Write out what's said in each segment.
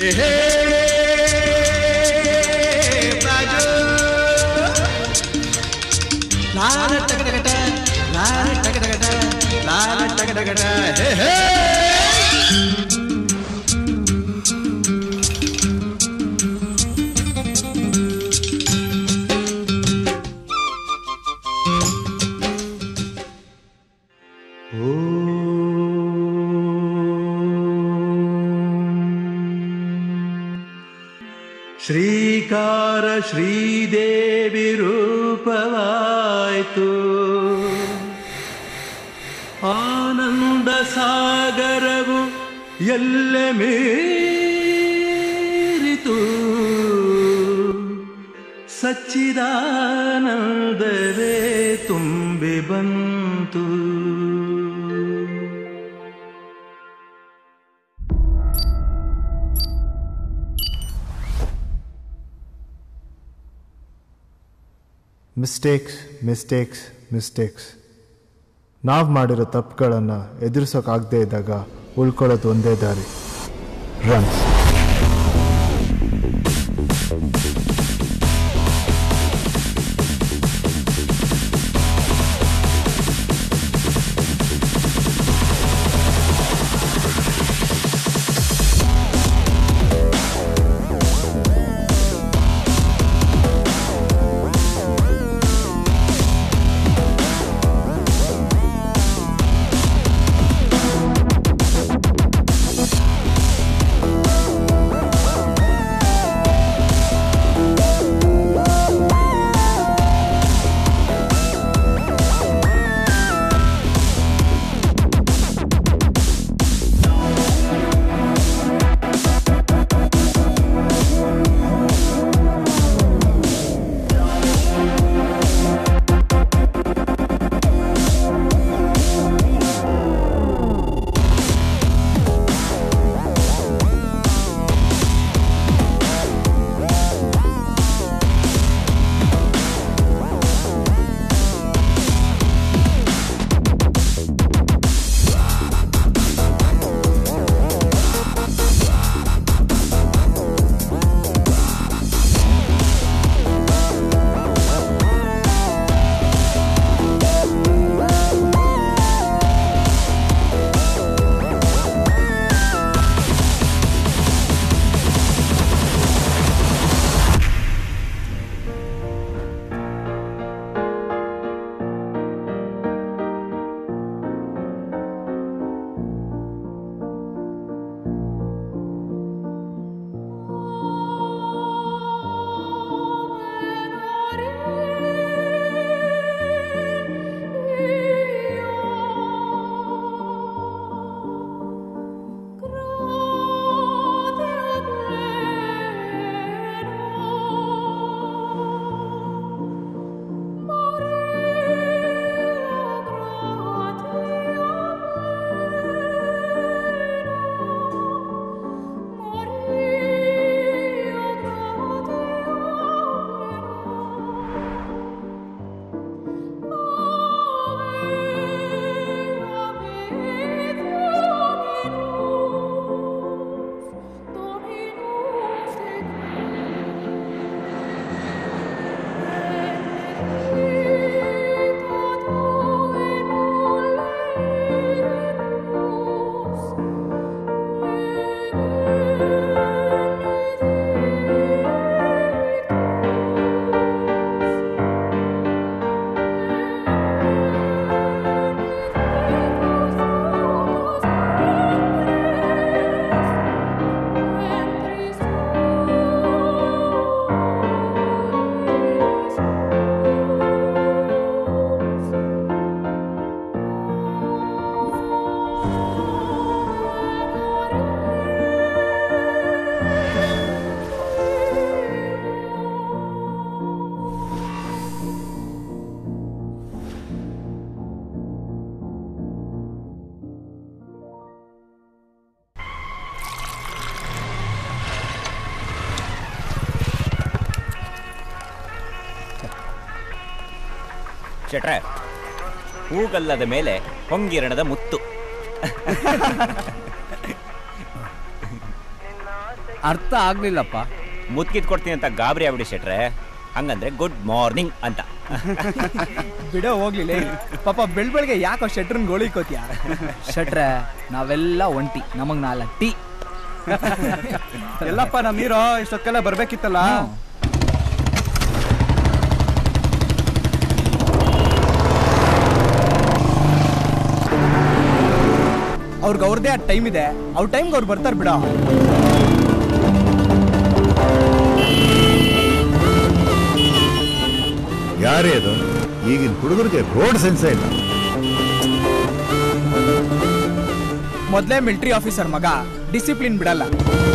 ಲಾಲ ಟಗಟಗಟ ಲಾಲ ಟಗಟಗಟ ಲಾಲ ಟಗಟಗಟ ಹೇ ಹೇ ಶ್ರೀಕಾರ ಶ್ರೀದೇವಿ ರೂಪವಾಯಿತು ಆನಂದ ಸಾಗರವು ಎಲ್ಲೆ ಮೀರಿತು ಸಚ್ಚಿದಾನಂದವೇ ತುಂಬಿ ಬಂತು ಮಿಸ್ಟೇಕ್ಸ್ ಮಿಸ್ಟೇಕ್ಸ್ ಮಿಸ್ಟೇಕ್ಸ್ ನಾವು ಮಾಡಿರೋ ತಪ್ಪುಗಳನ್ನು ಎದುರಿಸೋಕ್ಕಾಗದೇ ಇದ್ದಾಗ ಉಳ್ಕೊಳ್ಳೋದು ಒಂದೇ ದಾರಿ ರನ್ಸ್ ಶೆಟ್ರೆ ಹೂಗಲ್ಲದ ಮೇಲೆ ಹೊಂಗಿರಣದ ಮುತ್ತು ಅರ್ಥ ಆಗ್ಲಿಲ್ಲಪ್ಪ ಮುತ್ಕಿದ್ ಕೊಡ್ತೀನಿ ಅಂತ ಗಾಬರಿ ಆಗ್ಬಿಡಿ ಶೆಟ್ರೆ ಹಂಗಂದ್ರೆ ಗುಡ್ ಮಾರ್ನಿಂಗ್ ಅಂತ ಬಿಡೋ ಹೋಗ್ಲಿಲ್ಲ ಪಾಪ ಬೆಳ್ ಬೆಳಗ್ಗೆ ಯಾಕೋ ಶೆಟ್ರನ್ ಗೋಳಿಕೋತಿಯ ಶಟ್ರೆ ನಾವೆಲ್ಲ ಒಂಟಿ ನಮಗ್ ನಾಲ್ಕು ಟೀ ಎಲ್ಲಪ್ಪ ನಮ್ ಹೀರೋ ಇಷ್ಟೊತ್ಕೆಲ್ಲ ಬರ್ಬೇಕಿತ್ತಲ್ಲ ಅವ್ರಿಗೆ ಅವ್ರದೇ ಆ ಟೈಮ್ ಇದೆ ಅವ್ರ ಟೈಮ್ಗೆ ಅವ್ರು ಬರ್ತಾರೆ ಬಿಡ ಯಾರೇ ಅದು ಈಗಿನ ಹುಡುಗರಿಗೆ ರೋಡ್ ಸೆನ್ಸೇ ಇಲ್ಲ ಮೊದ್ಲೇ ಮಿಲಿಟರಿ ಆಫೀಸರ್ ಮಗ ಡಿಸಿಪ್ಲಿನ್ ಬಿಡಲ್ಲ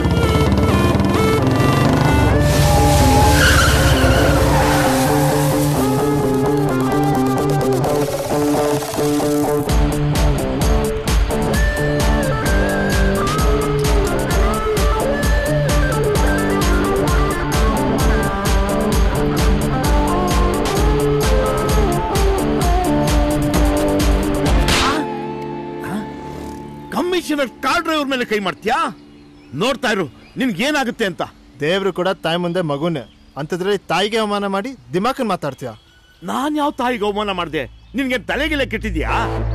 ಕಮಿಷನರ್ ಕಾರ್ ಡ್ರೈವರ್ ಮೇಲೆ ಕೈ ಮಾಡ್ತೀಯಾ ನೋಡ್ತಾ ಇರು ನಿನ್ಗೆ ಏನಾಗುತ್ತೆ ಅಂತ ದೇವ್ರು ಕೂಡ ತಾಯಿ ಮುಂದೆ ಮಗುನೇ ಅಂಥದ್ರಲ್ಲಿ ತಾಯಿಗೆ ಅವಮಾನ ಮಾಡಿ ದಿಮಾಕನ್ ಮಾತಾಡ್ತೀಯ ನಾನ್ ಯಾವ ತಾಯಿಗೆ ಅವಮಾನ ಮಾಡಿದೆ ನಿನ್ಗೆ ತಲೆಗೆಲೆ ಕೆಟ್ಟಿದ್ಯಾ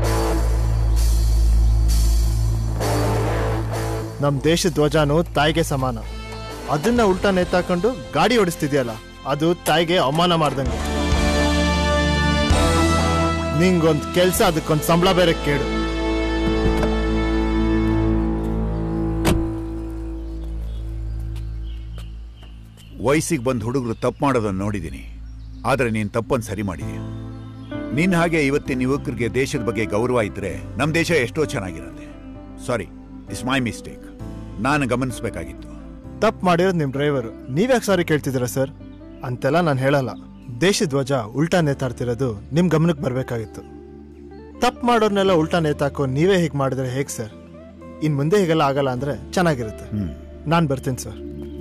ನಮ್ಮ ದೇಶದ ಧ್ವಜಾನು ತಾಯಿಗೆ ಸಮಾನ ಅದನ್ನ ಉಲ್ಟಾ ನೇತಾಕೊಂಡು ಗಾಡಿ ಓಡಿಸ್ತಿದ್ಯಲ್ಲ ಅದು ತಾಯಿಗೆ ಅವಮಾನ ಮಾಡ್ದಂಗೆ ನಿಂಗೊಂದ್ ಕೆಲ್ಸ ಅದಕ್ಕೊಂದ್ ಸಂಬಳ ಬೇರೆ ಕೇಳು ವಯಸ್ಸಿಗೆ ಬಂದ ಹುಡುಗರು ತಪ್ಪು ಮಾಡೋದನ್ನ ನೋಡಿದ್ದೀನಿ ಆದರೆ ನೀನು ತಪ್ಪನ್ನು ಸರಿ ಮಾಡಿದೀಯ ನಿನ್ನ ಹಾಗೆ ಇವತ್ತಿನ ಯುವಕರಿಗೆ ದೇಶದ ಬಗ್ಗೆ ಗೌರವ ಇದ್ರೆ ನಮ್ಮ ದೇಶ ಎಷ್ಟೋ ಚೆನ್ನಾಗಿರುತ್ತೆ ಸಾರಿ ಇಟ್ಸ್ ಮೈ ಮಿಸ್ಟೇಕ್ ನಾನು ಗಮನಿಸಬೇಕಾಗಿತ್ತು ತಪ್ಪು ಮಾಡಿರೋದು ನಿಮ್ ಡ್ರೈವರು ನೀವ್ಯಾಕೆ ಸಾರಿ ಕೇಳ್ತಿದ್ದೀರಾ ಸರ್ ಅಂತೆಲ್ಲ ನಾನು ಹೇಳಲ್ಲ ದೇಶ ಧ್ವಜ ಉಲ್ಟಾ ನೇತಾಡ್ತಿರೋದು ನಿಮ್ ಗಮನಕ್ಕೆ ಬರ್ಬೇಕಾಗಿತ್ತು ತಪ್ಪು ಮಾಡೋರ್ನೆಲ್ಲ ಉಲ್ಟಾ ನೇತಾಕೋ ನೀವೇ ಹೀಗೆ ಮಾಡಿದ್ರೆ ಹೇಗೆ ಸರ್ ಇನ್ ಮುಂದೆ ಹೀಗೆಲ್ಲ ಆಗಲ್ಲ ಅಂದ್ರೆ ಚೆನ್ನಾಗಿರುತ್ತೆ ನಾನು ಬರ್ತೀನಿ sir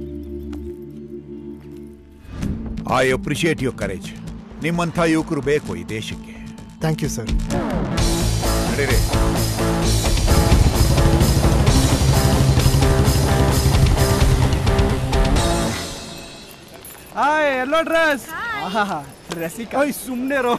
I appreciate your courage ನಿಮ್ಮಂಥ ಯುವಕರು ಬೇಕು ಈ ದೇಶಕ್ಕೆ ಥ್ಯಾಂಕ್ ಯು ಸರ್ ನಡೀರಿ ಹಾಯ್ ಎಲ್ಲೋ ಡ್ರೆಸ್ ರಸಿಕಾ ಸುಮ್ನೆ ರೋ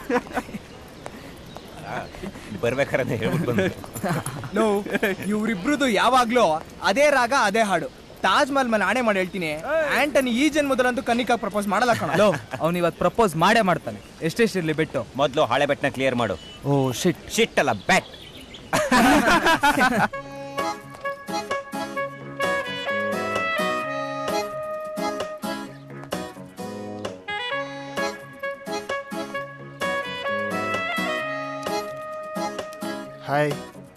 ಬರ್ಬೇಕಾದ್ರೆ ಹೇಳ್ಬಿಟ್ಟು ಬಂದ್ರು ಲೋ ಇವ್ರಿಬ್ರದು ಯಾವಾಗ್ಲೂ ಅದೇ ರಾಗ ಅದೇ ಹಾಡು ತಾಜ್ ಮಹಲ್ ಮೇಲೆ ಆಣೆ ಮಾಡಿ ಹೇಳ್ತೀನಿ ಆಂಟನಿ ಈ ಜನ್ಮದಲ್ಲಂತೂ ಕನಿಕಾ ಪ್ರಪೋಸ್ ಮಾಡಲ್ಲ ಕಣ ಲೋ ಅವ್ನು ಇವತ್ತು ಪ್ರಪೋಸ್ ಮಾಡೇ ಮಾಡ್ತಾನೆ ಎಷ್ಟೆಷ್ಟಿರ್ಲಿ ಬಿಟ್ಟು ಮೊದಲು ಹಳೆ ಬೆಟ್ಟನ ಕ್ಲಿಯರ್ ಮಾಡು ಓ ಶಿಟ್ ಶಿಟ್ ಅಲ್ಲ ಬ್ಯಾಟ್ ಹಾಯ್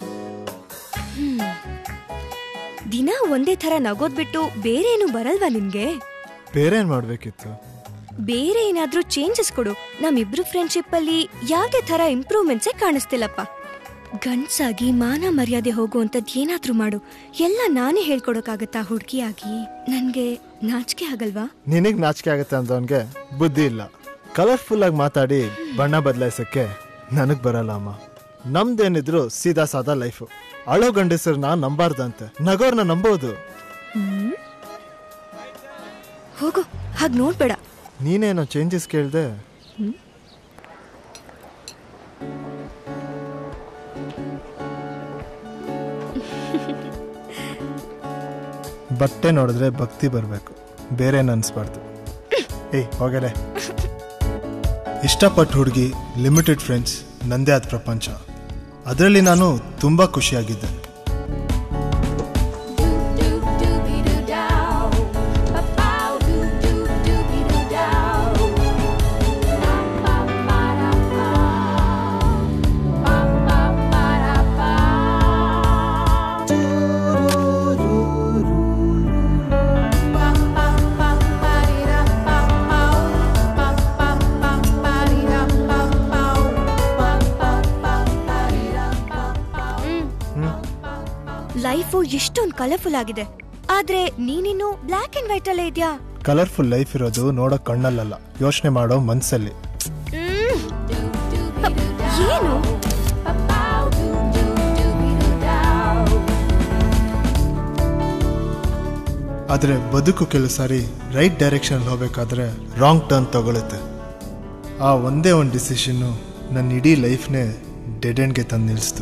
ದಿನ ಒಂದೇ ತರ ನಗೋದ್ ಬಿಟ್ಟು ಬೇರೆ ಏನು ಬರಲ್ವಾ ನಿನ್ಗೆ ಬೇರೆ ಏನ್ ಮಾಡ್ಬೇಕಿತ್ತು ಬೇರೆ ಏನಾದ್ರೂ ಚೇಂಜಸ್ ಕೊಡು ನಮ್ಮಿಬ್ರು ಫ್ರೆಂಡ್ಶಿಪ್ ಅಲ್ಲಿ ಯಾವ್ದೇ ತರ ಇಂಪ್ರೂವ್ಮೆಂಟ್ಸೇ ಕಾಣಿಸ್ತಿಲ್ಲಪ್ಪ ಗಂಡ್ಸಾಗಿ ಮಾನ ಮರ್ಯಾದೆ ಹೋಗುವಂತದ್ ಏನಾದ್ರೂ ಮಾಡು ಎಲ್ಲ ನಾನೇ ಹೇಳ್ಕೊಡಕ್ಕಾಗತ್ತಾ ಹುಡ್ಗಿಯಾಗಿ ನನ್ಗೆ ನಾಚಿಕೆ ಆಗಲ್ವಾ ನಿನಗ್ ನಾಚಿಕೆ ಆಗುತ್ತೆ ಅಂದವನ್ಗೆ ಬುದ್ಧಿ ಇಲ್ಲ ಕಲರ್ಫುಲ್ ಆಗಿ ಮಾತಾಡಿ ಬಣ್ಣ ಬದಲಾಯಿಸಕ್ಕೆ ನನಗ್ ಬರಲ್ಲ ಅಮ್ಮ ನಮ್ದೇನಿದ್ರು ಸೀದಾ ಸಾದಾ ಲೈಫು ಅಳೋ ಗಂಡಸರನ್ನ ನಂಬಾರ್ದಂತೆ ನಗೋರ್ನ ನಂಬೋದು ಹೋಗು ಹಾಗ್ ನೋಡ್ಬೇಡ ನೀನೇನೋ ಚೇಂಜಸ್ ಕೇಳ್ದೆ ಬಟ್ಟೆ ನೋಡಿದ್ರೆ ಭಕ್ತಿ ಬರಬೇಕು ಬೇರೆ ಅನ್ಸ್ಬಾರ್ದು ಏಯ್ ಹೋಗಲೆ ಇಷ್ಟಪಟ್ಟು ಹುಡುಗಿ ಲಿಮಿಟೆಡ್ ಫ್ರೆಂಡ್ಸ್ ನಂದೇ ಆದ ಪ್ರಪಂಚ ಅದರಲ್ಲಿ ನಾನು ತುಂಬ ಖುಷಿಯಾಗಿದ್ದೆ ಲೈಫು ಎಷ್ಟೊಂದು ಕಲರ್ಫುಲ್ ಆಗಿದೆ ಆದ್ರೆ ನೀನಿನ್ನು ಬ್ಲ್ಯಾಕ್ ಅಂಡ್ ವೈಟ್ ಅಲ್ಲೇ ಇದ್ಯಾ ಕಲರ್ಫುಲ್ ಲೈಫ್ ಇರೋದು ನೋಡೋ ಕಣ್ಣಲ್ಲಲ್ಲ ಯೋಚನೆ ಮಾಡೋ ಮನಸ್ಸಲ್ಲಿ ಮ್ಮ್. ಅಪ್, ಏನು ಆದರೆ ಬದುಕು ಕೆಲವು ಸಾರಿ ರೈಟ್ ಡೈರೆಕ್ಷನ್ ಹೋಗ್ಬೇಕಾದ್ರೆ ರಾಂಗ್ ಟರ್ನ್ ತಗೊಳುತ್ತೆ ಆ ಒಂದೇ ಒಂದು ಡಿಸಿಷನ್ನು ನನ್ನ ಇಡೀ ಲೈಫ್ನೇ ಡೆಡ್ ಎಂಡ್ಗೆ ತಂದು ನಿಲ್ಲಿಸ್ತು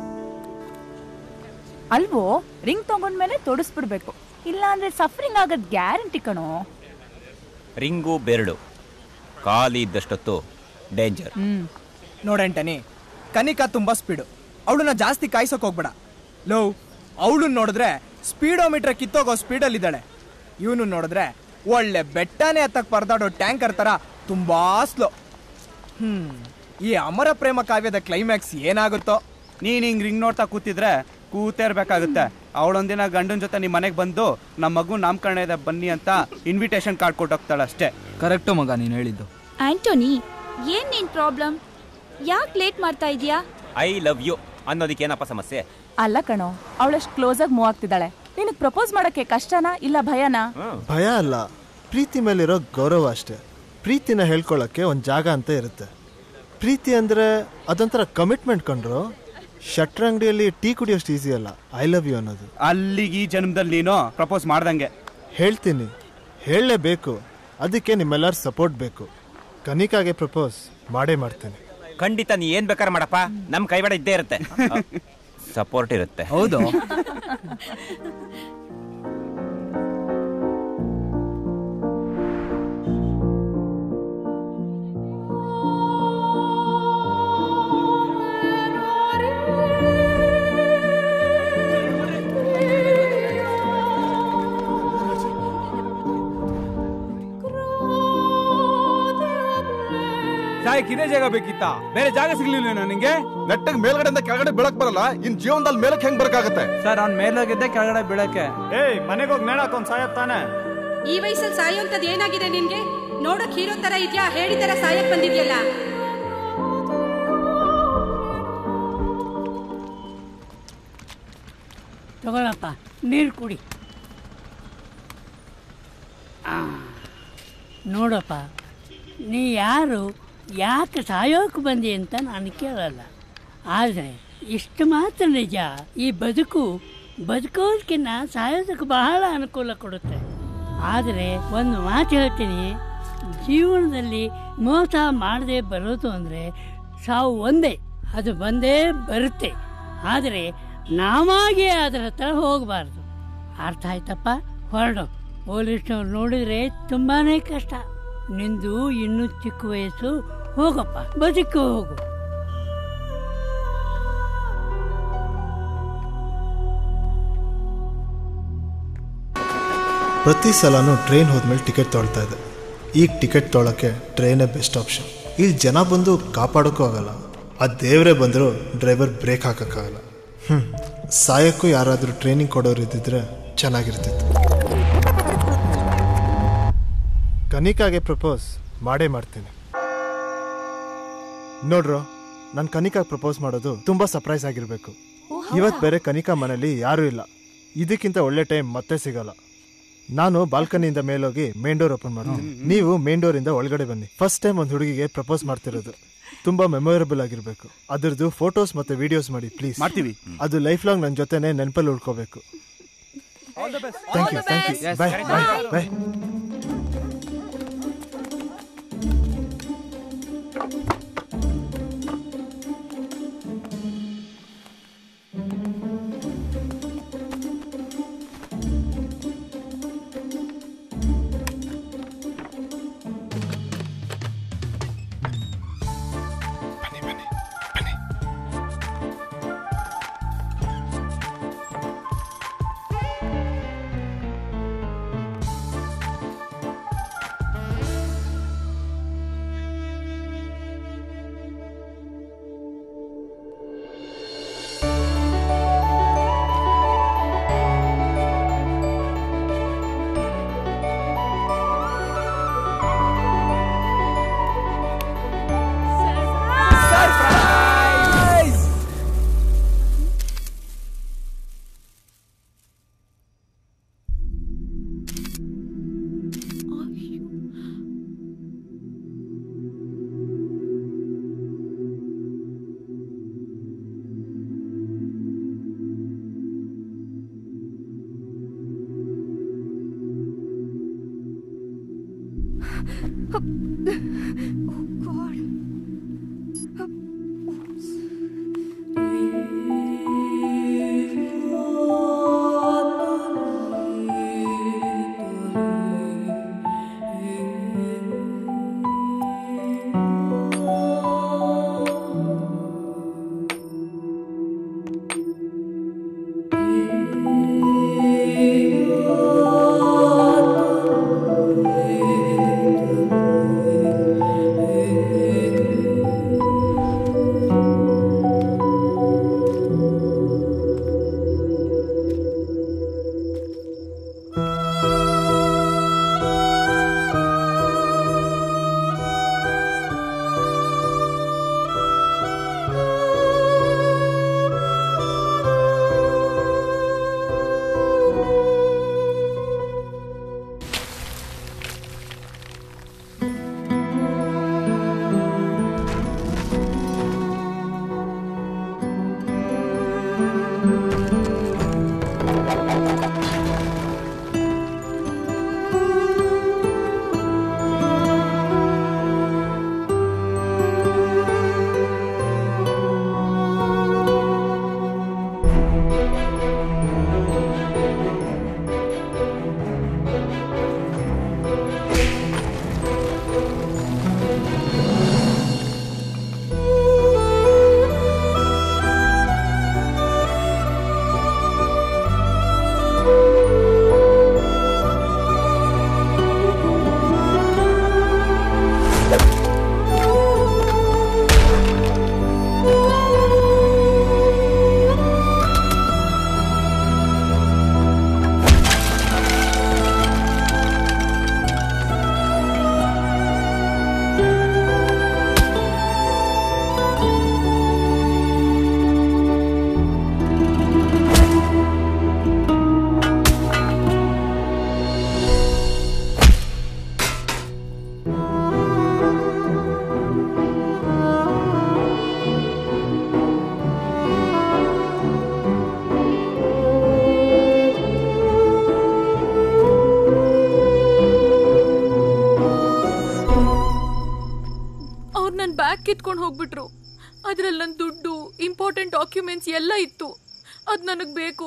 ಅಲ್ವೋ ರಿಂಗ್ ತಗೊಂಡ್ಮೇಲೆ ತೊಡಸ್ಬಿಡ್ಬೇಕು ಇಲ್ಲ ಅಂದ್ರೆ ಸಫರಿಂಗ್ ಆಗೋದ್ ಗ್ಯಾರಂಟಿ ಕಣೋ ರಿಂಗು ಬೆರಳು ಖಾಲಿ ಇದ್ದಷ್ಟೊತ್ತು ಡೇಂಜರ್ ಹ್ಮ್ ನೋಡಂಟನಿ ಕನಿಕಾ ತುಂಬಾ ಸ್ಪೀಡು ಅವಳನ್ನ ಜಾಸ್ತಿ ಕಾಯ್ಸೋಕ್ ಹೋಗ್ಬೇಡ ಲವ್ ಅವಳನ್ನ ನೋಡಿದ್ರೆ ಸ್ಪೀಡೋಮೀಟರ್ ಕಿತ್ತೋಗೋ ಸ್ಪೀಡಲ್ಲಿದ್ದಾಳೆ ಇವನು ನೋಡಿದ್ರೆ ಒಳ್ಳೆ ಬೆಟ್ಟನೇ ಹತ್ತಕ್ ಪರದಾಡೋ ಟ್ಯಾಂಕರ್ ತರ ತುಂಬಾ ಸ್ಲೋ ಹ್ಮ್ ಈ ಅಮರ ಪ್ರೇಮ ಕಾವ್ಯದ ಕ್ಲೈಮ್ಯಾಕ್ಸ್ ಏನಾಗುತ್ತೋ ನೀನ್ ಹಿಂಗ್ ರಿಂಗ್ ನೋಡ್ತಾ ಕೂತಿದ್ರೆ ಕೂತೇ ಇರ್ಬೇಕಾಗುತ್ತೆ ಅವಳೊಂದಿನ ಗಂಡನ ಜೊತೆ ನಿಮ್ಮ ಮನೆಗೆ ಬಂದು ನಮ್ಮ ಮಗು ನಾಮಕರಣ ಇದೆ ಬನ್ನಿ ಅಂತ ಇನ್ವಿಟೇಷನ್ ಕಾರ್ಡ್ ಕೊಟ್ಟೋಗ್ತಾಳೆ ಅಷ್ಟೇ ಕರೆಕ್ಟು ಮಗ ನೀನು ಹೇಳಿದ್ದು ಆಂಟೋನಿ ಏನ್ ನಿನ್ ಪ್ರಾಬ್ಲಮ್ ಯಾಕೆ ಲೇಟ್ ಮಾಡ್ತಾ ಇದೀಯಾ ಐ ಲವ್ ಯು ಅನ್ನೋದಕ್ಕೆ ಏನಪ್ಪ ಸಮಸ್ಯೆ ಅಲ್ಲ ಕಣೋ ಅವಳಷ್ಟು ಕ್ಲೋಸ್ ಆಗಿ ಮೂವ್ ಆಗ್ತಿದ್ದಾಳೆ ನಿನಗ್ ಪ್ರಪೋಸ್ ಮಾಡಕ್ಕೆ ಕಷ್ಟನಾ ಇಲ್ಲ ಭಯನಾ ಭಯ ಅಲ್ಲ ಪ್ರೀತಿ ಮೇಲಿರೋ ಗೌರವ ಅಷ್ಟೇ ಪ್ರೀತಿನ ಹೇಳ್ಕೊಳ್ಳೋಕ್ಕೆ ಒಂದು ಜಾಗ ಅಂತ ಇರುತ್ತೆ ಪ್ರೀತಿ ಅಂದರೆ ಅದೊಂಥರ ಕಮಿಟ್ಮೆಂಟ್ ಕಂಡ್ರು ಶಟ್ರ್ ಅಂಗಡಿಯಲ್ಲಿ ಟೀ ಕುಡಿಯೋಷ್ಟು ಈಸಿ ಅಲ್ಲ ಐ ಲವ್ ಯು ಅನ್ನೋದು ಅಲ್ಲಿಗೆ ಈ ಜನ್ಮದಲ್ಲಿ ನೀನು ಪ್ರಪೋಸ್ ಮಾಡ್ದಂಗೆ ಹೇಳ್ತೀನಿ ಹೇಳಲೇಬೇಕು ಅದಕ್ಕೆ ನಿಮ್ಮೆಲ್ಲರ ಸಪೋರ್ಟ್ ಬೇಕು ಕನಿಕಾಗೆ ಪ್ರಪೋಸ್ ಮಾಡೇ ಮಾಡ್ತೇನೆ ಖಂಡಿತ ನೀ ಏನ್ ಬೇಕಾದ್ರೆ ಮಾಡಪ್ಪ ನಮ್ ಕೈವಾಡ ಇದ್ದೇ ಇರುತ್ತೆ ಸಪೋರ್ಟ್ ಇರುತ್ತೆ ಹೌದು ಸಾಯಕ್ ಇದೇ ಜಾಗ ಬೇಕಿತ್ತ ಬೇರೆ ಜಾಗ ಸಿಗ್ಲಿಲ್ಲ ನಿಂಗೆ ನೆಟ್ಟಗ್ ಮೇಲ್ಗಡೆಯಿಂದ ಕೆಳಗಡೆ ಬೀಳಕ್ ಬರಲ್ಲ ಇನ್ ಜೀವನದಲ್ಲಿ ಮೇಲಕ್ಕೆ ಹೆಂಗ್ ಬರಕಾಗತ್ತೆ ಸರ್ ಅವ್ನ್ ಮೇಲೋಗಿದ್ದೆ ಕೆಳಗಡೆ ಬೀಳಕ್ಕೆ ಏಯ್ ಮನೆಗೆ ಹೋಗಿ ನೇಣಾಕ್ ಒಂದ್ ಸಾಯತ್ತಾನೆ ಈ ವಯಸ್ಸಲ್ಲಿ ಸಾಯೋಂಥದ್ದು ಏನಾಗಿದೆ ನಿನ್ಗೆ ನೋಡಕ್ ಹೀರೋ ತರ ಇದ್ಯಾ ಹೇಳಿ ತರ ಸಾಯಕ್ ಬಂದಿದ್ಯಲ್ಲ ತಗೊಳಪ್ಪ ನೀರು ಕುಡಿ ಆ, ನೋಡಪ್ಪ ನೀ ಯಾರು ಯಾಕೆ ಸಾಯೋಕೆ ಬಂದಿ ಅಂತ ನಾನು ಕೇಳಲ್ಲ ಆದರೆ ಇಷ್ಟು ಮಾತ್ರ ನಿಜ ಈ ಬದುಕು ಬದುಕೋದಕ್ಕಿಂತ ಸಾಯೋದಕ್ಕೆ ಬಹಳ ಅನುಕೂಲ ಕೊಡುತ್ತೆ ಆದರೆ ಒಂದು ಮಾತು ಹೇಳ್ತೀನಿ ಜೀವನದಲ್ಲಿ ಮೋಸ ಮಾಡದೆ ಬರೋದು ಅಂದರೆ ಸಾವು ಒಂದೇ ಅದು ಬಂದೇ ಬರುತ್ತೆ ಆದರೆ ನಾವಾಗೇ ಅದರ ಹತ್ರ ಹೋಗಬಾರ್ದು ಅರ್ಥ ಆಯ್ತಪ್ಪ ಹೊರಡು ಪೊಲೀಸ್ನವ್ರು ನೋಡಿದ್ರೆ ತುಂಬಾನೇ ಕಷ್ಟ ನಿಂದು ಇನ್ನೂ ಚಿಕ್ಕ ವಯಸ್ಸು ಹೋಗಪ್ಪ ಬದುಕು ಹೋಗು ಪ್ರತಿ ಸಲನೂ ಟ್ರೈನ್ ಹೋದ್ಮೇಲೆ ಟಿಕೆಟ್ ತೊಗೊಳ್ತಾ ಇದ್ದೆ ಈಗ ಟಿಕೆಟ್ ತೊಗೊಳಕ್ಕೆ ಟ್ರೈನೇ ಬೆಸ್ಟ್ ಆಪ್ಷನ್ ಇಲ್ಲಿ ಜನ ಬಂದು ಕಾಪಾಡೋಕ್ಕೂ ಆಗಲ್ಲ ಆ ದೇವರೇ ಬಂದರೂ ಡ್ರೈವರ್ ಬ್ರೇಕ್ ಹಾಕೋಕ್ಕಾಗಲ್ಲ ಹ್ಞೂ ಸಾಯಕ್ಕೂ ಯಾರಾದರೂ ಟ್ರೈನಿಂಗ್ ಕೊಡೋರು ಇದ್ದಿದ್ರೆ ಚೆನ್ನಾಗಿರ್ತಿತ್ತು ಕನಿಕಾಗೆ ಪ್ರಪೋಸ್ ಮಾಡೇ ಮಾಡ್ತೀನಿ ನೋಡ್ರು ನಾನು ಕನಿಕಾಗೆ ಪ್ರಪೋಸ್ ಮಾಡೋದು ತುಂಬ ಸರ್ಪ್ರೈಸ್ ಆಗಿರಬೇಕು ಇವತ್ತು ಬೇರೆ ಕನಿಕಾ ಮನೇಲಿ ಯಾರೂ ಇಲ್ಲ ಇದಕ್ಕಿಂತ ಒಳ್ಳೆ ಟೈಮ್ ಮತ್ತೆ ಸಿಗಲ್ಲ ನಾನು ಬಾಲ್ಕನಿಯಿಂದ ಮೇಲೋಗಿ ಮೇನ್ ಡೋರ್ ಓಪನ್ ಮಾಡ್ತೀನಿ ನೀವು ಮೇನ್ ಡೋರ್ ಇಂದ ಒಳಗಡೆ ಬನ್ನಿ ಫಸ್ಟ್ ಟೈಮ್ ಒಂದು ಹುಡುಗಿಗೆ ಪ್ರಪೋಸ್ ಮಾಡ್ತಿರೋದು ತುಂಬಾ ಮೆಮೊರೇಬಲ್ ಆಗಿರ್ಬೇಕು ಅದ್ರದ್ದು ಫೋಟೋಸ್ ಮತ್ತೆ ವಿಡಿಯೋಸ್ ಮಾಡಿ ಪ್ಲೀಸ್ ಮಾಡ್ತೀವಿ. ಅದು ಲೈಫ್ ಲಾಂಗ್ ನನ್ನ ಜೊತೆನೆ ನೆನಪಲ್ಲಿ ಉಳ್ಕೋಬೇಕು thank you thank you bye bye bye ಅವ್ರು ನನ್ನ ಬ್ಯಾಗ್ ಕಿತ್ಕೊಂಡು ಹೋಗ್ಬಿಟ್ರು ಅದ್ರಲ್ಲಿ ನನ್ನ ದುಡ್ಡು ಇಂಪಾರ್ಟೆಂಟ್ ಡಾಕ್ಯುಮೆಂಟ್ಸ್ ಎಲ್ಲ ಇತ್ತು ಅದು ನನಗೆ ಬೇಕು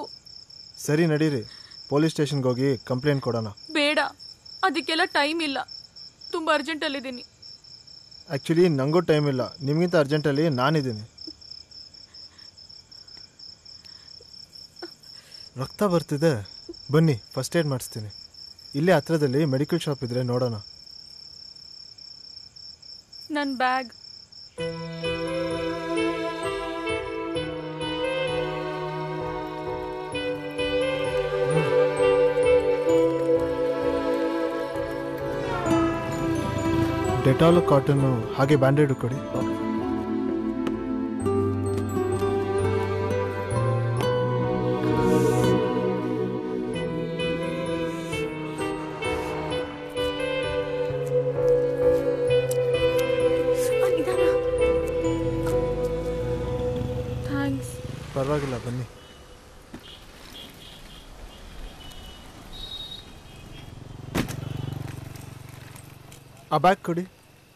ಸರಿ ನಡೀರಿ ಪೊಲೀಸ್ ಸ್ಟೇಷನ್ಗೆ ಹೋಗಿ ಕಂಪ್ಲೇಂಟ್ ಕೊಡೋಣ ಬೇಡ ಅದಕ್ಕೆಲ್ಲ ಟೈಮ್ ಇಲ್ಲ ತುಂಬ ಅರ್ಜೆಂಟಲ್ಲಿದ್ದೀನಿ ಆ್ಯಕ್ಚುಲಿ ನನಗೂ ಟೈಮ್ ಇಲ್ಲ ನಿಮಗಿಂತ ಅರ್ಜೆಂಟಲ್ಲಿ ನಾನಿದ್ದೀನಿ ರಕ್ತ ಬರ್ತಿದೆ ಬನ್ನಿ ಫಸ್ಟ್ ಏಡ್ ಮಾಡಿಸ್ತೀನಿ ಇಲ್ಲೇ ಹತ್ರದಲ್ಲಿ ಮೆಡಿಕಲ್ ಶಾಪ್ ಇದ್ರೆ ನೋಡೋಣ ನನ್ನ ಬ್ಯಾಗ್ ಡೆಟಾಲು ಕಾಟನ್ನು ಹಾಗೆ ಬ್ಯಾಂಡೇಡು ಕೊಡಿ ಥ್ಯಾಂಕ್ಸ್ ಪರವಾಗಿಲ್ಲ ಬನ್ನಿ ಆ ಬ್ಯಾಗ್ ಕೊಡಿ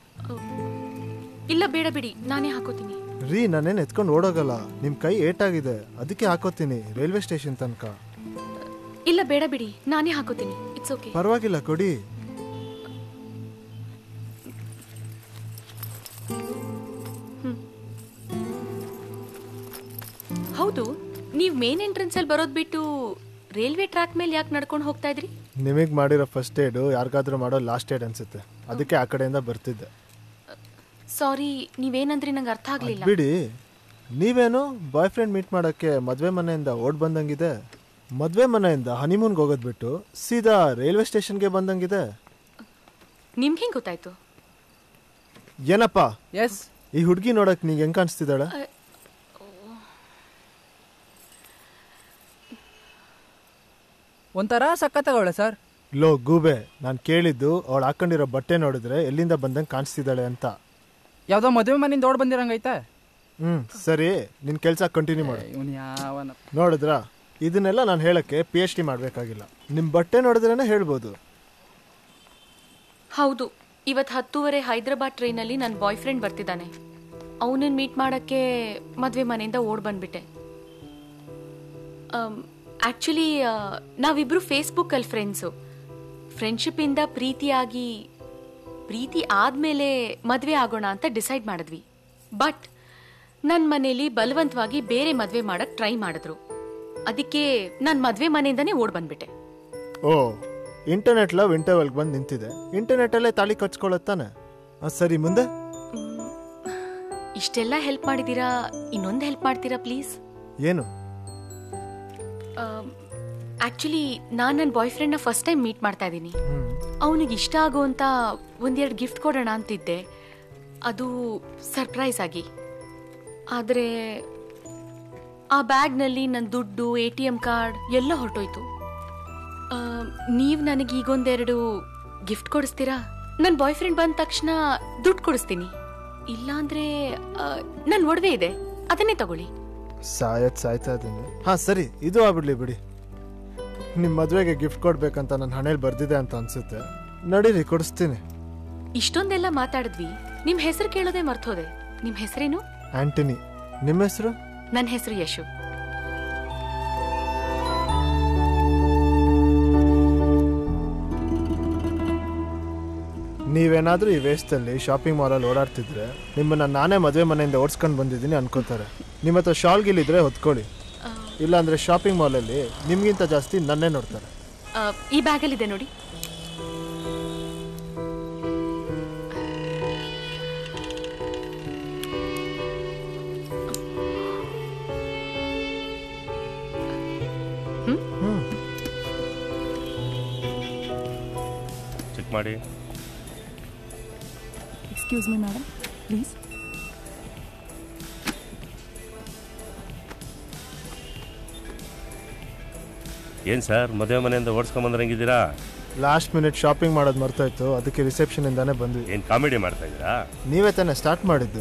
ಇಲ್ಲ ಬೇಡ ಬಿಡಿ ನಾನೇ ಹಾಕೋತೀನಿ ರೀ ನಾನೇನು ಎತ್ಕೊಂಡು ಓಡೋಗಲ್ಲ ನಿಮ್ಮ ಕೈ ಏಟಾಗಿದೆ ಅದಕ್ಕೆ ಹಾಕೋತೀನಿ ರೈಲ್ವೆ ಸ್ಟೇಷನ್ ತನಕ ಇಲ್ಲ ಬೇಡ ಬಿಡಿ ನಾನೇ ಹಾಕೋತೀನಿ ಇಟ್ಸ್ ಓಕೆ ಪರವಾಗಿಲ್ಲ ಕೊಡಿ ಹೌದು ನೀವು ಮೇನ್ ಎಂಟ್ರೆನ್ಸ್ ಅಲ್ಲಿ ಬರೋದ್ ಬಿಟ್ಟು ರೈಲ್ವೆ ಟ್ರ್ಯಾಕ್ ಮೇಲೆ ಯಾಕೆ ನಡ್ಕೊಂಡು ಹೋಗ್ತಾ ಇದ್ರಿ ನಿಮಗೆ ಮಾಡಿರೋ ಫಸ್ಟ್ ಏಡು ಯಾರಿಗಾದ್ರೂ ಮಾಡೋ ಲಾಸ್ಟ್ ಏಡ್ ಅನ್ಸುತ್ತೆ ಅದಕ್ಕೆ ಆ ಕಡೆಯಿಂದ ಬರ್ತಿದ್ದೆ ಸಾರಿ ನೀವೇನಂದ್ರಿ ನಂಗೆ ಅರ್ಥ ಆಗ್ಲಿಲ್ಲ ಬಿಡಿ ನೀವೇನು ಬಾಯ್ ಫ್ರೆಂಡ್ ಮೀಟ್ ಮಾಡೋಕ್ಕೆ ಮದುವೆ ಮನೆಯಿಂದ ಓಡ್ ಬಂದಂಗಿದೆ ಮದುವೆ ಮನೆಯಿಂದ ಹನಿಮೂನ್ಗೆ ಹೋಗೋದು ಬಿಟ್ಟು ಸೀದಾ ರೈಲ್ವೆ ಸ್ಟೇಷನ್ಗೆ ಬಂದಂಗಿದೆ ನಿಮ್ಗೆ ಹೆಂಗ್ ಗೊತ್ತಾಯ್ತು ಏನಪ್ಪ ಎಸ್ ಈ ಹುಡುಗಿ ನೋಡಕ್ ನೀಗೆ ಹೆಂಗ್ ಕಾಣಿಸ್ತಿದ್ದಾಳೆ ಒಂಥರ ಸಖತ್ತಾಗವಳೆ ಸರ್ ಲೋ ಗೂಬೆ ನಾನು ಕೇಳಿದ್ದು ಅವಳು ಹಾಕೊಂಡಿರೋ ಬಟ್ಟೆ ನೋಡಿದ್ರೆ ಎಲ್ಲಿಂದ ಬಂದಂಗೆ ಕಾಣಿಸ್ತಿದ್ದಾಳೆ ಅಂತ ಯಾವ್ದೋ ಮದುವೆ ಮನೆಯಿಂದ ಓಡ್ ಬಂದಿರಂಗೈತೆ ಹ್ಮ್ ಸರಿ ನಿನ್ ಕೆಲಸ ಕಂಟಿನ್ಯೂ ಮಾಡು ಇವನು ಯಾವನ ನೋಡಿದ್ರಾ ಇದನ್ನೆಲ್ಲ ನಾನು ಹೇಳಕ್ಕೆ ಪಿ ಎಚ್ ಡಿ ಮಾಡಬೇಕಾಗಿಲ್ಲ ನಿಮ್ಮ ಬಟ್ಟೆ ನೋಡಿದ್ರೇನೆ ಹೇಳ್ಬೋದು ಹೌದು ಇವತ್ತು ಹತ್ತೂವರೆ ಹೈದರಾಬಾದ್ ಟ್ರೈನಲ್ಲಿ ನನ್ನ ಬಾಯ್ ಫ್ರೆಂಡ್ ಬರ್ತಿದ್ದಾನೆ ಅವನನ್ನ ಮೀಟ್ ಮಾಡೋಕ್ಕೆ ಮದುವೆ ಮನೆಯಿಂದ ಓಡ್ ಬಂದ್ಬಿಟ್ಟೆ ಆ್ಯಕ್ಚುಲಿ ನಾವಿಬ್ರು ಫೇಸ್ಬುಕ್ಕಲ್ಲಿ ಫ್ರೆಂಡ್ಸು ಫ್ರೆಂಡ್ಶಿಪ್ಪಿಂದ ಪ್ರೀತಿಯಾಗಿ ಪ್ರೀತಿ ಆದಮೇಲೆ ಮದುವೆ ಆಗೋಣ ಅಂತ ಡಿಸೈಡ್ ಮಾಡಿದ್ವಿ ಬಟ್ ನನ್ನ ಮನೇಲಿ ಬಲವಂತವಾಗಿ ಬೇರೆ ಮದುವೆ ಮಾಡಕ್ಕೆ ಟ್ರೈ ಮಾಡಿದ್ರು ಅದಕ್ಕೆ ನಾನು ಮದುವೆ ಮನೆಯಿಂದನೇ ಓಡ್ ಬಂದ್ಬಿಟ್ಟೆ ಓ ಇಂಟರ್ನೆಟ್ ಲವ್ ಇಂಟರ್ವಲ್ಗೆ ಬಂದು ನಿಂತಿದೆ ಇಂಟರ್ನೆಟ್ಟಲ್ಲೇ ತಾಳಿ ಕಚ್ಕೊಳ್ಳುತ್ತಾನೆ ಸರಿ ಮುಂದೆ ಇಷ್ಟೆಲ್ಲ ಹೆಲ್ಪ್ ಮಾಡಿದ್ದೀರಾ ಇನ್ನೊಂದು ಹೆಲ್ಪ್ ಮಾಡ್ತೀರಾ ಪ್ಲೀಸ್ ಏನು ಆಕ್ಚುಲಿ ನಾನು ನನ್ನ ಬಾಯ್ ಫ್ರೆಂಡ್ನ ಫಸ್ಟ್ ಟೈಮ್ ಮೀಟ್ ಮಾಡ್ತಾ ಇದ್ದೀನಿ ಅವನಿಗೆ ಇಷ್ಟ ಆಗುವಂತ ಒಂದೆರಡು ಗಿಫ್ಟ್ ಕೊಡೋಣ ಅಂತಿದ್ದೆ ಅದು ಸರ್ಪ್ರೈಸ್ ಆಗಿ ಆದರೆ ಆ ಬ್ಯಾಗ್ನಲ್ಲಿ ನನ್ನ ದುಡ್ಡು ಎ ಟಿ ಎಮ್ ಕಾರ್ಡ್ ಎಲ್ಲ ಹೊರಟೋಯ್ತು ನೀವು ನನಗೆ ಈಗೊಂದೆರಡು ಗಿಫ್ಟ್ ಕೊಡಿಸ್ತೀರಾ ನನ್ನ ಬಾಯ್ ಫ್ರೆಂಡ್ ಬಂದ ತಕ್ಷಣ ದುಡ್ಡು ಕೊಡಿಸ್ತೀನಿ ಇಲ್ಲಾಂದ್ರೆ ನನ್ನ ಒಡವೆ ಇದೆ ಅದನ್ನೇ ತಗೊಳ್ಳಿ ಸಾಯತ್ ಸಾಯ್ತಾ ಇದ್ದೀನಿ ಹಾ ಸರಿ ಇದು ಆಗ್ಬಿಡ್ಲಿ ಬಿಡಿ ನಿಮ್ಮ ಮದುವೆಗೆ ಗಿಫ್ಟ್ ಕೊಡ್ಬೇಕಂತ ನನ್ನ ಹಣೆಯಲ್ಲಿ ಬರ್ದಿದೆ ಅಂತ ಅನ್ಸುತ್ತೆ ನಡೀರಿ ಕೊಡಿಸ್ತೀನಿ ಇಷ್ಟೊಂದೆಲ್ಲ ಮಾತಾಡಿದ್ವಿ ನಿಮ್ ಹೆಸರು ಕೇಳೋದೇ ಮರ್ತೋದೆ ನಿಮ್ ಹೆಸರೇನು ಆಂಟನಿ ನಿಮ್ಮ ಹೆಸರು ನನ್ನ ಹೆಸರು ಯಶು ನೀವೇನಾದ್ರೂ ಈ ವೇಸ್ಟಲ್ಲಿ ಶಾಪಿಂಗ್ ಮಾಲಲ್ಲಿ ಓಡಾಡ್ತಿದ್ರೆ ನಿಮ್ಮನ್ನ ನಾನೇ ಮದುವೆ ಮನೆಯಿಂದ ಓಡಿಸ್ಕೊಂಡು ಬಂದಿದ್ದೀನಿ ಅನ್ಕೋತಾರೆ ನಿಮ್ಮ ಹತ್ರ ಶಾಲ್ ಗಿಲ್ಲಿದ್ರೆ ಹೊತ್ಕೊಳ್ಳಿ ಇಲ್ಲಾಂದ್ರೆ ಶಾಪಿಂಗ್ ಮಾಲಲ್ಲಿ ನಿಮ್ಗಿಂತ ಜಾಸ್ತಿ ನನ್ನೇ ನೋಡ್ತಾರೆ ಆ, ಈ ಬ್ಯಾಗಲ್ಲಿದೆ ನೋಡಿ ಚೆಕ್ ಮಾಡಿ ಎಕ್ಸ್ಕ್ಯೂಸ್ ಮಿ ಮೇಡಮ್ ಪ್ಲೀಸ್ ಏನು ಸರ್ ಮದುವೆ ಮನೆಯಿಂದ ಓಡಿಸ್ಕೊಂಬಂದ್ರೆ ಹೆಂಗಿದ್ದೀರಾ ಲಾಸ್ಟ್ ಮಿನಿಟ್ ಶಾಪಿಂಗ್ ಮಾಡೋದು ಮರ್ತಾಯ್ತು ಅದಕ್ಕೆ ರಿಸೆಪ್ಷನ್ ಇಂದಾನೆ ಬಂದ್ವಿ ಏನು ಕಾಮಿಡಿ ಮಾಡ್ತಾ ಇದ್ದೀರಾ ನೀವೇ ತಾನೇ ಸ್ಟಾರ್ಟ್ ಮಾಡಿದ್ದು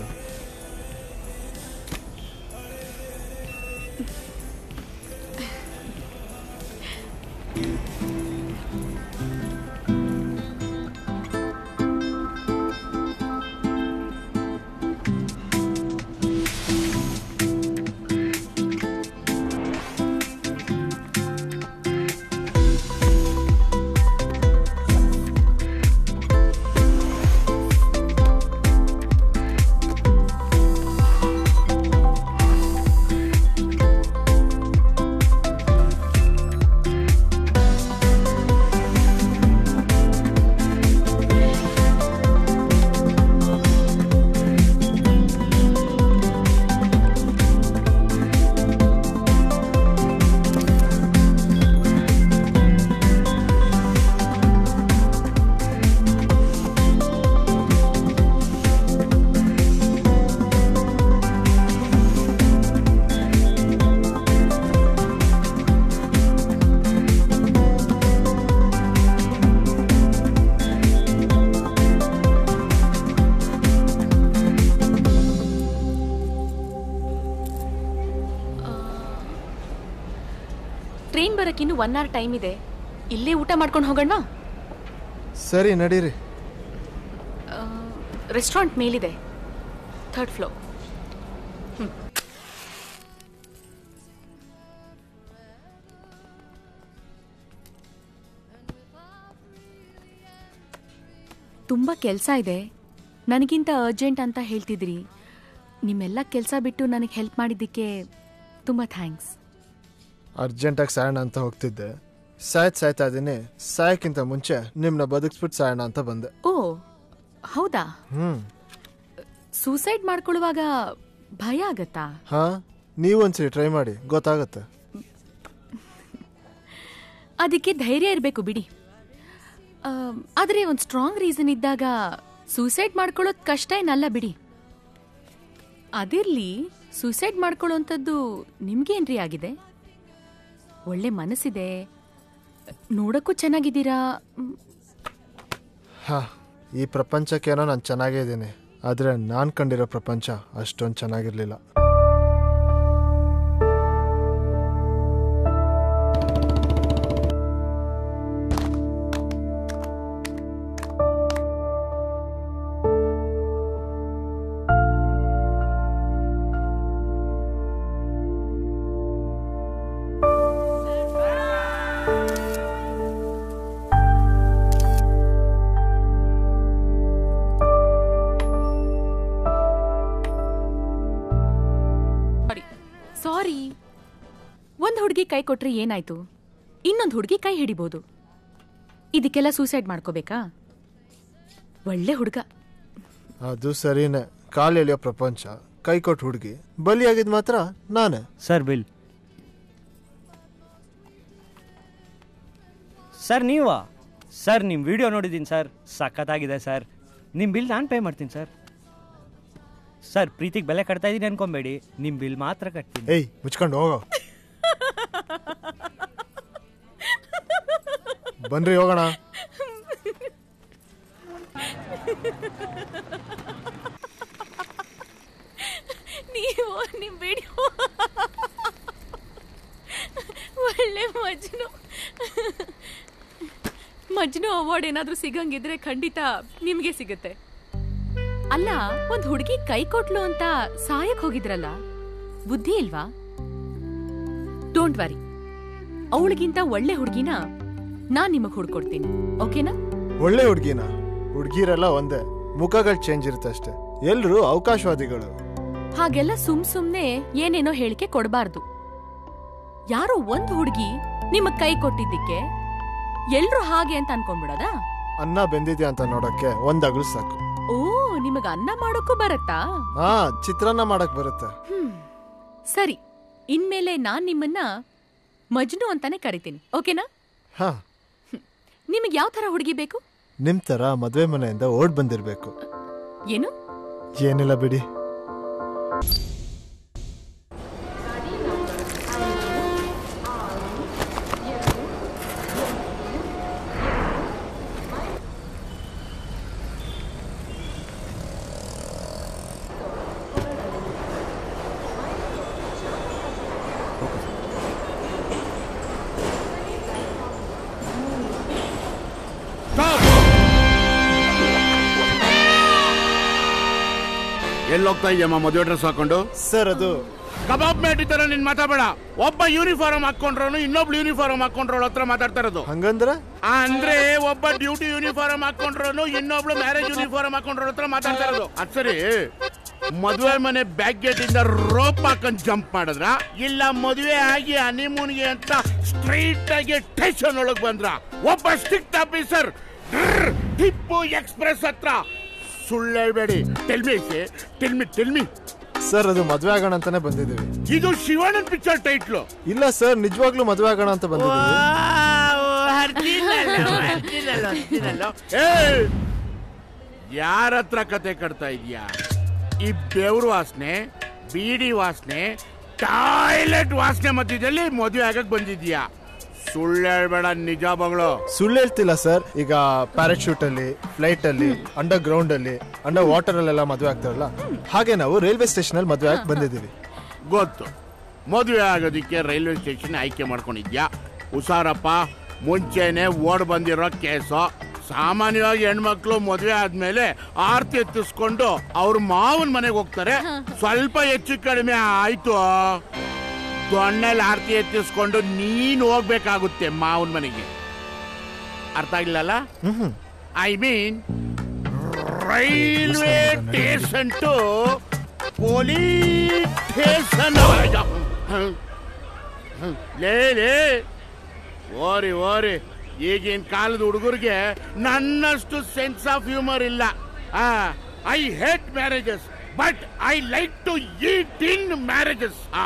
ಟ್ರೈನ್ ಬರಕ್ಕೆ ಇನ್ನು ಒನ್ ಅವರ್ ಟೈಮ್ ಇದೆ ಇಲ್ಲೇ ಊಟ ಮಾಡ್ಕೊಂಡು ಹೋಗೋಣ ಸರಿ ನಡೀರಿ ರೆಸ್ಟೋರೆಂಟ್ ಮೇಲಿದೆ ಥರ್ಡ್ ಫ್ಲೋರ್ ತುಂಬ ಕೆಲಸ ಇದೆ ನನಗಿಂತ ಅರ್ಜೆಂಟ್ ಅಂತ ಹೇಳ್ತಿದ್ರಿ ನಿಮ್ಮೆಲ್ಲ ಕೆಲಸ ಬಿಟ್ಟು ನನಗೆ ಹೆಲ್ಪ್ ಮಾಡಿದ್ದಕ್ಕೆ ತುಂಬ ಥ್ಯಾಂಕ್ಸ್ ಅರ್ಜೆಂಟಾಗಿ ಸಾಯೋಣ ಅಂತ ಹೋಗ್ತಿದ್ದೆ ಸಾಯ್ತ್ ಸಾಯ್ತಾ ಇದ್ದೀನಿ ಸಾಯಕ್ಕಿಂತ ಮುಂಚೆ ನಿಮ್ಮನ್ನ ಬದುಕ್ಸ್ಬಿಟ್ಟು ಸಾಯೋಣ ಅಂತ ಬಂದೆ ಓ ಹೌದಾ ಹ್ಮ್ ಸೂಸೈಡ್ ಮಾಡ್ಕೊಳ್ಳುವಾಗ ಭಯ ಆಗತ್ತಾ ಹಾ ನೀವು ಒಂದ್ಸರಿ ಟ್ರೈ ಮಾಡಿ ಗೊತ್ತಾಗತ್ತೆ ಅದಕ್ಕೆ ಧೈರ್ಯ ಇರಬೇಕು ಬಿಡಿ ಆಮ್, ಆದ್ರೆ ಒಂದು ಸ್ಟ್ರಾಂಗ್ ರೀಸನ್ ಇದ್ದಾಗ ಸೂಸೈಡ್ ಮಾಡ್ಕೊಳ್ಳೋದು ಕಷ್ಟ ಏನಲ್ಲ ಬಿಡಿ ಅದಿರ್ಲಿ ಸೂಸೈಡ್ ಮಾಡ್ಕೊಳ್ಳೋಂಥದ್ದು ನಿಮ್ಗೇನ್ರಿ ಆಗಿದೆ ಒಳ್ಳೆ ಮನಸ್ಸಿದೆ ನೋಡಕ್ಕೂ ಚೆನ್ನಾಗಿದ್ದೀರಾ ಮ್, ಹಾ ಈ ಪ್ರಪಂಚಕ್ಕೇನೋ ನಾನು ಚೆನ್ನಾಗೇ ಇದ್ದೀನಿ ಆದರೆ ನಾನು ಕಂಡಿರೋ ಪ್ರಪಂಚ ಅಷ್ಟೊಂದು ಚೆನ್ನಾಗಿರಲಿಲ್ಲ ಸಾರಿ ಒಂದ್ ಹುಡುಗಿ ಕೈ ಕೊಟ್ರೆ ಏನಾಯ್ತು ಇನ್ನೊಂದ್ ಹುಡುಗಿ ಕೈ ಹಿಡಿಬೋದು ಇದಕ್ಕೆಲ್ಲ ಸೂಸೈಡ್ ಮಾಡ್ಕೋಬೇಕಾ ಒಳ್ಳೆ ಹುಡುಗ ಅದು ಸರಿನೇ ಕಾಲು ಎಳೆಯೋ ಪ್ರಪಂಚ ಕೈ ಕೊಟ್ಟು ಹುಡುಗಿ ಬಲಿಯಾಗಿದ್ ಮಾತ್ರ ನಾನೇ ಸರ್ ಬಿಲ್ ಸರ್ ನೀವಾ ಸರ್ ನಿಮ್ಮ ವಿಡಿಯೋ ನೋಡಿದ್ದೀನಿ ಸರ್ ಸಖತ್ತಾಗಿದೆ ಸರ್ ನಿಮ್ಮ ಬಿಲ್ ನಾನು ಪೇ ಮಾಡ್ತೀನಿ ಸರ್ ಸರ್ ಪ್ರೀತಿಗೆ ಬೆಲೆ ಕಟ್ತಾ ಇದ್ದೀನಿ ಅನ್ಕೊಂಬೇಡಿ ನಿಮ್ಮ ಬಿಲ್ ಮಾತ್ರ ಕಟ್ತೀನಿ ಏಯ್ ಮುಚ್ಕೊಂಡು ಹೋಗೋ ಬನ್ರಿ ಹೋಗೋಣ ನೀವು ನಿಮ್ ವಿಡಿಯೋ ಒಳ್ಳೆ ಮಜ್ನು ಮಜ್ನು ಅವಾರ್ಡ್ ಏನಾದ್ರೂ ಸಿಗಂಗಿದ್ರೆ ಖಂಡಿತ ನಿಮ್ಗೆ ಸಿಗುತ್ತೆ ಅಲ್ಲ ಒಂದ್ ಹುಡುಗಿ ಕೈ ಕೊಟ್ಲು ಅಂತ ಸಾಯಕ್ ಹೋಗಿದ್ರಲ್ಲ ಬುದ್ಧಿ ಇಲ್ವಾ ಡೋಂಟ್ ವರಿ ಅವಳಿಗಿಂತ ಒಳ್ಳೆ ಹುಡುಗಿನ ನಾನ್ ನಿಮಗ್ ಹುಡ್ಕೊಡ್ತೀನಿ ಓಕೆನಾ ಒಳ್ಳೆ ಹುಡುಗಿನ ಹುಡುಗಿರೆಲ್ಲ ಒಂದೇ ಮುಖಗಳು ಚೇಂಜ್ ಇರುತ್ತೆ ಅಷ್ಟೇ ಎಲ್ರು ಅವಕಾಶವಾದಿಗಳು ಹಾಗೆಲ್ಲ ಸುಮ್ ಸುಮ್ನೆ ಏನೇನೋ ಹೇಳಿಕೆ ಕೊಡಬಾರ್ದು ಯಾರೋ ಒಂದ್ ಹುಡುಗಿ ನಿಮಗ್ ಕೈ ಕೊಟ್ಟಿದ್ದಕ್ಕೆ ಎಲ್ರು ಹಾಗೆ ಅಂತ ಅನ್ಕೊಂಡ್ಬಿಡೋದಾ ಅನ್ನ ಬೆಂದಿದ್ಯಾ ಅಂತ ನೋಡಕ್ಕೆ ಒಂದ್ ಅಗಲು ಸಾಕು ಓ ನಿಮಗ ಅನ್ನ ಮಾಡೋಕ್ಕೂ ಬರತ್ತಾ ಹಾ ಚಿತ್ರಾನ್ನ ಮಾಡಕ್ ಬರುತ್ತೆ ಹ್ಮ್ ಸರಿ ಇನ್ಮೇಲೆ ನಾನ್ ನಿಮ್ಮನ್ನ ಮಜ್ನು ಅಂತಾನೆ ಕರಿತೀನಿ ಓಕೆನಾ ಹಾ ನಿಮಗೆ ಯಾವ ತರ ಹುಡುಗಿ ಬೇಕು ನಿಮ್ ತರ ಮದ್ವೆ ಮನೆಯಿಂದ ಓಡ್ ಬಂದಿರ್ಬೇಕು ಏನು ಏನಿಲ್ಲ ಬಿಡಿ ಎಲ್ಲೋಗ್ತಾ ಇದೆಯಮ್ಮ ಮದುವೆ ಡ್ರೆಸ್ ಹಾಕೊಂಡು ಸರ್ ಅದು ಕಬಾಬ್ ಮೇಟಿ ತರ ನಿನ್ ಮಾತಾಡಬೇಡ ಒಬ್ಬ ಯೂನಿಫಾರ್ಮ್ ಹಾಕೊಂಡ್ರೋನು ಇನ್ನೊಬ್ಳು ಯೂನಿಫಾರ್ಮ್ ಹಾಕೊಂಡ್ರೋಳು ಹತ್ರ ಮಾತಾಡ್ತಾ ಇರೋದು ಹಂಗಂದ್ರೆ ಅಂದ್ರೆ ಒಬ್ಬ ಡ್ಯೂಟಿ ಯೂನಿಫಾರ್ಮ್ ಹಾಕೊಂಡ್ರೋನು ಇನ್ನೊಬ್ಳು ಮ್ಯಾರೇಜ್ ಯೂನಿಫಾರ್ಮ್ ಹಾಕೊಂಡ್ರೋಳ ಹತ್ರ ಮಾತಾಡ್ತಾ ಇರೋದು ಅದ್ ಸರಿ ಮದುವೆ ಮನೆ ಬ್ಯಾಕ್ ಗೇಟ್ ಇಂದ ರೋಪ್ ಹಾಕೊಂಡ್ ಜಂಪ್ ಮಾಡಿದ್ರ ಇಲ್ಲ ಮದುವೆ ಆಗಿ ಹನಿಮೂನ್ಗೆ ಅಂತ ಸ್ಟ್ರೈಟ್ ಆಗಿ ಸ್ಟೇಷನ್ ಒಳಗ್ ಬಂದ್ರ ಒಬ್ಬ ಸ್ಟ್ರಿಕ್ಟ್ ಆಫೀಸರ್ ಟಿಪ್ಪು ಎಕ್ಸ್ಪ್ರೆಸ್ ಹತ್ರ ಸುಳ್ಳು ಹೇಳ್ಬೇಡಿ ಟೆಲ್ಮಿ ಟೆಲ್ಮಿ ಟೆಲ್ಮಿ ಸರ್ ಅದು ಮದ್ವೆ ಆಗೋಣ ಅಂತಾನೆ ಬಂದಿದೀವಿ ಇದು ಶಿವಾನಂದ್ ಪಿಕ್ಚರ್ ಟೈಟ್ಲು ಇಲ್ಲ ಸರ್ ನಿಜವಾಗ್ಲೂ ಮದ್ವೆ ಆಗೋಣ ಅಂತ ಬಂದಿದೀವಿ ಯಾರ ಹತ್ರ ಕತೆ ಕಟ್ತಾ ಇದೀಯಾ ಈ ಬೆವ್ರು ವಾಸನೆ ಬೀಡಿ ವಾಸನೆ ಟಾಯ್ಲೆಟ್ ವಾಸನೆ ಮಧ್ಯದಲ್ಲಿ ಮದುವೆ ಆಗಕ್ ಬಂದಿದ್ಯಾ ಸುಳ್ಳು ಹೇಳ್ಬೇಡ ನಿಜ ಮಗಳು ಸುಳ್ಳು ಹೇಳ್ತಿಲ್ಲ ಸರ್ ಈಗ ಪ್ಯಾರಾಶೂಟ್ ಅಲ್ಲಿ ಫ್ಲೈಟ್ ಅಲ್ಲಿ ಅಂಡರ್ ಗ್ರೌಂಡ್ ಅಲ್ಲಿ ಅಂಡರ್ ವಾಟರ್ ಅಲ್ಲೆಲ್ಲ ಮದ್ವೆ ಆಗ್ತಾರಲ್ಲ ಹಾಗೆ ನಾವು ರೈಲ್ವೆ ಸ್ಟೇಷನ್ ಅಲ್ಲಿ ಮದ್ವೆ ಆಗಿ ಬಂದಿದ್ದೀವಿ ಗೊತ್ತು ಮದುವೆ ಆಗೋದಿಕ್ಕೆ ರೈಲ್ವೆ ಸ್ಟೇಷನ್ ಆಯ್ಕೆ ಮಾಡ್ಕೊಂಡಿದ್ಯಾ ಹುಷಾರಪ್ಪ ಮುಂಚೆನೆ ಓಡ್ ಬಂದಿರೋ ಕೇಸು ಸಾಮಾನ್ಯವಾಗಿ ಹೆಣ್ಮಕ್ಳು ಮದುವೆ ಆದ್ಮೇಲೆ ಆರ್ತಿ ಎತ್ತಿಸ್ಕೊಂಡು ಅವ್ರ ಮಾವನ್ ಮನೆಗೆ ಹೋಗ್ತಾರೆ ಸ್ವಲ್ಪ ಹೆಚ್ಚು ಕಡಿಮೆ ಆಯ್ತು ದೊಣ್ಣೆಲ್ ಆರ್ತಿ ಎತ್ತಿಸ್ಕೊಂಡು ನೀನ್ ಹೋಗ್ಬೇಕಾಗುತ್ತೆ ಮಾವನ್ ಮನೆಗೆ ಅರ್ಥ ಆಗಿಲ್ಲಲ್ಲ I mean railway station to police station ಲೇ ಲೇ ಓರಿ ಓರಿ ಈಗಿನ ಕಾಲದ ಹುಡುಗರಿಗೆ ನನ್ನಷ್ಟು ಸೆನ್ಸ್ ಆಫ್ ಹ್ಯೂಮರ್ ಇಲ್ಲ I hate marriages but I like to eat in marriages ಆ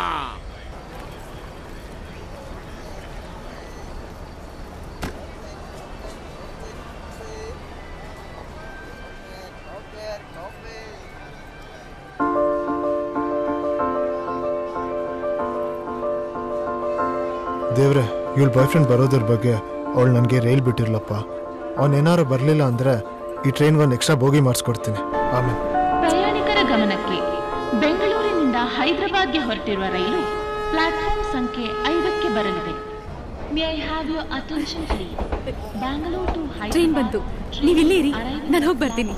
ದೇವ್ರೆ ಇವಳ ಬಾಯ್ ಫ್ರೆಂಡ್ ಬರೋದ್ರ ಬಗ್ಗೆ ಅವಳು ನನಗೆ ರೈಲ್ ಬಿಟ್ಟಿರ್ಲಪ್ಪ ಅವ್ನು ಏನಾರು ಬರಲಿಲ್ಲ ಅಂದ್ರೆ ಈ ಟ್ರೈನ್ಗೆ ಒಂದು ಎಕ್ಸ್ಟ್ರಾ ಬೋಗಿ ಮಾಡಿಸ್ಕೊಡ್ತೀನಿ ಆಮೇಲೆ ಪ್ರಯಾಣಿಕರ ಗಮನಕ್ಕೆ ಬೆಂಗಳೂರಿನಿಂದ ಹೈದರಾಬಾದ್ಗೆ ಹೊರಟಿರುವ ರೈಲು ಪ್ಲಾಟ್ಫಾರ್ಮ್ ಸಂಖ್ಯೆ ಐದಕ್ಕೆ ಬರಲಿದೆ may I have you attention please Bangalore to train ಬಂತು ನೀವಿಲ್ಲಿ ಇರಿ ನಾನು ಹೋಗಿ ಬರ್ತೀನಿ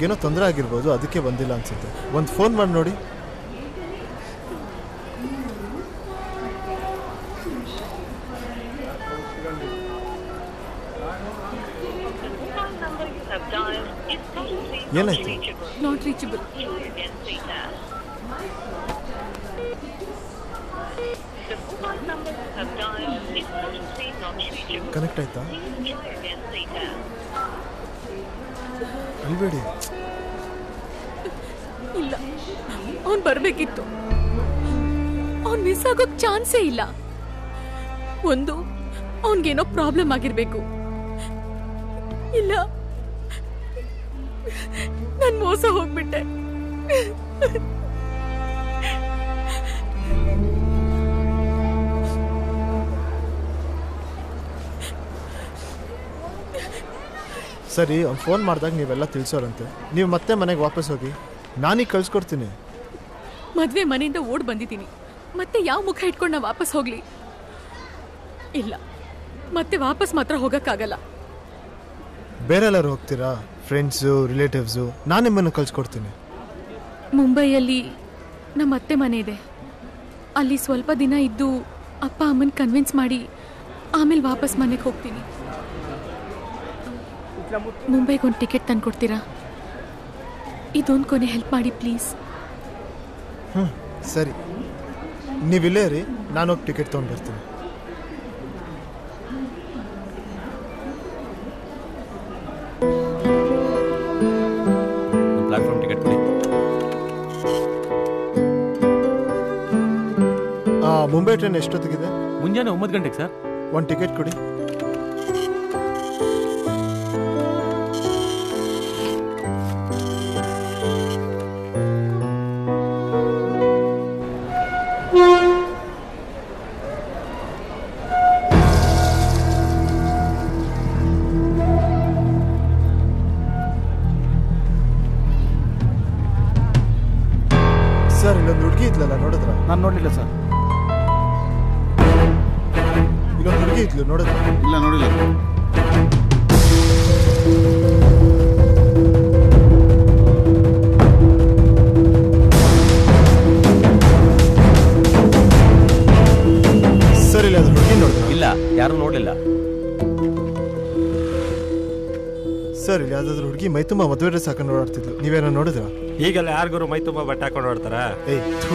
ಅವ್ರಿಗೇನೋ ತೊಂದರೆ ಆಗಿರ್ಬೋದು ಅದಕ್ಕೆ ಬಂದಿಲ್ಲ ಅನ್ಸುತ್ತೆ ಒಂದು ಫೋನ್ ಮಾಡಿ ನೋಡಿ ಏನಾಯ್ತು ನಾಟ್ ರೀಚಬಲ್ ಕನೆಕ್ಟ್ ಆಯ್ತಾ ಅಲ್ಬೇಡಿ ಇಲ್ಲ ಅವ್ನ್ ಬರ್ಬೇಕಿತ್ತು ಅವ್ನ್ ಮಿಸ್ ಆಗೋಕ್ ಚಾನ್ಸೇ ಇಲ್ಲ ಒಂದು ಅವನ್ಗೇನೋ ಪ್ರಾಬ್ಲಮ್ ಆಗಿರ್ಬೇಕು ಇಲ್ಲ ನಾನ್ ಮೋಸ ಹೋಗ್ಬಿಟ್ಟೆ ಸರಿ ಅವ್ನು ಫೋನ್ ಮಾಡಿದಾಗ ನೀವೆಲ್ಲ ತಿಳಿಸೋರಂತೆ ನೀವು ಮತ್ತೆ ಮನೆಗೆ ವಾಪಸ್ ಹೋಗಿ ನಾನೀಗ ಕಳ್ಸ್ಕೊಡ್ತೀನಿ ಮದ್ವೆ ಮನೆಯಿಂದ ಓಡ್ ಬಂದಿದ್ದೀನಿ ಮತ್ತೆ ಯಾವ ಮುಖ ಇಟ್ಕೊಂಡು ನಾ ವಾಪಸ್ ಹೋಗ್ಲಿ ಇಲ್ಲ ಮತ್ತೆ ವಾಪಸ್ ಮಾತ್ರ ಹೋಗಕ್ಕಾಗಲ್ಲ ಬೇರೆ ಎಲ್ಲರೂ ಹೋಗ್ತೀರಾ ಫ್ರೆಂಡ್ಸು ರಿಲೇಟಿವ್ಸು ನಾನು ನಿಮ್ಮನ್ನು ಕಳ್ಸ್ಕೊಡ್ತೀನಿ ಮುಂಬೈಯಲ್ಲಿ ನಮ್ಮ ಅತ್ತೆ ಮನೆ ಇದೆ ಅಲ್ಲಿ ಸ್ವಲ್ಪ ದಿನ ಇದ್ದು ಅಪ್ಪ ಅಮ್ಮನ ಕನ್ವಿನ್ಸ್ ಮಾಡಿ ಆಮೇಲೆ ವಾಪಸ್ ಮನೆಗೆ ಹೋಗ್ತೀನಿ ಮುಂಬೈಗೆ ಒಂದು ಟಿಕೆಟ್ ತಂದು ಕೊಡ್ತೀರಾ ಇದೊಂದು ಕೊನೆ ಹೆಲ್ಪ್ ಮಾಡಿ ಪ್ಲೀಸ್ ಹ್ಞೂ ಸರಿ ನೀವಿಲ್ಲೇ ರೀ ನಾನು ಹೋಗಿ ಟಿಕೆಟ್ ತೊಗೊಂಡು ಬರ್ತೀನಿ ಪ್ಲಾಟ್ಫಾರ್ಮ್ ಟಿಕೆಟ್ ಕೊಡಿ ಆ, ಮುಂಬೈ ಟ್ರೈನ್ ಎಷ್ಟೊತ್ತಿಗಿದೆ ಮುಂಜಾನೆ ಒಂಬತ್ತು ಗಂಟೆಗೆ ಸರ್ ಒಂದು ಟಿಕೆಟ್ ಕೊಡಿ ಸರ್ ಇಲ್ಲೊಂದು ಹುಡುಗಿ ಇದ್ಲಲ್ಲ ನೋಡಿದ್ರ ನಾನು ನೋಡಲಿಲ್ಲ ಸರ್ ಇಲ್ಲೊಂದು ಹುಡುಗಿ ಇದ್ಲು ನೋಡಿದ್ರ ಇಲ್ಲ ನೋಡಿಲ್ಲ ಸರ್ ಇಲ್ಲ ಅದು ಹುಡುಗಿ ನೋಡಿದ್ರ ಇಲ್ಲ ಯಾರು ನೋಡಲಿಲ್ಲ ಸರ್ ಇಲ್ಲಿ ಯಾವ್ದಾದ್ರು ಹುಡುಗಿ ಮೈ ತುಂಬ ಮದುವೆ ಡ್ರೆಸ್ ಹಾಕೊಂಡು ಓಡಾಡ್ತಿದ್ಲು ನೀವೇನೋ ನೋಡಿದ್ರ ಈಗೆಲ್ಲ ಯಾರಿಗೂ ಮೈ ತುಂಬ ಬಟ್ಟೆ ಹಾಕೊಂಡು ಓಡ್ತಾರ ಏಯ್ ಥೂ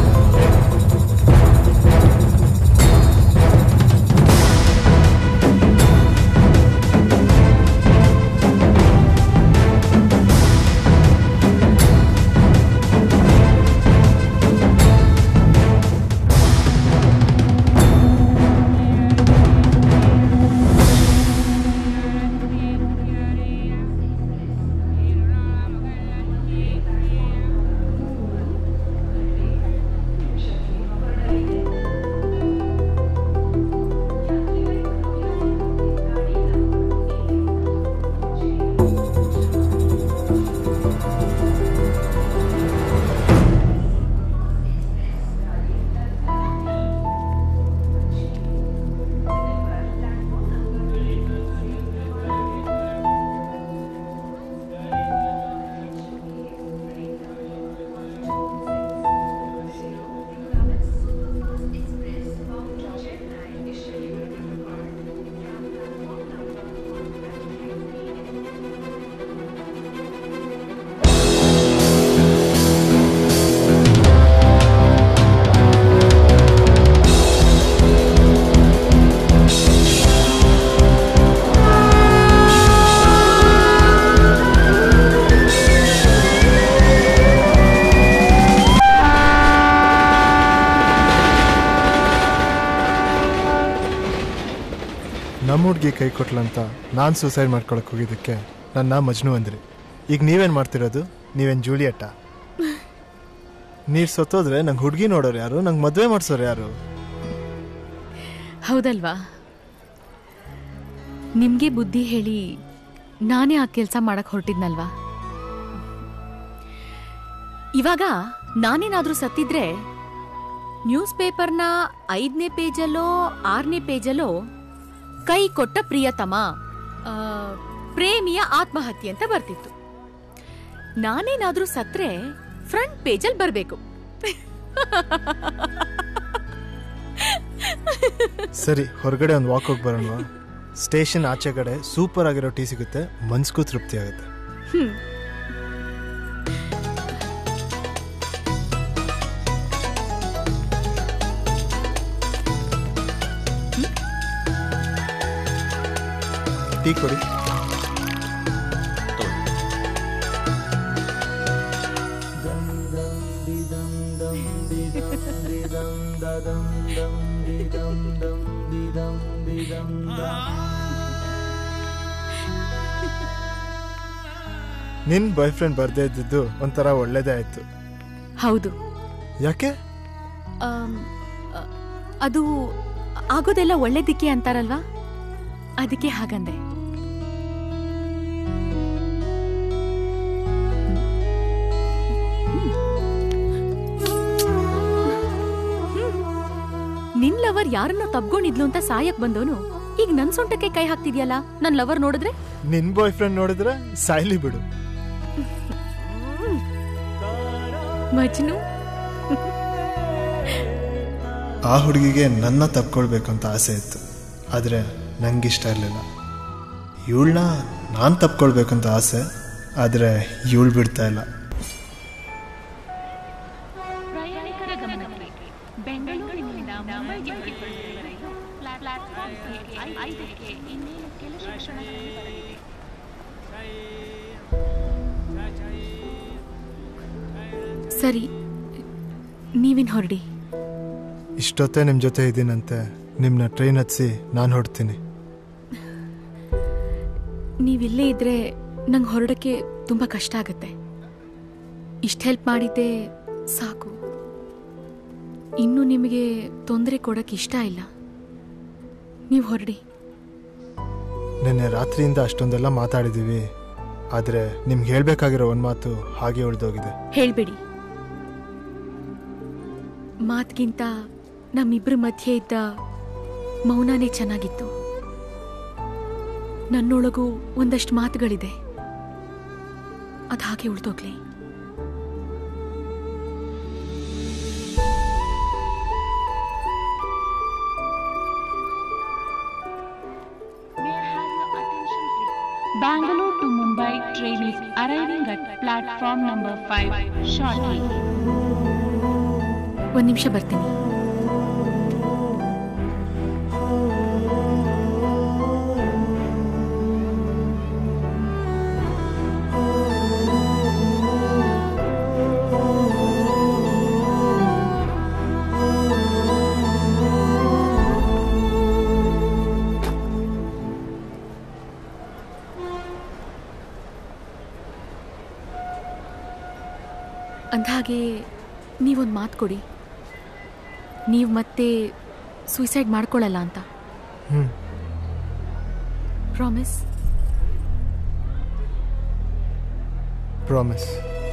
ನಮ್ಮ ಹುಡುಗಿ ಕೈ ಕೊಟ್ಲಂತ ನಾನು ಸೂಸೈಡ್ ಮಾಡ್ಕೊಳಕ್ ಹೋಗಿದ್ದಕ್ಕೆ ನನ್ನ ಮಜ್ನು ಅಂದ್ರಿ ಈಗ ನೀವೇನು ಮಾಡ್ತಿರೋದು ನೀವೇನು ಜೂಲಿಯಟ್ಟ ನೀರು ಸತ್ತೋದ್ರೆ ನಂಗೆ ಹುಡುಗಿ ನೋಡೋರು ಯಾರು ನಂಗೆ ಮದುವೆ ಮಾಡಿಸೋರು ಯಾರು ಹೌದಲ್ವಾ ನಿಮ್ಗೆ ಬುದ್ಧಿ ಹೇಳಿ ನಾನೇ ಆ ಕೆಲಸ ಮಾಡಕ್ ಹೊರಟಿದ್ನಲ್ವಾ ಇವಾಗ ನಾನೇನಾದ್ರೂ ಸತ್ತಿದ್ರೆ ನ್ಯೂಸ್ ಪೇಪರ್ನ ಐದನೇ ಪೇಜಲ್ಲೋ ಆರನೇ ಪೇಜಲ್ಲೋ ಕೈ ಕೊಟ್ಟ ಪ್ರಿಯತಮ ಆ, ಪ್ರೇಮಿಯ ಆತ್ಮಹತ್ಯೆ ಅಂತ ಬರ್ತಿತ್ತು ನಾನೇನಾದ್ರೂ ಸತ್ರೆ ಫ್ರಂಟ್ ಪೇಜಲ್ ಬರ್ಬೇಕು ಸರಿ ಹೊರಗಡೆ ಒಂದು ವಾಕ್ ಹೋಗಿ ಬರೋಣ ಸ್ಟೇಷನ್ ಆಚೆ ಕಡೆ ಸೂಪರ್ ಆಗಿರೋ ಟೀ ಸಿಗುತ್ತೆ ಮನ್ಸ್ಗೂ ತೃಪ್ತಿ ಆಗುತ್ತೆ ಹ್ಮ್ ಟೀ ಕೊಡಿ ನಿನ್ ಬಾಯ್ ಫ್ರೆಂಡ್ ಬರ್ದೇ ಇದ್ದಿದ್ದು ಒಂಥರ ಒಳ್ಳೇದೇ ಆಯ್ತು ಹೌದು ಯಾಕೆ ಆಮ್, ಅ- ಅದು ಆಗೋದೆಲ್ಲ ಒಳ್ಳೇದಿಕ್ಕೆ ಅಂತಾರಲ್ವಾ ಅದಕ್ಕೆ ಹಾಗಂದೆ ನಿನ್ ಲವರ್ ಯಾರನ್ನ ತಬ್ಕೊಂಡಿದ್ಲು ಅಂತ ಸಾಯಕ್ ಬಂದವನು ಈಗ ನನ್ ಸೊಂಟಕ್ಕೆ ಕೈ ಹಾಕ್ತಿದ್ಯಲ್ಲ ನನ್ ಲವರ್ ನೋಡಿದ್ರೆ ನಿನ್ ಬಾಯ್ ಫ್ರೆಂಡ್ ನೋಡಿದ್ರೆ ಸಾಯ್ಲಿ ಬಿಡು ಮಜ್ನು ಆ ಹುಡುಗಿಗೆ ನನ್ನ ತಪ್ಕೊಳ್ಬೇಕು ಅಂತ ಆಸೆ ಇತ್ತು ಆದರೆ ನಂಗಿಷ್ಟ ಇರಲಿಲ್ಲ ಇವಳನ್ನ ನಾನು ತಪ್ಕೊಳ್ಬೇಕಂತ ಆಸೆ ಆದರೆ ಇವಳು ಬಿಡ್ತಾ ಇಲ್ಲ ಪ್ರಯಾಣಿಕರ ಗಮನಕ್ಕೆ ಬೆಂಗಳೂರಿನಿಂದ ಮುಂಬೈಗೆ ಹೊರಟಿರುವ ರೈಲು ಪ್ಲಾಟ್ಫಾರ್ಮ್ ಸಂಖ್ಯೆ ಐದಕ್ಕೆ ಇನ್ನೇನು ಕೆಲ ಕ್ಷಣಗಳಲ್ಲಿ ಬರಲಿದೆ ಸರಿ ನೀವಿನ್ ಹೊರಡಿ ಇಷ್ಟೊತ್ತೇ ನಿಮ್ಮ ಜೊತೆ ಇದ್ದೀನಂತೆ ನಿಮ್ಮನ್ನ ಟ್ರೈನ್ ಹತ್ಸಿ ನಾನು ಹೊಡ್ತೀನಿ ನೀವಿಲ್ಲೇ ಇದ್ರೆ ನಂಗೆ ಹೊರಡಕ್ಕೆ ತುಂಬ ಕಷ್ಟ ಆಗುತ್ತೆ ಇಷ್ಟು ಹೆಲ್ಪ್ ಮಾಡಿದ್ದೆ ಸಾಕು ಇನ್ನು ನಿಮಗೆ ತೊಂದರೆ ಕೊಡಕ್ಕೆ ಇಷ್ಟ ಇಲ್ಲ ನೀವು ಹೊರಡಿ ನಿನ್ನೆ ರಾತ್ರಿಯಿಂದ ಅಷ್ಟೊಂದೆಲ್ಲ ಮಾತಾಡಿದ್ದೀವಿ ಆದರೆ ನಿಮ್ಗೆ ಹೇಳಬೇಕಾಗಿರೋ ಒಂದು ಮಾತು ಹಾಗೆ ಉಳಿದೋಗಿದೆ ಹೇಳ್ಬೇಡಿ ಮಾತ್ಗಿಂತ ನಮ್ಮಿಬ್ರ ಮಧ್ಯೆ ಇದ್ದ ಮೌನನೇ ಚೆನ್ನಾಗಿತ್ತು ನನ್ನೊಳಗೂ ಒಂದಷ್ಟು ಮಾತುಗಳಿದೆ ಅದು ಹಾಗೆ ಉಳ್ದೋಗ್ಲಿ Bangalore to Mumbai train is arriving at platform number 5 shortly. ಒಂದು ನಿಮಿಷ ಬರ್ತೀನಿ ಅಂದಹಾಗೆ ನೀವೊಂದು ಮಾತು ಕೊಡಿ ನೀವು ಮತ್ತೆ ಸೂಸೈಡ್ ಮಾಡ್ಕೊಳ್ಳಲ್ಲ ಅಂತ ಹ್ಞೂ ಪ್ರಾಮಿಸ್ ಪ್ರಾಮಿಸ್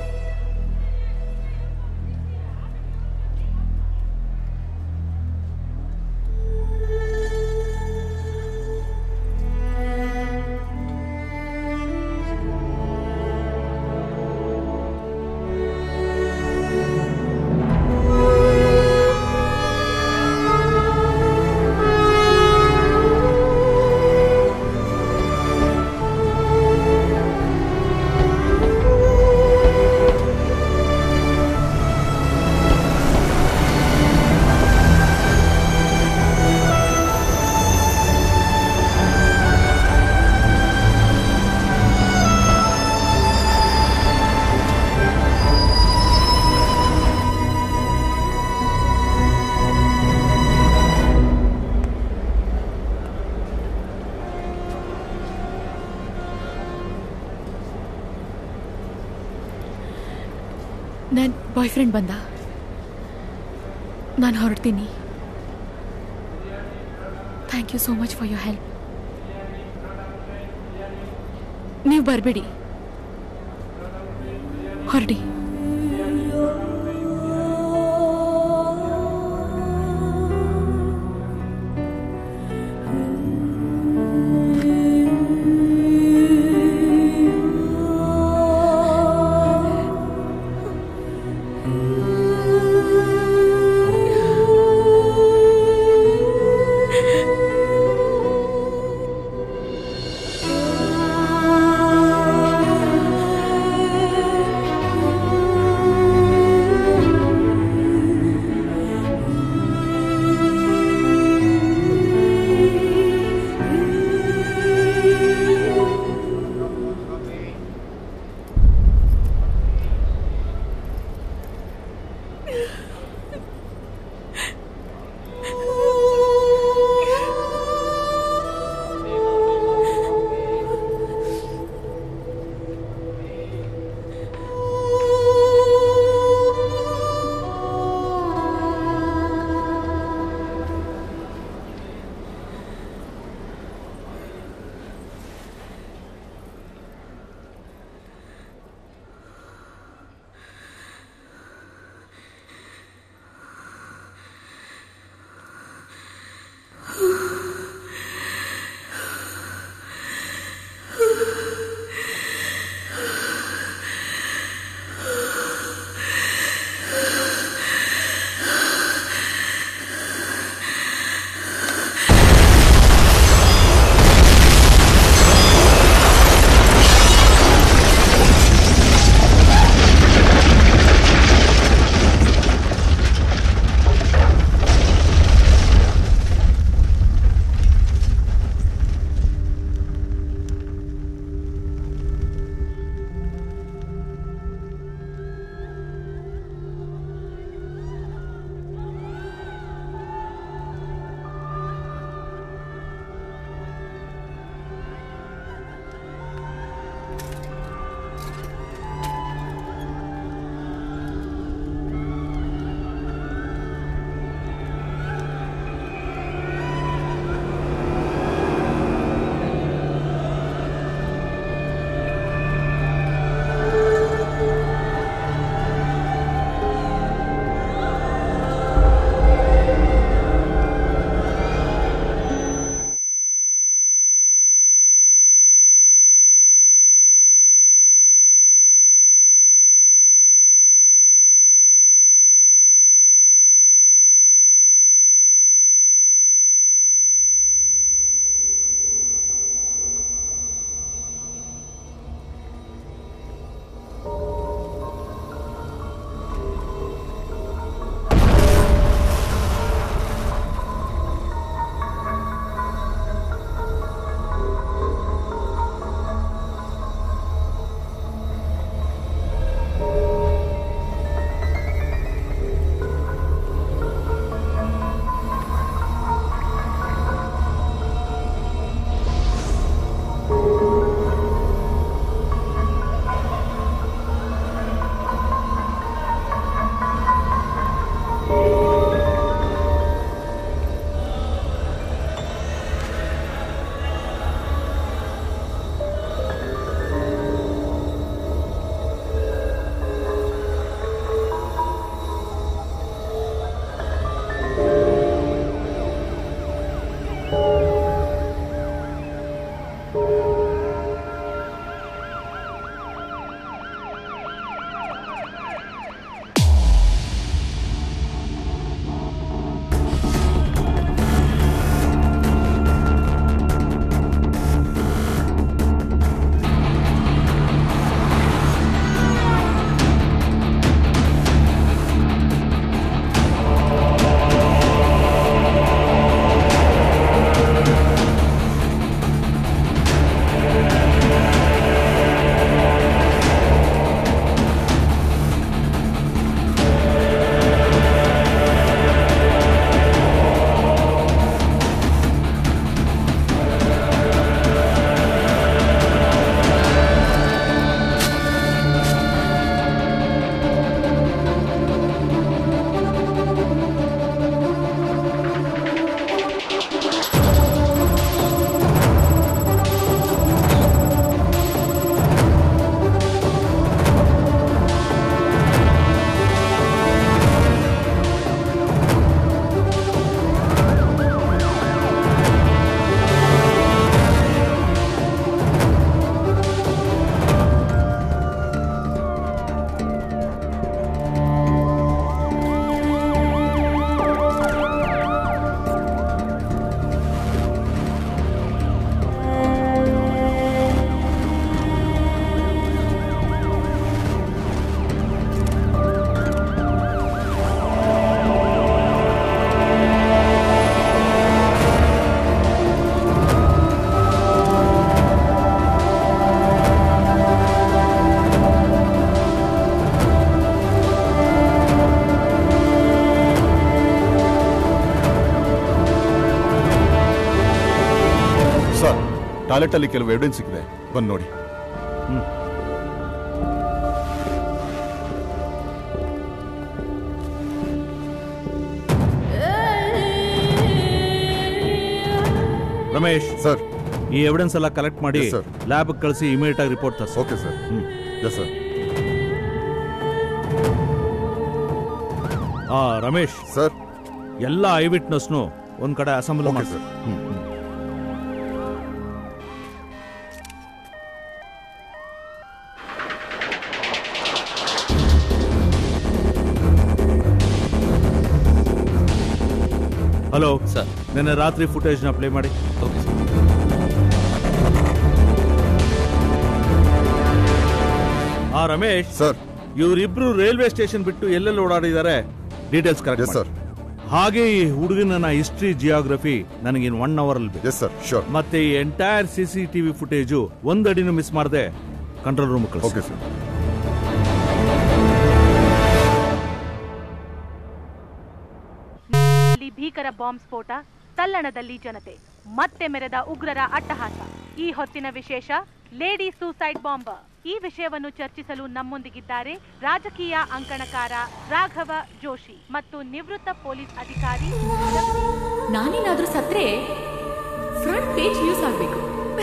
ನನ್ನ ಬಾಯ್ ಫ್ರೆಂಡ್ ಬಂದ ನಾನು ಹೊರಡ್ತೀನಿ thank you so much for your help ನೀವು ಬರಬೇಡಿ ಹೊರಡಿ ಟಾಯ್ಲೆಟಲ್ಲಿ ಕೆಲವು ಎವಿಡೆನ್ಸ್ ಸಿಕ್ಕಿದೆ ಬಂದು ನೋಡಿ ರಮೇಶ್ ಸರ್ ಈ ಎವಿಡೆನ್ಸ್ ಎಲ್ಲ ಕಲೆಕ್ಟ್ ಮಾಡಿ Yes, sir. ಲ್ಯಾಬ್ ಕಳಿಸಿ ಇಮಿಡಿಯೇಟ್ ಆಗಿ ರಿಪೋರ್ಟ್ ತರ್ಸಿ ಓಕೆ ಸರ್ ಎಸ್ ಸರ್ ಆ ರಮೇಶ್ ಸರ್ ಎಲ್ಲ ಐ ವಿಟ್ನೆಸ್ನು ಒಂದ್ ಕಡೆ ಅಸೆಂಬ್ಲಿ ಮಾಡಿ ಸರ್ ಹಲೋ ಸರ್ ನಿನ್ನೆ ರಾತ್ರಿ ಫುಟೇಜ್ನ ಪ್ಲೇ ಮಾಡಿ ಓಕೆ ಸರ್ ಆ ರಮೇಶ್ ಸರ್ ಇವರಿಬ್ರು ರೈಲ್ವೆ ಸ್ಟೇಷನ್ ಬಿಟ್ಟು ಎಲ್ಲೆಲ್ಲಿ ಓಡಾಡಿದ್ದಾರೆ ಡೀಟೇಲ್ಸ್ ಕರೆಕ್ಟ್ ಸರ್ ಹಾಗೆ ಈ ಹುಡುಗನ ಹಿಸ್ಟ್ರಿ ಜಿಯೋಗ್ರಫಿ ನನಗೆ ಇನ್ ಒನ್ ಅವರ್ ಅಲ್ಲಿ ಬೇಕು ಎಸ್ ಸರ್ ಶೋರ್ ಮತ್ತೆ ಈ entire C C TV footage ಒಂದಡಿನೂ ಮಿಸ್ ಮಾಡದೆ ಕಂಟ್ರೋಲ್ ರೂಮ್ ಓಕೆ ಸರ್ ಇಲ್ಲಿ ಭೀಕರ ಬಾಂಬ್ ಸ್ಫೋಟ ತಲ್ಲಣದಲ್ಲಿ ಜನತೆ ಮತ್ತೆ ಮೆರೆದ ಉಗ್ರರ ಅಟ್ಟಹಾಸ ಈ ಹೊತ್ತಿನ ವಿಶೇಷ ಲೇಡಿ ಸೂಸೈಡ್ ಬಾಂಬರ್ ಈ ವಿಷಯವನ್ನು ಚರ್ಚಿಸಲು ನಮ್ಮೊಂದಿಗಿದ್ದಾರೆ ರಾಜಕೀಯ ಅಂಕಣಕಾರ ರಾಘವ ಜೋಶಿ ಮತ್ತು ನಿವೃತ್ತ ಪೊಲೀಸ್ ಅಧಿಕಾರಿ ನಾನೇನಾದ್ರೂ ಸತ್ರೆ ಫ್ರಂಟ್ ಪೇಜ್ ನ್ಯೂಸ್ ಆಗ್ಬೇಕು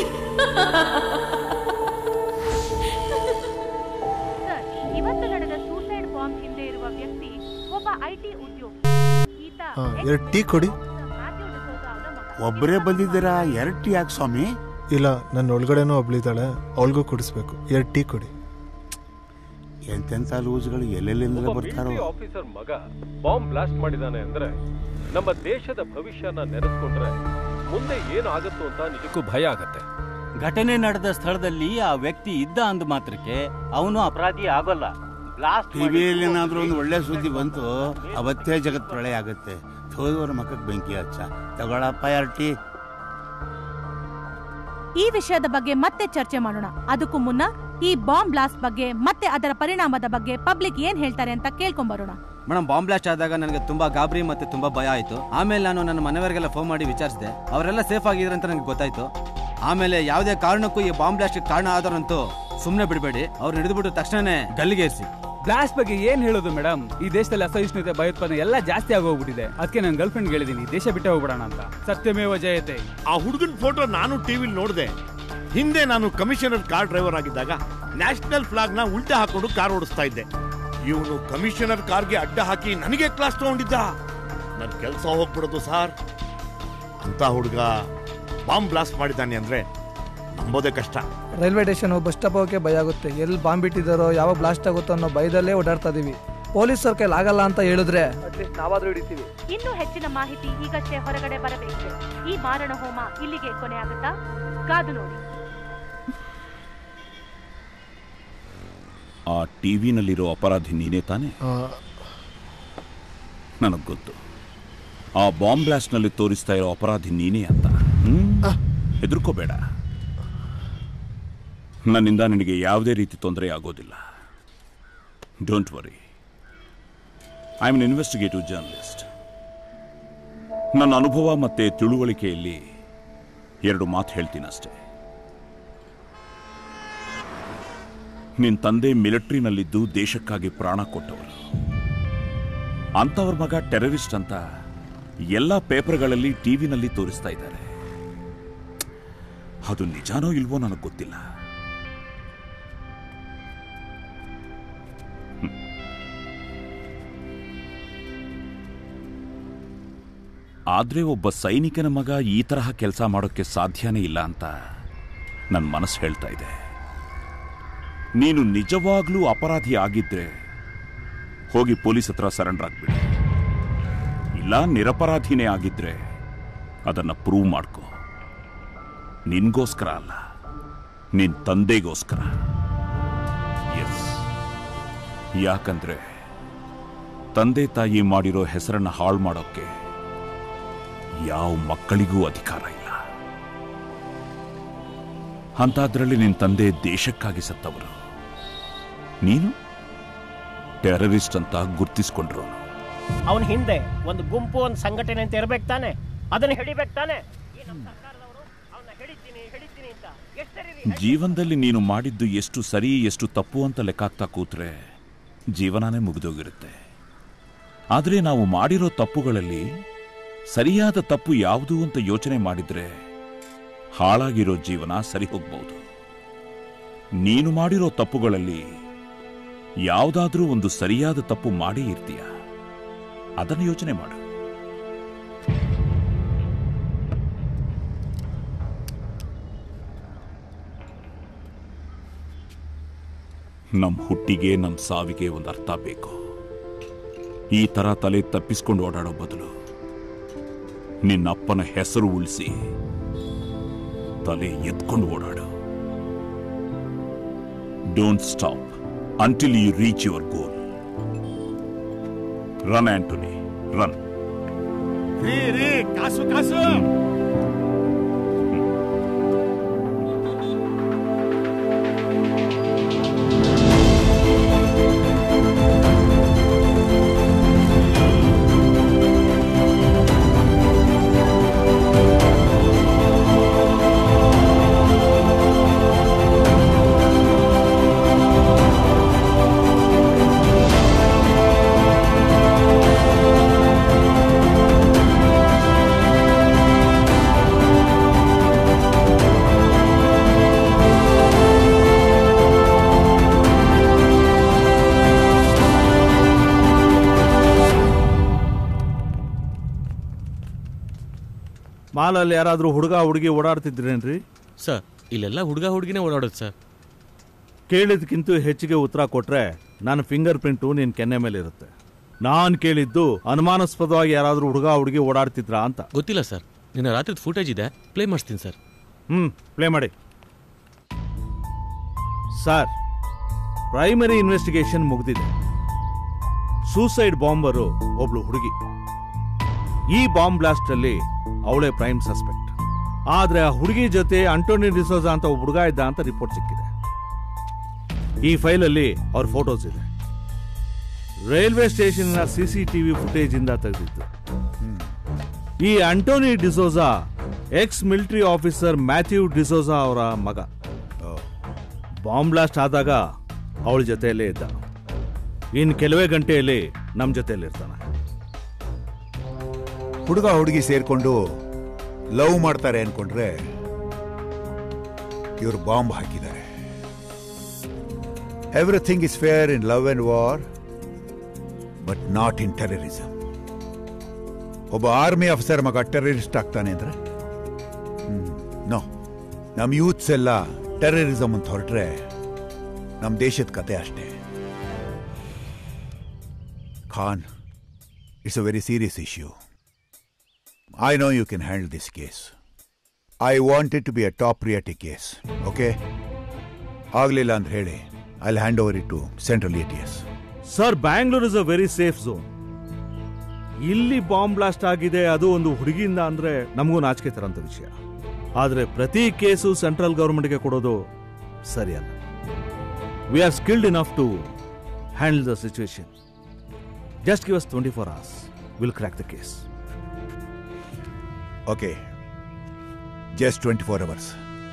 ಸರ್ ಇವತ್ತು ನಡೆದ ಸೂಸೈಡ್ ಬಾಂಬ್ ಹಿಂದೆ ಇರುವ ವ್ಯಕ್ತಿ ಒಬ್ಬ ಐಟಿ ಉದ್ಯೋಗಿ ಈತ ಎರಡು ಟೀ ಕೊಡಿ ಒಬ್ಬರೇ ಬಂದಿದ್ದೀರಾ ಎರಡು ಟೀ ಯಾಕೆ ಸ್ವಾಮಿ ಇಲ್ಲ ನನ್ನ ಒಳಗಡೆನೂ ಒಬ್ಳಿದ್ದಾಳೆ ಅವಳಿಗೂ ಕುಡಿಸ್ಬೇಕು ಎರಡು ಟೀ ಕೊಡಿ ಎಂತೆಂಥ ಲೂಸ್ಗಳು ಎಲ್ಲೆಲ್ಲಿಂದ ಬರ್ತಾರೋ ಆಫೀಸರ್ ಮಗ ಬಾಂಬ್ ಬ್ಲಾಸ್ಟ್ ಮಾಡಿದಾನೆ ಅಂದ್ರೆ ನಮ್ಮ ದೇಶದ ಭವಿಷ್ಯನ ನೆನೆಸ್ಕೊಂಡ್ರೆ ಮುಂದೆ ಏನಾಗುತ್ತೋ ಅಂತ ನಿಜಕ್ಕೂ ಭಯ ಆಗತ್ತೆ ಘಟನೆ ನಡೆದ ಸ್ಥಳದಲ್ಲಿ ಆ ವ್ಯಕ್ತಿ ಇದ್ದ ಅಂದ ಮಾತ್ರಕ್ಕೆ ಅವನು ಅಪರಾಧಿ ಆಗೋಲ್ಲ ಬ್ಲಾಸ್ಟ್ ಟಿವಿಯಲ್ಲಿ ಏನಾದ್ರೂ ಒಂದು ಒಳ್ಳೆ ಸುದ್ದಿ ಬಂತು ಅವತ್ತೇ ಜಗತ್ ಪ್ರಳಯ ಆಗುತ್ತೆ ಥೋದವರ ಮಕ್ಕಕ್ಕೆ ಬೆಂಕಿ ಹಚ್ಚ ತಗೊಳಪ್ಪ ಎರಡು ಟೀ ಈ ವಿಷಯದ ಬಗ್ಗೆ ಮತ್ತೆ ಚರ್ಚೆ ಮಾಡೋಣ ಅದಕ್ಕೂ ಮುನ್ನ ಈ ಬಾಂಬ್ ಬ್ಲಾಸ್ಟ್ ಬಗ್ಗೆ ಮತ್ತೆ ಅದರ ಪರಿಣಾಮದ ಬಗ್ಗೆ ಪಬ್ಲಿಕ್ ಏನ್ ಹೇಳ್ತಾರೆ ಅಂತ ಕೇಳ್ಕೊಂಬರೋಣ ಮೇಡಮ್ ಬಾಂಬ್ ಬ್ಲಾಸ್ಟ್ ಆದಾಗ ನನಗೆ ತುಂಬಾ ಗಾಬರಿ ಮತ್ತೆ ತುಂಬಾ ಭಯ ಆಯ್ತು ಆಮೇಲೆ ನಾನು ನನ್ನ ಮನೆಯವರಿಗೆಲ್ಲ ಫೋನ್ ಮಾಡಿ ವಿಚಾರಿಸಿದೆ ಅವರೆಲ್ಲ ಸೇಫ್ ಆಗಿದ್ರೆ ಅಂತ ನನಗೆ ಗೊತ್ತಾಯ್ತು ಆಮೇಲೆ ಯಾವುದೇ ಕಾರಣಕ್ಕೂ ಈ ಬಾಂಬ್ ಬ್ಲಾಸ್ಟ್ ಕಾರಣ ಆದರಂತೂ ಸುಮ್ಮನೆ ಬಿಡಬೇಡಿ ಅವ್ರು ಹಿಡಿದ್ಬಿಟ್ಟು ತಕ್ಷಣನೇ ಗಲ್ಲಿಗೇರಿಸಿ ಬ್ಲಾಸ್ಟ್ ಬಗ್ಗೆ ಏನ್ ಹೇಳೋದು ಮೇಡಮ್ ಈ ದೇಶದಲ್ಲಿ ಅಸಹಿಷ್ಣುತೆ ಭಯೋತ್ಪಾದನೆ ಎಲ್ಲ ಜಾಸ್ತಿ ಆಗೋಗ್ಬಿಟ್ಟಿದೆ ಅದಕ್ಕೆ ನನ್ನ ಗರ್ಲ್ ಫ್ರೆಂಡ್ ಹೇಳಿದೀನಿ ದೇಶ ಬಿಟ್ಟೆ ಹೋಗ್ಬಿಡೋಣ ಅಂತ ಸತ್ಯಮೇವ ಜಯತೆ ಆ ಹುಡುಗನ ಫೋಟೋ ನಾನು ಟಿವಿಲಿ ನೋಡಿದೆ ಹಿಂದೆ ನಾನು ಕಮಿಷನರ್ ಕಾರ್ ಡ್ರೈವರ್ ಆಗಿದ್ದಾಗ ನ್ಯಾಷನಲ್ ಫ್ಲಾಗ್ ನ ಉಲ್ಟಾ ಹಾಕೊಂಡು ಕಾರ್ ಓಡಿಸ್ತಾ ಇದ್ದೆ ಇವನು ಕಮಿಷನರ್ ಕಾರ್ಗೆ ಅಡ್ಡ ಹಾಕಿ ನನಗೆ ಕ್ಲಾಸ್ ತಗೊಂಡಿದ್ದ ನನ್ನ ಕೆಲಸ ಹೋಗ್ಬಿಡೋದು ಸಾರ್ ಅಂತ ಹುಡುಗ ಬಾಂಬ್ ಬ್ಲಾಸ್ಟ್ ಮಾಡಿದ್ದಾನೆ ಅಂದ್ರೆ ನಂಬೋದೇ ಕಷ್ಟ ರೈಲ್ವೆ ಸ್ಟೇಷನ್ ಬಸ್ ಸ್ಟಾಪ್ ಹೋಗಕ್ಕೆ ಭಯ ಆಗುತ್ತೆ ಎಲ್ಲಿ ಬಾಂಬ್ ಇಟ್ಟಿದ್ದಾರೋ ಯಾವಾಗ ಬ್ಲಾಸ್ಟ್ ಆಗುತ್ತೋ ಅನ್ನೋ ಭಯದಲ್ಲೇ ಓಡಾಡ್ತಾ ಇದೀವಿ ಪೊಲೀಸರ ಕೈಲಿ ಆಗಲ್ಲ ಅಂತ ಹೇಳಿದ್ರೆ ಅಟ್ಲೀಸ್ಟ್ ನಾವಾದ್ರೂ ಹಿಡಿತೀವಿ ಇನ್ನೂ ಹೆಚ್ಚಿನ ಮಾಹಿತಿ ಈಗಷ್ಟೇ ಹೊರಗಡೆ ಬರಬೇಕಿದೆ ಈ ಮಾರಣ ಹೋಮ ಇಲ್ಲಿಗೆ ಕೊನೆಯಾಗುತ್ತಾ ಕಾದು ನೋಡಿ ಆ ಟಿವಿನಲ್ಲಿರೋ ಅಪರಾಧಿ ನೀನೇ ತಾನೆ ಆ, ನನಗೆ ಗೊತ್ತು ಆ ಬಾಂಬ್ ಬ್ಲಾಸ್ಟ್ನಲ್ಲಿ ತೋರಿಸ್ತಾ ಇರೋ ಅಪರಾಧಿ ನೀನೇ ಅಂತ ಹ್ಮ್? ಹೆದರ್ಕೋಬೇಡ ನನ್ನಿಂದ ನಿನಗೆ ಯಾವುದೇ ರೀತಿ ತೊಂದರೆ ಆಗೋದಿಲ್ಲ don't worry I am investigative journalist ನನ್ನ ಅನುಭವ ಮತ್ತೆ ತಿಳುವಳಿಕೆಯಲ್ಲಿ ಎರಡು ಮಾತು ಹೇಳ್ತೀನಿ ಅಷ್ಟೇ ನಿನ್ ತಂದೆ ಮಿಲಿಟರಿನಲ್ಲಿದ್ದು ದೇಶಕ್ಕಾಗಿ ಪ್ರಾಣ ಕೊಟ್ಟವರು ಅಂತವ್ರ ಮಗ ಟೆರರಿಸ್ಟ್ ಅಂತ ಎಲ್ಲ ಪೇಪರ್ಗಳಲ್ಲಿ ಟಿವಿನಲ್ಲಿ ತೋರಿಸ್ತಾ ಇದ್ದಾರೆ ಅದು ನಿಜಾನೋ ಇಲ್ವೋ ನನಗೆ ಗೊತ್ತಿಲ್ಲ ಹ್ಮ್. ಆದ್ರೆ ಒಬ್ಬ ಸೈನಿಕನ ಮಗ ಈ ತರಹ ಕೆಲಸ ಮಾಡೋಕ್ಕೆ ಸಾಧ್ಯನೇ ಇಲ್ಲ ಅಂತ ನನ್ನ ಮನಸ್ಸು ಹೇಳ್ತಾ ಇದೆ ನೀನು ನಿಜವಾಗ್ಲೂ ಅಪರಾಧಿ ಆಗಿದ್ರೆ ಹೋಗಿ ಪೊಲೀಸ್ ಹತ್ರ ಸರೆಂಡರ್ ಆಗ್ಬಿಡಿ ಇಲ್ಲ ನಿರಪರಾಧಿನೇ ಆಗಿದ್ರೆ ಅದನ್ನ ಪ್ರೂವ್ ಮಾಡ್ಕೋ ನಿನ್ಗೋಸ್ಕರ ಅಲ್ಲ ನಿನ್ ತಂದೆಗೋಸ್ಕರ ಎಸ್ ಯಾಕಂದ್ರೆ ತಂದೆ ತಾಯಿ ಮಾಡಿರೋ ಹೆಸರನ್ನ ಹಾಳು ಮಾಡೋಕ್ಕೆ ಯಾವ ಮಕ್ಕಳಿಗೂ ಅಧಿಕಾರ ಇಲ್ಲ ಅಂತಾದ್ರಲ್ಲಿ ನಿನ್ ತಂದೆ ದೇಶಕ್ಕಾಗಿ ಸತ್ತವರು ನೀನು ಟೆರರಿಸ್ಟ್ ಅಂತ ಗುರ್ತಿಸ್ಕೊಂಡ್ರು ಅವನ ಹಿಂದೆ ಒಂದು ಗುಂಪು ಒಂದು ಸಂಘಟನೆ ಅಂತ ಇರ್ಬೇಕು ತಾನೆ ಅದನ್ನ ಹಿಡಿಬೇಕು ತಾನೆ ಈ ನಮ್ಮ ಸರ್ಕಾರದವರು ಅವನ್ನ ಜೀವನದಲ್ಲಿ ನೀನು ಮಾಡಿದ್ದು ಎಷ್ಟು ಸರಿ ಎಷ್ಟು ತಪ್ಪು ಅಂತ ಲೆಕ್ಕಾಗ್ತಾ ಕೂತ್ರೆ ಜೀವನನೇ ಮುಗಿದೋಗಿರುತ್ತೆ ಆದರೆ ನಾವು ಮಾಡಿರೋ ತಪ್ಪುಗಳಲ್ಲಿ ಸರಿಯಾದ ತಪ್ಪು ಯಾವುದು ಅಂತ ಯೋಚನೆ ಮಾಡಿದ್ರೆ ಹಾಳಾಗಿರೋ ಜೀವನ ಸರಿ ಹೋಗ್ಬಹುದು ನೀನು ಮಾಡಿರೋ ತಪ್ಪುಗಳಲ್ಲಿ ಯಾವುದಾದ್ರೂ ಒಂದು ಸರಿಯಾದ ತಪ್ಪು ಮಾಡೇ ಇರ್ತೀಯ ಅದನ್ನು ಯೋಚನೆ ಮಾಡು ನಮ್ ಹುಟ್ಟಿಗೆ ನಮ್ ಸಾವಿಗೆ ಒಂದು ಅರ್ಥ ಬೇಕು ಈ ತರ ತಲೆ ತಪ್ಪಿಸ್ಕೊಂಡು ಓಡಾಡೋ ಬದಲು ನಿನ್ನಪ್ಪನ ಹೆಸರು ಉಳಿಸಿ ತಲೆ ಎತ್ಕೊಂಡು ಓಡಾಡು don't stop until you reach your goal run Antony run ರೀ ರೀ ಕಾಸು ಕಾಸು ಮಾಲಲ್ಲಿ ಯಾರಾದರೂ ಹುಡುಗ ಹುಡುಗಿ ಓಡಾಡ್ತಿದ್ರೇನ್ರಿ ಸರ್ ಇಲ್ಲೆಲ್ಲ ಹುಡುಗ ಹುಡುಗಿನೇ ಓಡಾಡೋದು ಸರ್ ಕೇಳಿದ್ಕಿಂತ ಹೆಚ್ಚಿಗೆ ಉತ್ತರ ಕೊಟ್ರೆ ನನ್ನ ಫಿಂಗರ್ ಪ್ರಿಂಟು ನಿನ್ನ ಕೆನ್ನೆ ಮೇಲೆ ಇರುತ್ತೆ ನಾನು ಕೇಳಿದ್ದು ಅನುಮಾನಾಸ್ಪದವಾಗಿ ಯಾರಾದರೂ ಹುಡುಗ ಹುಡುಗಿ ಓಡಾಡ್ತಿದ್ರಾ ಅಂತ ಗೊತ್ತಿಲ್ಲ ಸರ್ ನಿನ್ನ ರಾತ್ರಿ ಫುಟೇಜ್ ಇದೆ ಪ್ಲೇ ಮಾಡಿಸ್ತೀನಿ ಸರ್ ಹ್ಮ್ ಪ್ಲೇ ಮಾಡಿ ಸರ್ ಪ್ರೈಮರಿ ಇನ್ವೆಸ್ಟಿಗೇಷನ್ ಮುಗ್ದಿದೆ ಸೂಸೈಡ್ ಬಾಂಬರು ಒಬ್ಳು ಹುಡುಗಿ ಈ ಬಾಂಬ್ ಬ್ಲಾಸ್ಟ್ ಅಲ್ಲಿ ಅವಳೇ ಪ್ರೈಮ್ ಸಸ್ಪೆಕ್ಟ್ ಆದ್ರೆ ಆ ಹುಡುಗಿ ಜೊತೆ ಅಂಟೋನಿ ಡಿಸೋಜಾ ಅಂತ ಒಬ್ಬ ಹುಡುಗ ಇದ್ದ ಅಂತ ರಿಪೋರ್ಟ್ ಸಿಕ್ಕಿದೆ ಈ ಫೈಲಲ್ಲಿ ಅವ್ರ ಫೋಟೋಸ್ ಇದೆ ರೈಲ್ವೆ ಸ್ಟೇಷನ್ನ ಸಿಸಿಟಿವಿ ಫುಟೇಜ್ ಇಂದ ತೆಗೆದಿದ್ದು ಈ Antony D'Souza ex military officer Mathew D'Souza ಅವರ ಮಗ ಬಾಂಬ್ ಬ್ಲಾಸ್ಟ್ ಆದಾಗ ಅವಳ ಜೊತೆಯಲ್ಲೇ ಇದ್ದ ಇನ್ನು ಕೆಲವೇ ಗಂಟೆಯಲ್ಲಿ ನಮ್ಮ ಜೊತೆಯಲ್ಲಿ ಇರ್ತಾನೆ ಹುಡುಗ ಹುಡುಗಿ ಸೇರ್ಕೊಂಡು ಲವ್ ಮಾಡ್ತಾರೆ ಅನ್ಕೊಂಡ್ರೆ ಇವರು ಬಾಂಬ್ ಹಾಕಿದ್ದಾರೆ everything is fair in love and war but not in terrorism ಒಬ್ಬ ಆರ್ಮಿ ಆಫೀಸರ್ ಮಗ ಟೆರರಿಸ್ಟ್ ಆಗ್ತಾನೆ ಅಂದ್ರೆ ನೋ ನಮ್ಮ ಯೂತ್ಸ್ ಎಲ್ಲ ಟೆರರಿಸಮ್ ಅಂತ ಹೊರಟ್ರೆ ನಮ್ಮ ದೇಶದ ಕತೆ ಅಷ್ಟೇ Khan it's a very serious issue I know you can handle this case. I want it to be a top priority case, okay? ಆಗ್ಲಿಲ್ಲ ಅಂತ ಹೇಳಿ I hand over it to central A T S sir Bangalore is a very safe zone ಇಲ್ಲಿ bomb blast ಆಗಿದೆ ಅದು ಒಂದು ಹುಡುಗಿಯಿಂದ ಅಂದ್ರೆ ನಮಗೂ ನಾಚಿಕೆ ತರಂತ ವಿಷಯ ಆದ್ರೆ ಪ್ರತಿ ಕೇಸು ಸೆಂಟ್ರಲ್ ಗವರ್ಮೆಂಟ್ಗೆ ಕೊಡೋದು ಸರಿಯಲ್ಲ we are skilled enough to handle the situation just give us twenty four hours will crack the case okay just twenty four hours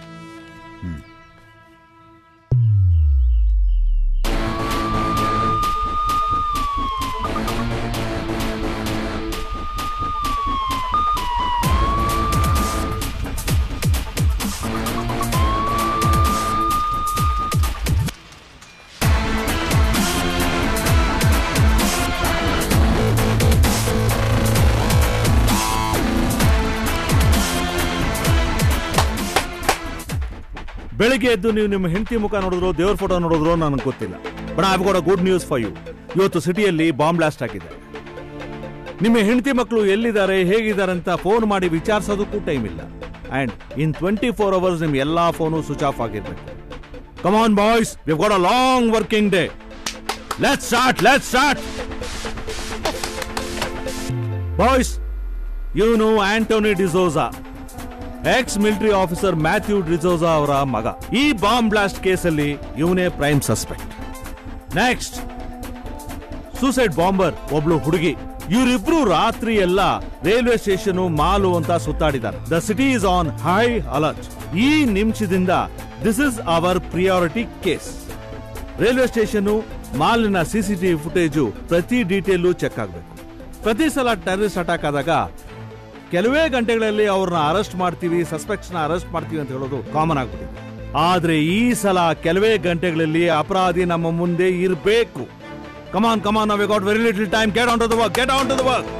ಬೆಳಿಗ್ಗೆ ಎದ್ದು ನೀವು ನಿಮ್ಮ ಹೆಂಡತಿ ಮುಖ ನೋಡಿದ್ರು ದೇವ್ರ ಫೋಟೋ ನೋಡಿದ್ರು ನನಗೆ ಗೊತ್ತಿಲ್ಲ but I got good news for you ಇವತ್ತು ಸಿಟಿಯಲ್ಲಿ ಬಾಂಬ್ ಬ್ಲಾಸ್ಟ್ ಆಗಿದೆ ನಿಮ್ಮ ಹೆಂಡತಿ ಮಕ್ಕಳು ಎಲ್ಲಿದ್ದಾರೆ ಹೇಗಿದ್ದಾರೆ ಅಂತ ಫೋನ್ ಮಾಡಿ ವಿಚಾರಿಸೋದಕ್ಕೂ ಟೈಮ್ ಇಲ್ಲ and in twenty four hours ನಿಮ್ ಎಲ್ಲಾ ಫೋನು ಸ್ವಿಚ್ ಆಫ್ ಆಗಿರ್ಬೇಕು come on boys we got a long working day let start let start boys ಇವನು Antony D'Souza ex military officer Mathew D'Souza ಅವರ ಮಗ ಈ ಬಾಂಬ್ ಬ್ಲಾಸ್ಟ್ ಕೇಸಲ್ಲಿ ಇವನೇ prime suspect next suicide bomber ಒಬ್ಳು ಹುಡುಗಿ ಇವರಿಬ್ರು ರಾತ್ರಿ ಎಲ್ಲ ರೈಲ್ವೆ ಸ್ಟೇಷನ್ ಮಾಲು ಅಂತ ಸುತ್ತಾಡಿದ್ದಾರೆ the city is on high alert ಈ ನಿಮಿಷದಿಂದ this is our priority case railway station ಮಾಲಿನ ಸಿಸಿಟಿವಿ ಫುಟೇಜು ಪ್ರತಿ ಡೀಟೇಲು ಚೆಕ್ ಆಗಬೇಕು ಪ್ರತಿ ಸಲ ಟೆರರಿಸ್ಟ್ ಅಟ್ಯಾಕ್ ಆದಾಗ ಕೆಲವೇ ಗಂಟೆಗಳಲ್ಲಿ ಅವ್ರನ್ನ ಅರೆಸ್ಟ್ ಮಾಡ್ತೀವಿ ಸಸ್ಪೆಕ್ಟ್ಸ್ನ ಅರೆಸ್ಟ್ ಮಾಡ್ತೀವಿ ಅಂತ ಹೇಳೋದು ಕಾಮನ್ ಆಗ್ಬಿಟ್ಟಿದೆ ಆದ್ರೆ ಈ ಸಲ ಕೆಲವೇ ಗಂಟೆಗಳಲ್ಲಿ ಅಪರಾಧಿ ನಮ್ಮ ಮುಂದೆ ಇರಬೇಕು come on come on we got very little time get on to the work get on to the work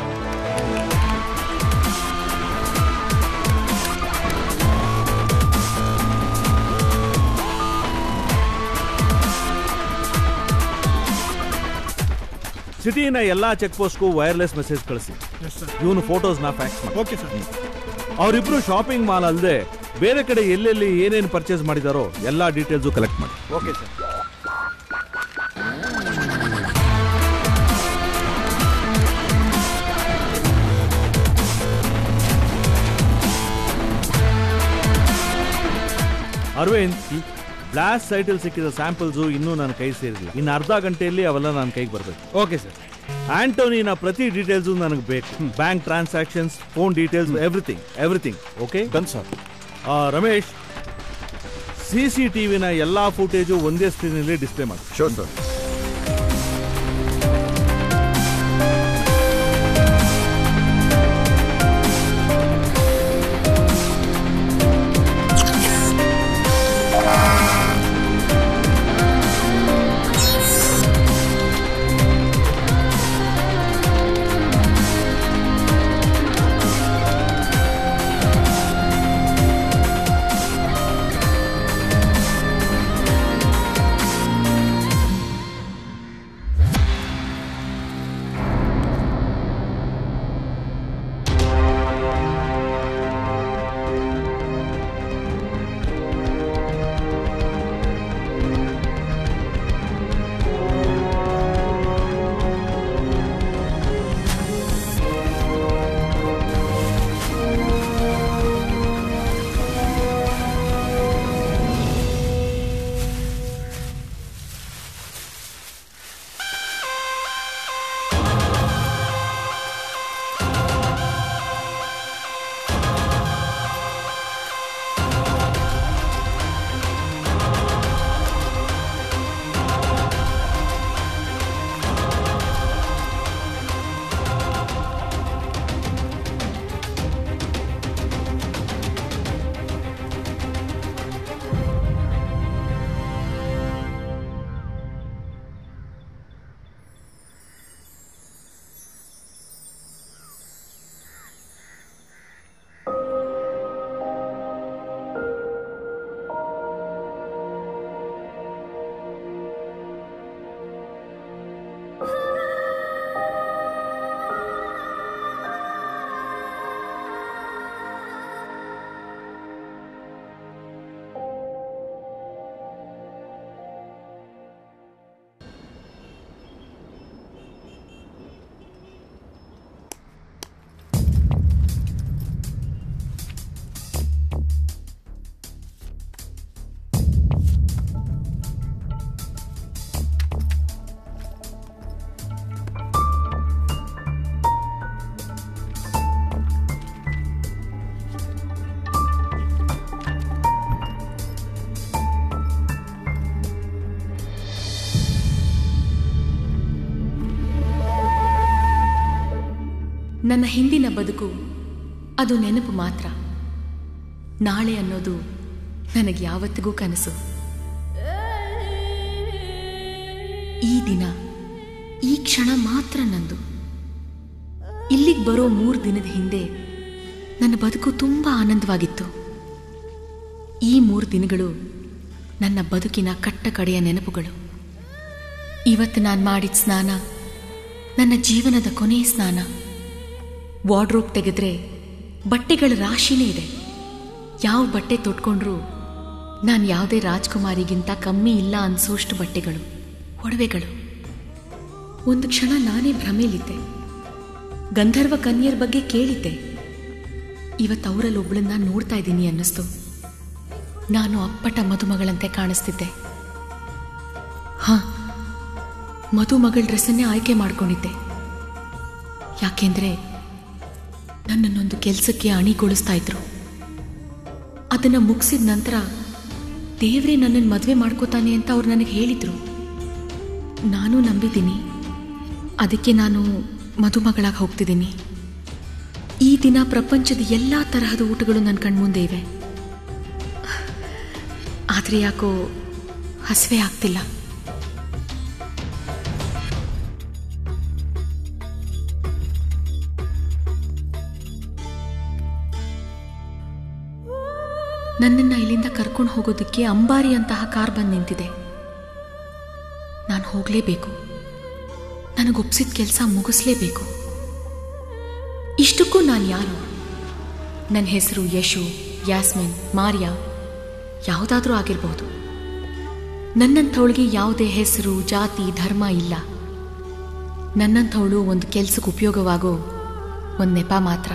ಸಿಟಿನ ಎಲ್ಲಾ ಚೆಕ್ ಪೋಸ್ಟ್ಗೂ ವೈರ್ಲೆಸ್ ಮೆಸೇಜ್ ಕಳಿಸಿ ಇವನು ಫೋಟೋಸ್ನ ಫ್ಯಾಕ್ಸ್ ಮಾಡಿ ಓಕೆ ಸರ್ ಅವರಿಬ್ರು ಶಾಪಿಂಗ್ ಮಾಲ್ ಅಲ್ಲದೆ ಬೇರೆ ಕಡೆ ಎಲ್ಲೆಲ್ಲಿ ಏನೇನು ಪರ್ಚೇಸ್ ಮಾಡಿದಾರೋ ಎಲ್ಲಾ ಡೀಟೇಲ್ಸು ಕಲೆಕ್ಟ್ ಮಾಡಿ ಓಕೆ ಸರ್ ಅರವಿಂದ್ ಬ್ಲಾಸ್ಟ್ ಸೈಟಲ್ಲಿ ಸಿಕ್ಕಿದ ಸ್ಯಾಂಪಲ್ಸು ಇನ್ನೂ ನನ್ನ ಕೈ ಸೇರಿಲ್ಲ ಇನ್ನು ಅರ್ಧ ಗಂಟೆಯಲ್ಲಿ ಅವೆಲ್ಲ ನನ್ನ ಕೈಗೆ ಬರಬೇಕು ಓಕೆ ಸರ್ ಆಂಟೋನಿನ ಪ್ರತಿ ಡೀಟೇಲ್ಸು ನನಗೆ ಬೇಕು bank transactions phone details everything everything okay done sir Ramesh C C ಟಿವಿನ ಎಲ್ಲಾ ಫುಟೇಜು ಒಂದೇ ಸ್ಕ್ರೀನಲ್ಲಿ ಡಿಸ್ಪ್ಲೇ ಮಾಡಿ ಶೋರ್ ಸರ್ ನನ್ನ ಹಿಂದಿನ ಬದುಕು ಅದು ನೆನಪು ಮಾತ್ರ ನಾಳೆ ಅನ್ನೋದು ನನಗೆ ಯಾವತ್ತಿಗೂ ಕನಸು ಈ ದಿನ ಈ ಕ್ಷಣ ಮಾತ್ರ ನಂದು ಇಲ್ಲಿಗೆ ಬರೋ ಮೂರು ದಿನದ ಹಿಂದೆ ನನ್ನ ಬದುಕು ತುಂಬ ಆನಂದವಾಗಿತ್ತು ಈ ಮೂರು ದಿನಗಳು ನನ್ನ ಬದುಕಿನ ಕಟ್ಟ ಕಡೆಯ ನೆನಪುಗಳು ಇವತ್ತು ನಾನು ಮಾಡಿದ ಸ್ನಾನ ನನ್ನ ಜೀವನದ ಕೊನೆಯ ಸ್ನಾನ ವಾರ್ಡ್ರೋಬ್ ತೆಗೆದ್ರೆ ಬಟ್ಟೆಗಳ ರಾಶಿನೇ ಇದೆ ಯಾವ ಬಟ್ಟೆ ತೊಟ್ಕೊಂಡ್ರೂ ನಾನು ಯಾವುದೇ ರಾಜ್ಕುಮಾರಿಗಿಂತ ಕಮ್ಮಿ ಇಲ್ಲ ಅನ್ಸೋಷ್ಟು ಬಟ್ಟೆಗಳು ಒಡವೆಗಳು ಒಂದು ಕ್ಷಣ ನಾನೇ ಭ್ರಮೇಲಿದ್ದೆ ಗಂಧರ್ವ ಕನ್ಯರ ಬಗ್ಗೆ ಕೇಳಿದ್ದೆ ಇವತ್ತು ಅವರಲ್ಲಿ ಒಬ್ಳನ್ನ ನೋಡ್ತಾ ಇದ್ದೀನಿ ಅನ್ನಿಸ್ತು ನಾನು ಅಪ್ಪಟ ಮದುಮಗಳಂತೆ ಕಾಣಿಸ್ತಿದ್ದೆ ಹಾ ಮದುಮಗಳ ಡ್ರೆಸ್ಸನ್ನೇ ಆಯ್ಕೆ ಮಾಡ್ಕೊಂಡಿದ್ದೆ ಯಾಕೆಂದ್ರೆ ನನ್ನನ್ನೊಂದು ಕೆಲಸಕ್ಕೆ ಅಣಿಗೊಳಿಸ್ತಾ ಇದ್ರು ಅದನ್ನು ಮುಗಿಸಿದ ನಂತರ ದೇವರೇ ನನ್ನನ್ನು ಮದುವೆ ಮಾಡ್ಕೋತಾನೆ ಅಂತ ಅವ್ರು ನನಗೆ ಹೇಳಿದರು ನಾನು ನಂಬಿದ್ದೀನಿ ಅದಕ್ಕೆ ನಾನು ಮದುಮಗಳಾಗಿ ಹೋಗ್ತಿದ್ದೀನಿ ಈ ದಿನ ಪ್ರಪಂಚದ ಎಲ್ಲ ತರಹದ ಊಟಗಳು ನನ್ನ ಕಣ್ಮುಂದೆ ಇವೆ ಆದರೆ ಯಾಕೋ ಹಸಿವೆ ಆಗ್ತಿಲ್ಲ ನನ್ನನ್ನು ಇಲ್ಲಿಂದ ಕರ್ಕೊಂಡು ಹೋಗೋದಕ್ಕೆ ಅಂಬಾರಿ ಅಂತಹ ಕಾರ್ ಬಂದು ನಿಂತಿದೆ ನಾನು ಹೋಗಲೇಬೇಕು ನನಗೊಪ್ಸಿದ ಕೆಲಸ ಮುಗಿಸ್ಲೇಬೇಕು ಇಷ್ಟಕ್ಕೂ ನಾನು ಯಾರು ನನ್ನ ಹೆಸರು ಯಶು ಯಾಸ್ಮಿನ್ ಮಾರಿಯಾ ಯಾವುದಾದ್ರೂ ಆಗಿರ್ಬೋದು ನನ್ನಂಥವಳಿಗೆ ಯಾವುದೇ ಹೆಸರು ಜಾತಿ ಧರ್ಮ ಇಲ್ಲ ನನ್ನಂಥವಳು ಒಂದು ಕೆಲ್ಸಕ್ಕೆ ಉಪಯೋಗವಾಗೋ ಒಂದು ನೆಪ ಮಾತ್ರ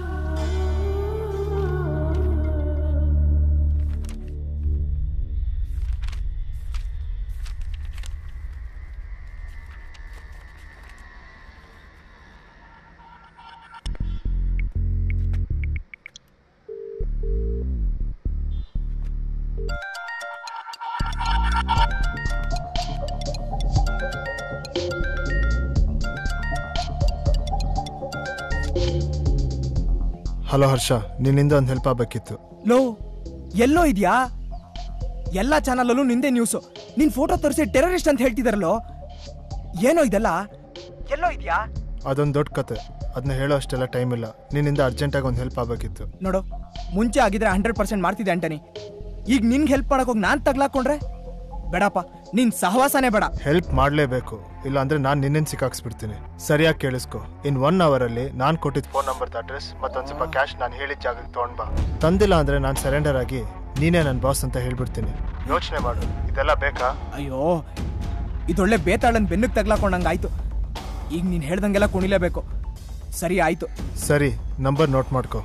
ಹಲೋ ಹರ್ಷ ನಿನ್ನಿಂದ ಒಂದು ಹೆಲ್ಪ್ ಆಗಬೇಕಿತ್ತು ಲೋ ಎಲ್ಲೋ ಇದೆಯಾ ಎಲ್ಲ ಚಾನಲಲ್ಲೂ ನಿಂದೆ ನ್ಯೂಸು ನಿನ್ ಫೋಟೋ ತೋರಿಸಿ ಟೆರರಿಸ್ಟ್ ಅಂತ ಹೇಳ್ತಿದಾರಲ್ಲೋ ಏನೋ ಇದೆಲ್ಲ ಎಲ್ಲೋ ಇದೆಯಾ ಅದೊಂದು ದೊಡ್ಡ ಕತೆ ಅದನ್ನ ಹೇಳೋ ಅಷ್ಟೆಲ್ಲ ಟೈಮ್ ಇಲ್ಲ ನಿನ್ನಿಂದ ಅರ್ಜೆಂಟಾಗಿ ಒಂದು ಹೆಲ್ಪ್ ಆಗಬೇಕಿತ್ತು ನೋಡು ಮುಂಚೆ ಆಗಿದ್ರೆ ಹಂಡ್ರೆಡ್ ಪರ್ಸೆಂಟ್ ಮಾಡ್ತಿದ್ದೆ ಅಂಟನಿ ಈಗ ನಿನ್ಗೆ ಹೆಲ್ಪ್ ಮಾಡಕ್ ಹೋಗಿ ನಾನು ತಗ್ಲಾಕೊಂಡ್ರೆ ಬೇಡಪ್ಪ ನಿನ್ ಸಹವಾಸನೇ ಬೇಡ ಹೆಲ್ಪ್ ಮಾಡಲೇಬೇಕು ಇಲ್ಲ ಅಂದ್ರೆ ನಾನು ನಿನ್ನೇನು ಸಿಕ್ಕಾಕ್ಸ್ಬಿಡ್ತೀನಿ ಸರಿಯಾಗಿ ಕೇಳಿಸ್ಕೊ ಇನ್ ಒನ್ ಅವರಲ್ಲಿ ನಾನು ಕೊಟ್ಟಿದ್ದ ಫೋನ್ ನಂಬರ್ದ ಅಡ್ರೆಸ್ ಮತ್ತೊಂದು ಸ್ವಲ್ಪ ಕ್ಯಾಶ್ ನಾನು ಹೇಳಿದ ಜಾಗಕ್ಕೆ ತೊಗೊಂಡ್ ಬಾ ತಂದಿಲ್ಲ ಅಂದ್ರೆ ನಾನು ಸರೆಂಡರ್ ಆಗಿ ನೀನೇ ನನ್ನ ಬಾಸ್ ಅಂತ ಹೇಳ್ಬಿಡ್ತೀನಿ ಯೋಚನೆ ಮಾಡು ಇದೆಲ್ಲ ಬೇಕಾ ಅಯ್ಯೋ ಇದೊಳ್ಳೆ ಬೇತಾಳನ್ ಬೆನ್ನಕ್ಕೆ ತಗ್ಲಾಕೊಂಡಂಗೆ ಆಯ್ತು ಈಗ ನೀನು ಹೇಳ್ದಂಗೆಲ್ಲ ಕುಣಿಲೇಬೇಕು ಸರಿ ಆಯ್ತು ಸರಿ ನಂಬರ್ ನೋಟ್ ಮಾಡ್ಕೊ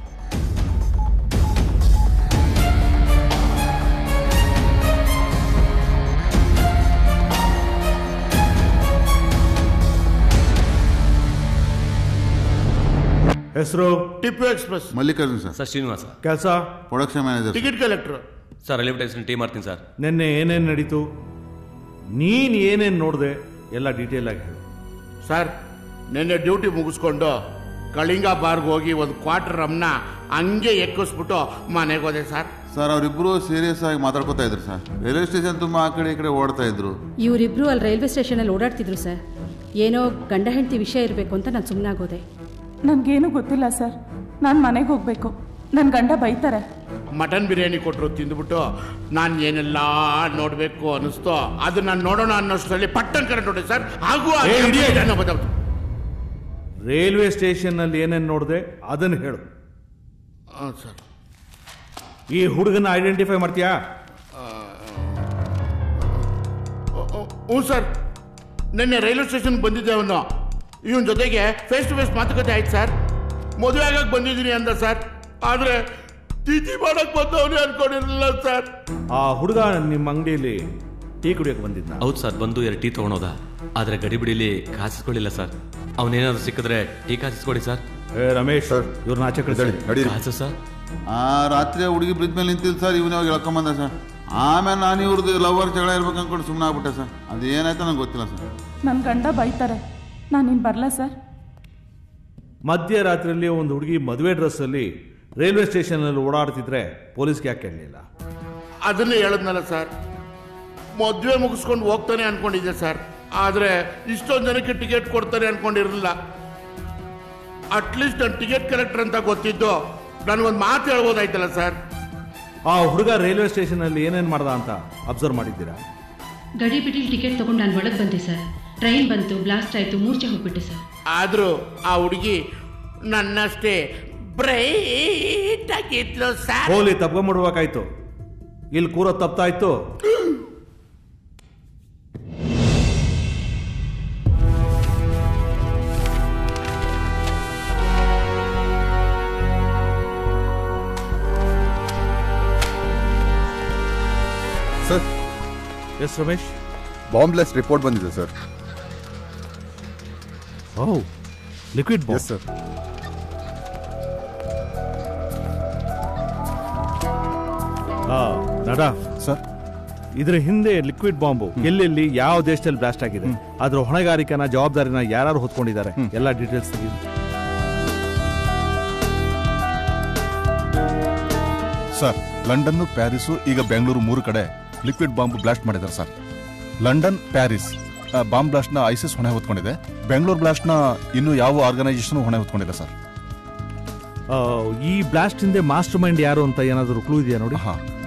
ಹೆಸರು Tipu Express Mallikarjun sir sir Srinivasa ಕೆಲಸ production manager ticket collector sir advertisement team ಮಾಡ್ತೀನಿ ಸರ್ ನಿನ್ನೆ ಏನೇನು ನಡೀತು ನೀನು ಏನೇನು ನೋಡಿದೆ ಎಲ್ಲ ಡೀಟೇಲ್ ಆಗಿ ಹೇಳು ಸರ್ ನಿನ್ನೆ ಡ್ಯೂಟಿ ಮುಗಿಸ್ಕೊಂಡು ಕಳಿಂಗ ಬಾರ್ಗೆ ಹೋಗಿ ಒಂದು ಕ್ವಾರ್ಟರ್ ರಮ್ನ ಹಂಗೆ ಎಕ್ಕಿಸ್ಬಿಟ್ಟು ಮನೆಗೆ ಹೋದೆ ಸರ್ ಸರ್ ಅವರಿಬ್ರು ಸೀರಿಯಸ್ ಆಗಿ ಮಾತಾಡ್ಕೊತಾ ಇದ್ರು ಸರ್ ರೈಲ್ವೆ ಸ್ಟೇಷನ್ ತುಂಬಾ ಆ ಕಡೆ ಈ ಕಡೆ ಓಡ್ತಾ ಇದ್ರು ಇವರಿಬ್ರು ಅಲ್ಲಿ ರೈಲ್ವೆ ಸ್ಟೇಷನಲ್ಲಿ ಓಡಾಡ್ತಿದ್ರು ಸರ್ ಏನೋ ಗಂಡ ಹೆಂಡತಿ ವಿಷಯ ಇರಬೇಕು ಅಂತ ನಾನು ಸುಮ್ಮನಾಗೋದೆ ನನಗೇನು ಗೊತ್ತಿಲ್ಲ ಸರ್ ನಾನು ಮನೆಗೆ ಹೋಗ್ಬೇಕು ನನ್ನ ಗಂಡ ಬೈತಾರೆ ಮಟನ್ ಬಿರಿಯಾನಿ ಕೊಟ್ಟರು ತಿಂದ್ಬಿಟ್ಟು ನಾನು ಏನೆಲ್ಲ ನೋಡಬೇಕು ಅನಿಸ್ತೋ ಅದನ್ನ ನೋಡೋಣ ಅನ್ನೋಷ್ಟರಲ್ಲಿ ಪಟ್ಟನ್ ಕರೆಂಟ್ ಹೊಟ್ಟೆ ಸರ್ ಹಾಗೂ ಆ ಏ, idiot! ಜನ ಬದಲಾವ್ತು. ರೈಲ್ವೆ ಸ್ಟೇಷನ್ನಲ್ಲಿ ಏನೇನು ನೋಡಿದೆ ಅದನ್ನು ಹೇಳು ಹಾಂ ಸರ್ ಈ ಹುಡುಗನ ಐಡೆಂಟಿಫೈ ಮಾಡ್ತೀಯಾ ಹ್ಞೂ ಸರ್ ನಿನ್ನೆ ರೈಲ್ವೆ ಸ್ಟೇಷನ್ ಬಂದಿದ್ದೆ ಅವನು ಇವನ್ ಜೊತೆಗೆ ಫೇಸ್ ಟು ಫೇಸ್ ಮಾತುಕತೆ ಆಯ್ತು ಸರ್ ಮದುವೆ ಆಗಕ್ಕೆ ಬಂದಿದ್ದೀನಿ ಅಂದ ಸರ್ ಆದರೆ ತಿಥಿ ಮಾಡಕ್ ಬಂದವನೇ ಅನ್ಕೊಂಡಿರಲಿಲ್ಲ ಸರ್ ಆ ಹುಡುಗ ನಿಮ್ಮ ಅಂಗಡಿಯಲ್ಲಿ ಟೀ ಕುಡಿಯೋಕೆ ಬಂದಿದ್ದ ಹೌದು ಸರ್ ಬಂದು ಎರಡು ಟೀ ತೊಗೊಂಡೋದ ಆದರೆ ಗಡಿಬಿಡಿಲಿ ಕಾಸಿಸ್ಕೊಳ್ಳಿಲ್ಲ ಸರ್ ಅವನೇನಾದ್ರು ಸಿಕ್ಕಿದ್ರೆ ಟೀ ಕಾಸಿಸ್ಕೊಡಿ ಸರ್ ಏ ರಮೇಶ್ ಇವ್ರನ್ನ ಆಚೆ ಕಳಿಸಿ ಕಾಸು ಸರ್ ಆ ರಾತ್ರಿ ಆ ಹುಡುಗಿ ಬ್ರಿಡ್ಜ್ ಮೇಲೆ ನಿಂತಿಲ್ಲ ಸರ್ ಇವನೇ ಹೋಗಿ ಹೇಳ್ಕೊಂಬಂದ ಸರ್ ಆಮೇಲೆ ನಾನು ಇವ್ರದ್ದು ಲವರ್ ಜಗಳ ಇರ್ಬೇಕು ಅನ್ಕೊಂಡು ಸುಮ್ಮನೆ ಆಗ್ಬಿಟ್ಟೆ ಸರ್ ಅದು ಏನಾಯ್ತು ನಂಗೆ ಗೊತ್ತಿಲ್ಲ ಸರ್ ನನ್ನ ಗಂಡ ಬೈತಾರೆ ನಾನು ಇನ್ನು ಬರಲಾ ಸರ್ ಮಧ್ಯರಾತ್ರಿಯಲ್ಲಿ ಒಂದು ಹುಡುಗಿ ಮದುವೆ ಡ್ರೆಸ್ಸಲ್ಲಿ ರೈಲ್ವೆ ಸ್ಟೇಷನಲ್ಲಿ ಓಡಾಡ್ತಿದ್ರೆ ಪೊಲೀಸ್ಗೆ ಯಾಕೆ ಕೇಳಲಿಲ್ಲ ಅದನ್ನೇ ಹೇಳದ್ನಲ್ಲ ಸರ್ ಮದುವೆ ಮುಗಿಸ್ಕೊಂಡು ಹೋಗ್ತಾನೆ ಅನ್ಕೊಂಡಿದ್ದೆ ಸರ್ ಆದರೆ ಇಷ್ಟೊಂದು ಜನಕ್ಕೆ ಟಿಕೆಟ್ ಕೊಡ್ತಾರೆ ಅನ್ಕೊಂಡಿರಲಿಲ್ಲ ಅಟ್ಲೀಸ್ಟ್ ನಾನು ಟಿಕೆಟ್ ಕಲೆಕ್ಟರ್ ಅಂತ ಗೊತ್ತಿದ್ದು ನನಗೊಂದು ಮಾತು ಹೇಳ್ಬೋದಾಯ್ತಲ್ಲ ಸರ್ ಆ ಹುಡುಗ ರೈಲ್ವೆ ಸ್ಟೇಷನಲ್ಲಿ ಏನೇನು ಮಾಡ್ದ ಅಂತ ಅಬ್ಸರ್ವ್ ಮಾಡಿದ್ದೀರಾ ಗಡಿ ಬಿಡಿ ಟಿಕೆಟ್ ತಗೊಂಡು ನಾನು ಒಳಗೆ ಬಂದೆ ಸರ್ ಟ್ರೈನ್ ಬಂತು ಬ್ಲಾಸ್ಟ್ ಆಯಿತು ಮೂರ್ಛೆ ಹೋಗ್ಬಿಟ್ಟೆ ಸರ್ ಆದರೂ ಆ ಹುಡುಗಿ ನನ್ನಷ್ಟೇ ಬ್ರೈಟ್ ಆಗಿದ್ಲು ಸರ್ ಹೋಲಿ ತಪ್ಕೊಂಬಿಡ್ಬೇಕಾಯ್ತು ಇಲ್ಲಿ ಕೂರೋ ತಪ್ಪಾಯ್ತು sir yes Ramesh bomb blast report ಬಂದಿದೆ sir oh liquid yes sir ನಡ ಸರ್ ಇದ್ರ ಹಿಂದೆ ಲಿಕ್ವಿಡ್ ಬಾಂಬು ಎಲ್ಲೆಲ್ಲಿ ಯಾವ ದೇಶದಲ್ಲಿ ಬ್ಲಾಸ್ಟ್ ಆಗಿದೆ ಅದ್ರ ಹೊಣೆಗಾರಿಕೆನ ಜವಾಬ್ದಾರಿನ ಯಾರು ಹೊತ್ಕೊಂಡಿದ್ದಾರೆ ಎಲ್ಲ ಡೀಟೇಲ್ಸ್ ತೆಗೆದು ಸರ್ ಲಂಡನ್ನು ಪ್ಯಾರಿಸು ಈಗ ಬೆಂಗಳೂರು ಮೂರು ಕಡೆ ಲಿಕ್ವಿಡ್ ಬಾಂಬ್ ಬ್ಲಾಸ್ಟ್ ಮಾಡಿದ್ದಾರೆ ಸರ್ ಲಂಡನ್ ಪ್ಯಾರಿಸ್ ಆ, ಬಾಂಬ್ ಬ್ಲಾಸ್ಟ್ನ ಐಸಿಸ್ ಹೊಣೆ ಹೊತ್ಕೊಂಡಿದೆ ಬೆಂಗಳೂರು ಬ್ಲಾಸ್ಟ್ನ ಇನ್ನೂ ಯಾವ ಆರ್ಗನೈಸೇಷನ್ ಹೊಣೆ ಹೊತ್ಕೊಂಡಿದೆ ಸರ್ ಆ, ಈ ಬ್ಲಾಸ್ಟ್ ಹಿಂದೆ ಮಾಸ್ಟರ್ ಮೈಂಡ್ ಯಾರು ಅಂತ ಏನಾದರೂ ಕ್ಲೂ ಇದೆಯಾ ನೋಡಿ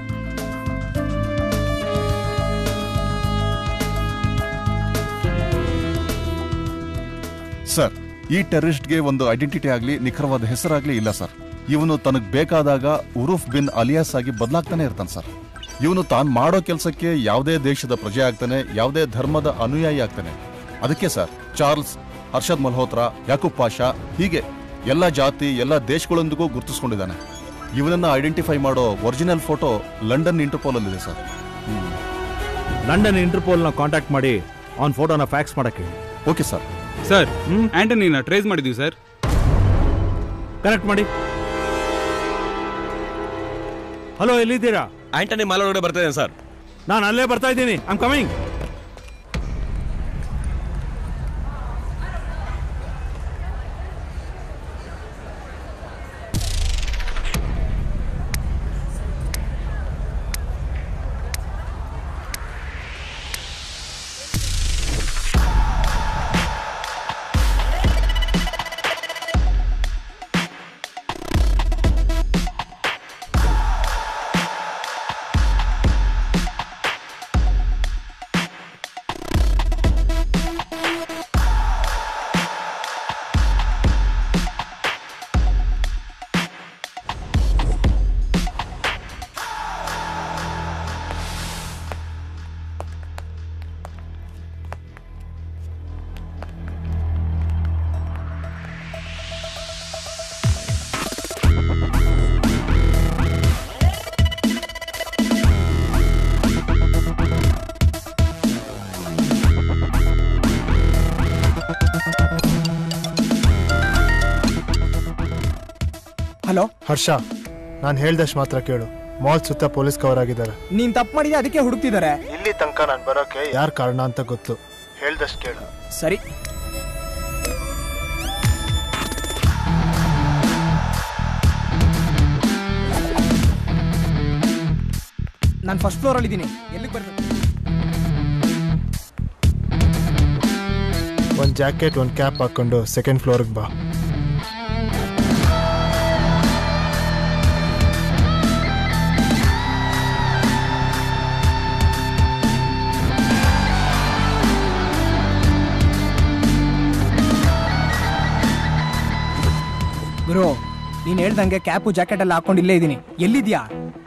ಸರ್ ಈ ಟೆರರಿಸ್ಟ್ಗೆ ಒಂದು ಐಡೆಂಟಿಟಿ ಆಗಲಿ ನಿಖರವಾದ ಹೆಸರಾಗ್ಲಿ ಇಲ್ಲ ಸರ್ ಇವನು ತನಗೆ ಬೇಕಾದಾಗ ಉರುಫ್ ಬಿನ್ ಅಲಿಯಾಸ್ ಆಗಿ ಬದಲಾಗ್ತಾನೆ ಇರ್ತಾನೆ ಸರ್ ಇವನು ತಾನು ಮಾಡೋ ಕೆಲಸಕ್ಕೆ ಯಾವುದೇ ದೇಶದ ಪ್ರಜೆ ಆಗ್ತಾನೆ ಯಾವುದೇ ಧರ್ಮದ ಅನುಯಾಯಿ ಆಗ್ತಾನೆ ಅದಕ್ಕೆ ಸರ್ ಚಾರ್ಲ್ಸ್ ಹರ್ಷದ್ ಮಲ್ಹೋತ್ರಾ ಯಾಕೂಬ್ ಪಾಷಾ ಹೀಗೆ ಎಲ್ಲ ಜಾತಿ ಎಲ್ಲ ದೇಶಗಳೊಂದಿಗೂ ಗುರುತಿಸ್ಕೊಂಡಿದ್ದಾನೆ ಇವನನ್ನ ಐಡೆಂಟಿಫೈ ಮಾಡೋ ಒರಿಜಿನಲ್ ಫೋಟೋ ಲಂಡನ್ ಇಂಟರ್ಪೋಲ್ ಅಲ್ಲಿದೆ ಸರ್ ಲಂಡನ್ ಇಂಟರ್ಪೋಲ್ನ ಕಾಂಟ್ಯಾಕ್ಟ್ ಮಾಡಿ ಅವ್ನ ಫೋಟೋನ ಫ್ಯಾಕ್ಸ್ ಮಾಡಕ್ಕೆ ಓಕೆ ಸರ್ ಸರ್ ಆಂಟನಿನ ಟ್ರೇಸ್ ಮಾಡಿದೀವಿ ಸರ್ ಕನೆಕ್ಟ್ ಮಾಡಿ ಹಲೋ ಎಲ್ಲಿದ್ದೀರಾ ಆಂಟನಿ ಮಾಲ್ ಒಳಗಡೆ ಬರ್ತಾ ಇದ್ದೇನೆ ಸರ್ ನಾನು ಅಲ್ಲೇ ಬರ್ತಾ ಇದ್ದೀನಿ ಐಮ್ ಕಮಿಂಗ್ ಹಲೋ ಹರ್ಷ ನಾನು ಹೇಳ್ದಷ್ಟು ಮಾತ್ರ ಕೇಳು ಮಾಲ್ ಸುತ್ತ ಪೊಲೀಸ್ ಕವರ್ ಆಗಿದ್ದಾರೆ ನೀನ್ ತಪ್ಪು ಮಾಡಿದೆ ಅದಕ್ಕೆ ಹುಡುಕ್ತಿದ್ದಾರೆ ಇಲ್ಲಿ ತನಕ ನಾನು ಬರೋಕೆ ಯಾರು ಕಾರಣ ಅಂತ ಗೊತ್ತು ಹೇಳ್ದಷ್ಟು ಕೇಳು ಸರಿ ನಾನು ಫಸ್ಟ್ ಫ್ಲೋರ್ ಅಲ್ಲಿ ಇದ್ದೀನಿ ಎಲ್ಲಿಗೆ ಬರ್ಬೇಕು ಒಂದು ಜಾಕೆಟ್ ಒಂದು ಕ್ಯಾಪ್ ಹಾಕೊಂಡು ಸೆಕೆಂಡ್ ಫ್ಲೋರ್ಗೆ ಬಾ ಗುರು ನೀನ್ ಹೇಳ್ದಂಗೆ ಕ್ಯಾಪು ಜಾಕೆಟ್ ಎಲ್ಲ ಹಾಕೊಂಡು ಇಲ್ಲೇ ಇದ್ದೀನಿ ಎಲ್ಲಿದ್ಯಾ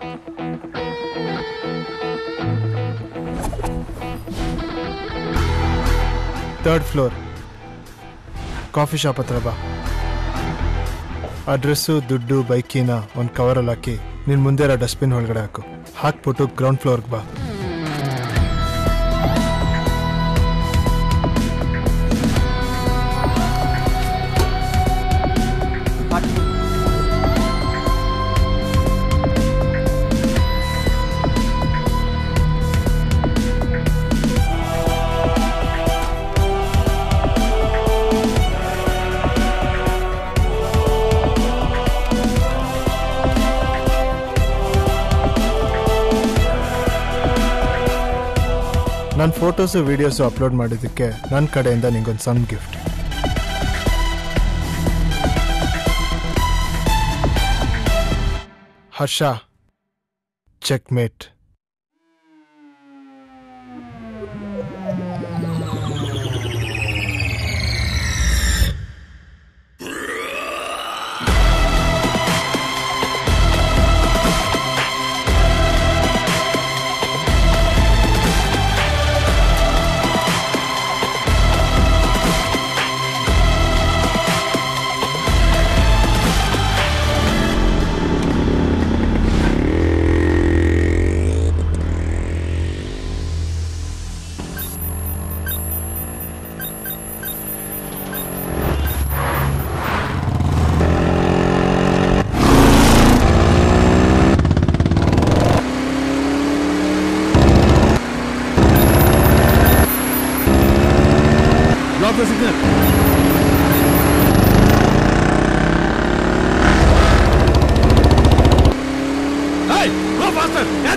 ಥರ್ಡ್ ಫ್ಲೋರ್ ಕಾಫಿ ಶಾಪ್ ಹತ್ರ ಬಾ ಅಡ್ರೆಸ್ಸು ದುಡ್ಡು ಬೈಕಿನ ಒಂದು ಕವರಲ್ಲಿ ಹಾಕಿ ನಿನ್ನ ಮುಂದೆ ಇರೋ ಡಸ್ಟ್ಬಿನ್ ಒಳಗಡೆ ಹಾಕು ಹಾಕ್ಬಿಟ್ಟು ಗ್ರೌಂಡ್ ಫ್ಲೋರ್ಗೆ ಬಾ ನನ್ನ ಫೋಟೋಸು ವೀಡಿಯೋಸು ಅಪ್ಲೋಡ್ ಮಾಡಿದ್ದಕ್ಕೆ ನನ್ನ ಕಡೆಯಿಂದ ನಿಂಗೊಂದು ಸಣ್ಣ gift Harsha checkmate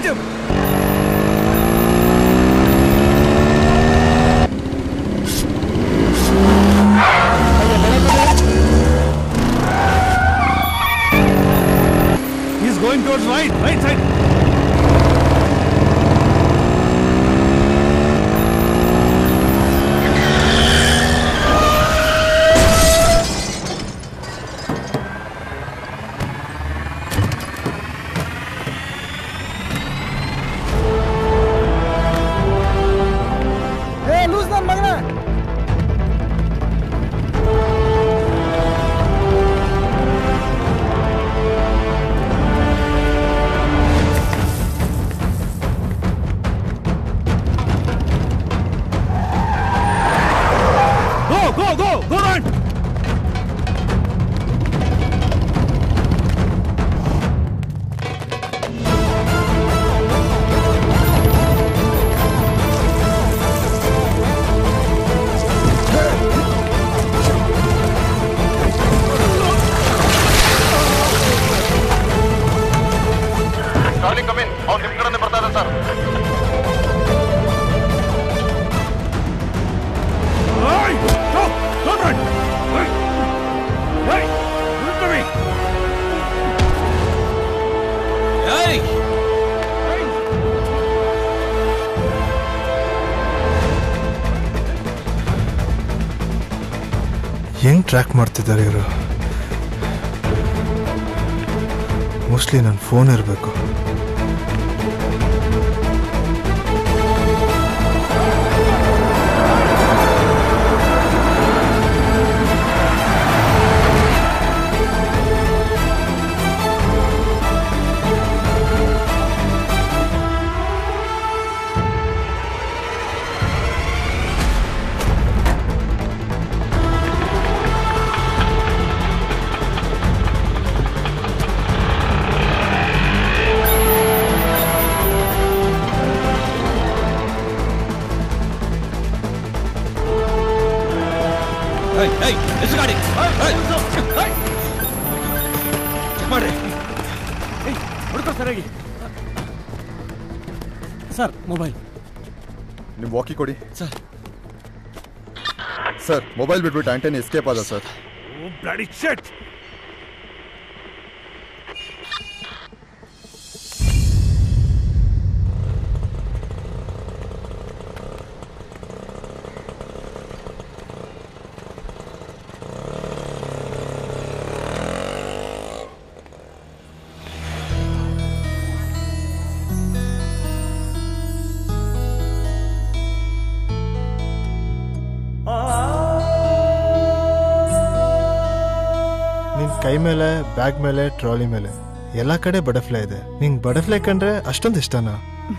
him! He's going towards right, right side. ಏ ಲೂಸ್ ನನ್ನ ಮಗನ Go, go, go, go right. Charlie coming ಅವ್ನು ನಿಮ್ ಕಡೆನೇ ಬರ್ತಾ ಇದ್ದಾನೆ sir Hey, go, go right. Hey, hey, look at me. Hey. ಹೆಂಗ್ ಟ್ರ್ಯಾಕ್ ಮಾಡ್ತಿದ್ದಾರೆ ಇವರು ಮೋಸ್ಟ್ಲಿ ನನ್ನ ಫೋನ್ ಇರಬೇಕು Hey, hey, ಎಷ್ಟು ಗಾಡಿ ಮಾಡ್ರಿ ಹುಡುಕ ಸರಿಯಾಗಿ ಸರ್ ಮೊಬೈಲ್ ನಿಮ್ಮ ವಾಕಿ ಕೊಡಿ ಸರ್ ಸರ್ ಮೊಬೈಲ್ ಬಿಟ್ಬಿಟ್ಟು ಆಂಟನಿ ಎಸ್ಕೇಪ್ ಆದ ಸರ್ ಬ್ಲಡಿ ಶೆಟ್ ನಿನ್ ಕೈ ಮೇಲೆ ಬ್ಯಾಗ್ ಮೇಲೆ ಟ್ರಾಲಿ ಮೇಲೆ ಎಲ್ಲ ಕಡೆ ಬಟರ್ಫ್ಲೈ ಇದೆ ನಿಂಗೆ ಬಟರ್ಫ್ಲೈ ಕಂಡ್ರೆ ಅಷ್ಟೊಂದು ಇಷ್ಟನಾ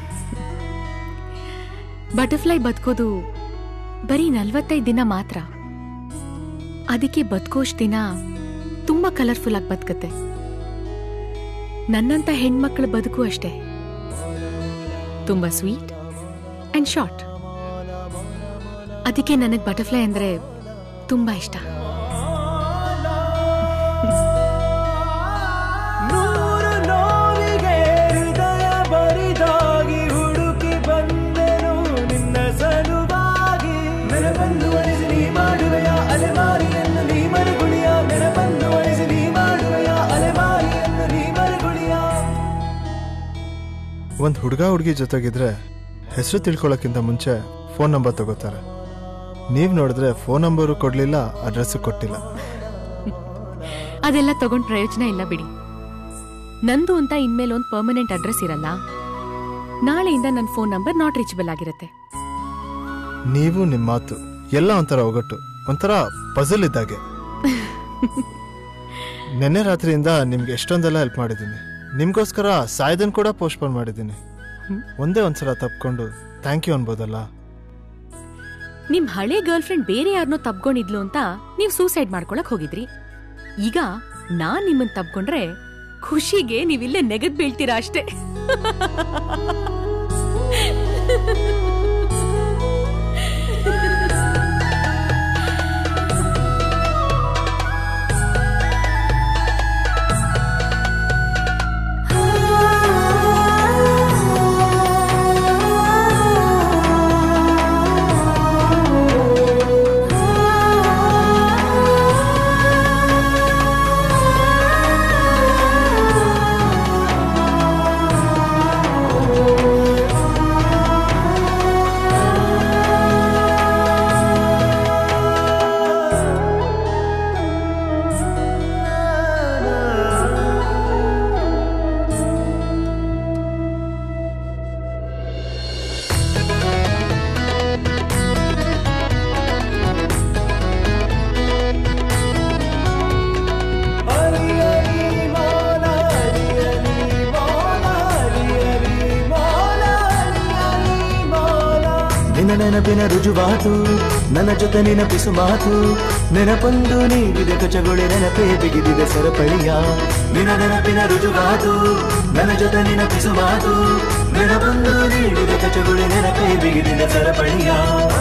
ಬಟರ್ಫ್ಲೈ ಬದುಕೋದು ಬರೀ ನಲ್ವತ್ತೈದು ದಿನ ಮಾತ್ರ ಅದಕ್ಕೆ ಬದುಕೋಷ್ಟು ದಿನ ತುಂಬಾ ಕಲರ್ಫುಲ್ ಆಗಿ ಬದುಕತ್ತೆ ನನ್ನಂತ ಹೆಣ್ಮಕ್ಳ ಬದುಕು ಅಷ್ಟೇ ತುಂಬಾ ಸ್ವೀಟ್ ಅಂಡ್ ಶಾರ್ಟ್ ಅದಕ್ಕೆ ನನಗೆ ಬಟರ್ಫ್ಲೈ ಅಂದ್ರೆ ತುಂಬಾ ಇಷ್ಟ ನೂರು ನೋವಿಗೆ ಹೃದಯ ಬರಿದಾಗಿ ಹುಡುಕಿ ಬಂದೆನು ನಿನ್ನ ಸಲುವಾಗಿ ನೆನಪನ್ನು ಅಳಿಸಿ ನೀ ಮಾಡುವೆಯ ಅಲೆಮಾರಿಯನ್ನು ನೀ ಮರುಗುಳಿಯ ನೆನಪನ್ನು ಅಳಿಸಿ ನೀ ಮಾಡುವೆಯ ಅಲೆಮಾರಿಯನ್ನು ನೀ ಮರುಗುಳಿಯ ಒಂದು ಹುಡುಗ ಹುಡುಗಿ ಜೊತೆಗಿದ್ರೆ ಹೆಸರು ತಿಳ್ಕೊಳ್ಳೋಕ್ಕಿಂತ ಮುಂಚೆ ಫೋನ್ ನಂಬರ್ ತಗೋತಾರೆ ನೀವು ನೋಡಿದ್ರೆ ಫೋನ್ ನಂಬರು ಕೊಡಲಿಲ್ಲ ಅಡ್ರೆಸ್ಸು ಕೊಟ್ಟಿಲ್ಲ ಅದೆಲ್ಲ ತಗೊಂಡ್ ಪ್ರಯೋಜನ ಇಲ್ಲ ಬಿಡಿ ನಂದು ಅಂತ ಇನ್ಮೇಲೆ ಒಂದು ಪರ್ಮನೆಂಟ್ ಅಡ್ರೆಸ್ ಇರಲ್ಲ ನಾಳೆಯಿಂದ ನನ್ನ ಫೋನ್ ನಂಬರ್ ನಾಟ್ ರೀಚಬಲ್ ಆಗಿರುತ್ತೆ ನೀವು ನಿಮ್ಮ ಮಾತು ಎಲ್ಲ ಒಂಥರ ಒಗಟ್ಟು ಒಂಥರ ಪಜಲ್ ಇದ್ದಾಗೆ ನೆನ್ನೆ ರಾತ್ರಿಯಿಂದ ನಿಮ್ಗೆ ಎಷ್ಟೊಂದೆಲ್ಲ ಹೆಲ್ಪ್ ಮಾಡಿದ್ದೀನಿ ನಿಮ್ಗೋಸ್ಕರ ಸಾಯ್ದನ್ ಕೂಡ ಪೋಸ್ಟ್ಪೋನ್ ಮಾಡಿದ್ದೀನಿ ಒಂದೇ ಒಂದ್ಸಲ ತಪ್ಕೊಂಡು ಥ್ಯಾಂಕ್ ಯು ಅನ್ಬೋದಲ್ಲ ನಿಮ್ ಹಳೆ ಗರ್ಲ್ ಫ್ರೆಂಡ್ ಬೇರೆ ಯಾರನ್ನೋ ತಬ್ಕೊಂಡಿದ್ಲು ಅಂತ ನೀವ್ ಸೂಸೈಡ್ ಮಾಡ್ಕೊಳಕ್ ಹೋಗಿದ್ರಿ ಈಗ ನಾನ್ ನಿಮ್ಮನ್ ತಬ್ಕೊಂಡ್ರೆ ಖುಷಿಗೆ ನೀವಿಲ್ಲೇ ನೆಗದ್ ಬೀಳ್ತೀರಾ ಅಷ್ಟೇ ನೆನಪಿನ ರುಜುವಾತು ನನ್ನ ಜೊತೆ ನೆನಪಿಸು ಮಾತು ನೆನಪೊಂದು ನೀಡಿದೆ ಕಚಗುಳಿ ನೆನಪೇ ಬಿಗಿದಿದೆ ಸರಪಳಿಯ ನಿನ ನೆನಪಿನ ರುಜುವಾತು ನನ್ನ ಜೊತೆ ನೆನಪಿಸು ಮಾತು ನೆನಪೊಂದು ನೀಡಿದೆ ಕಚಗುಳಿ ನೆನಪೇ ಬಿಗಿದಿದೆ ಸರಪಳಿಯ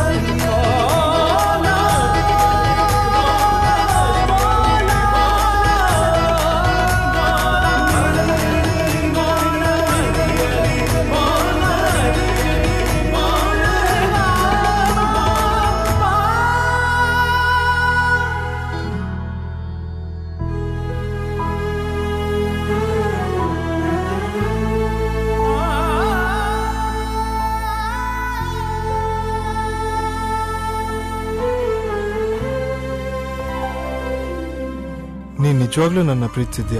ನೀನ್ ನಿಜವಾಗ್ಲೂ ನನ್ನ ಪ್ರೀತಿಸಿದ್ಯಾ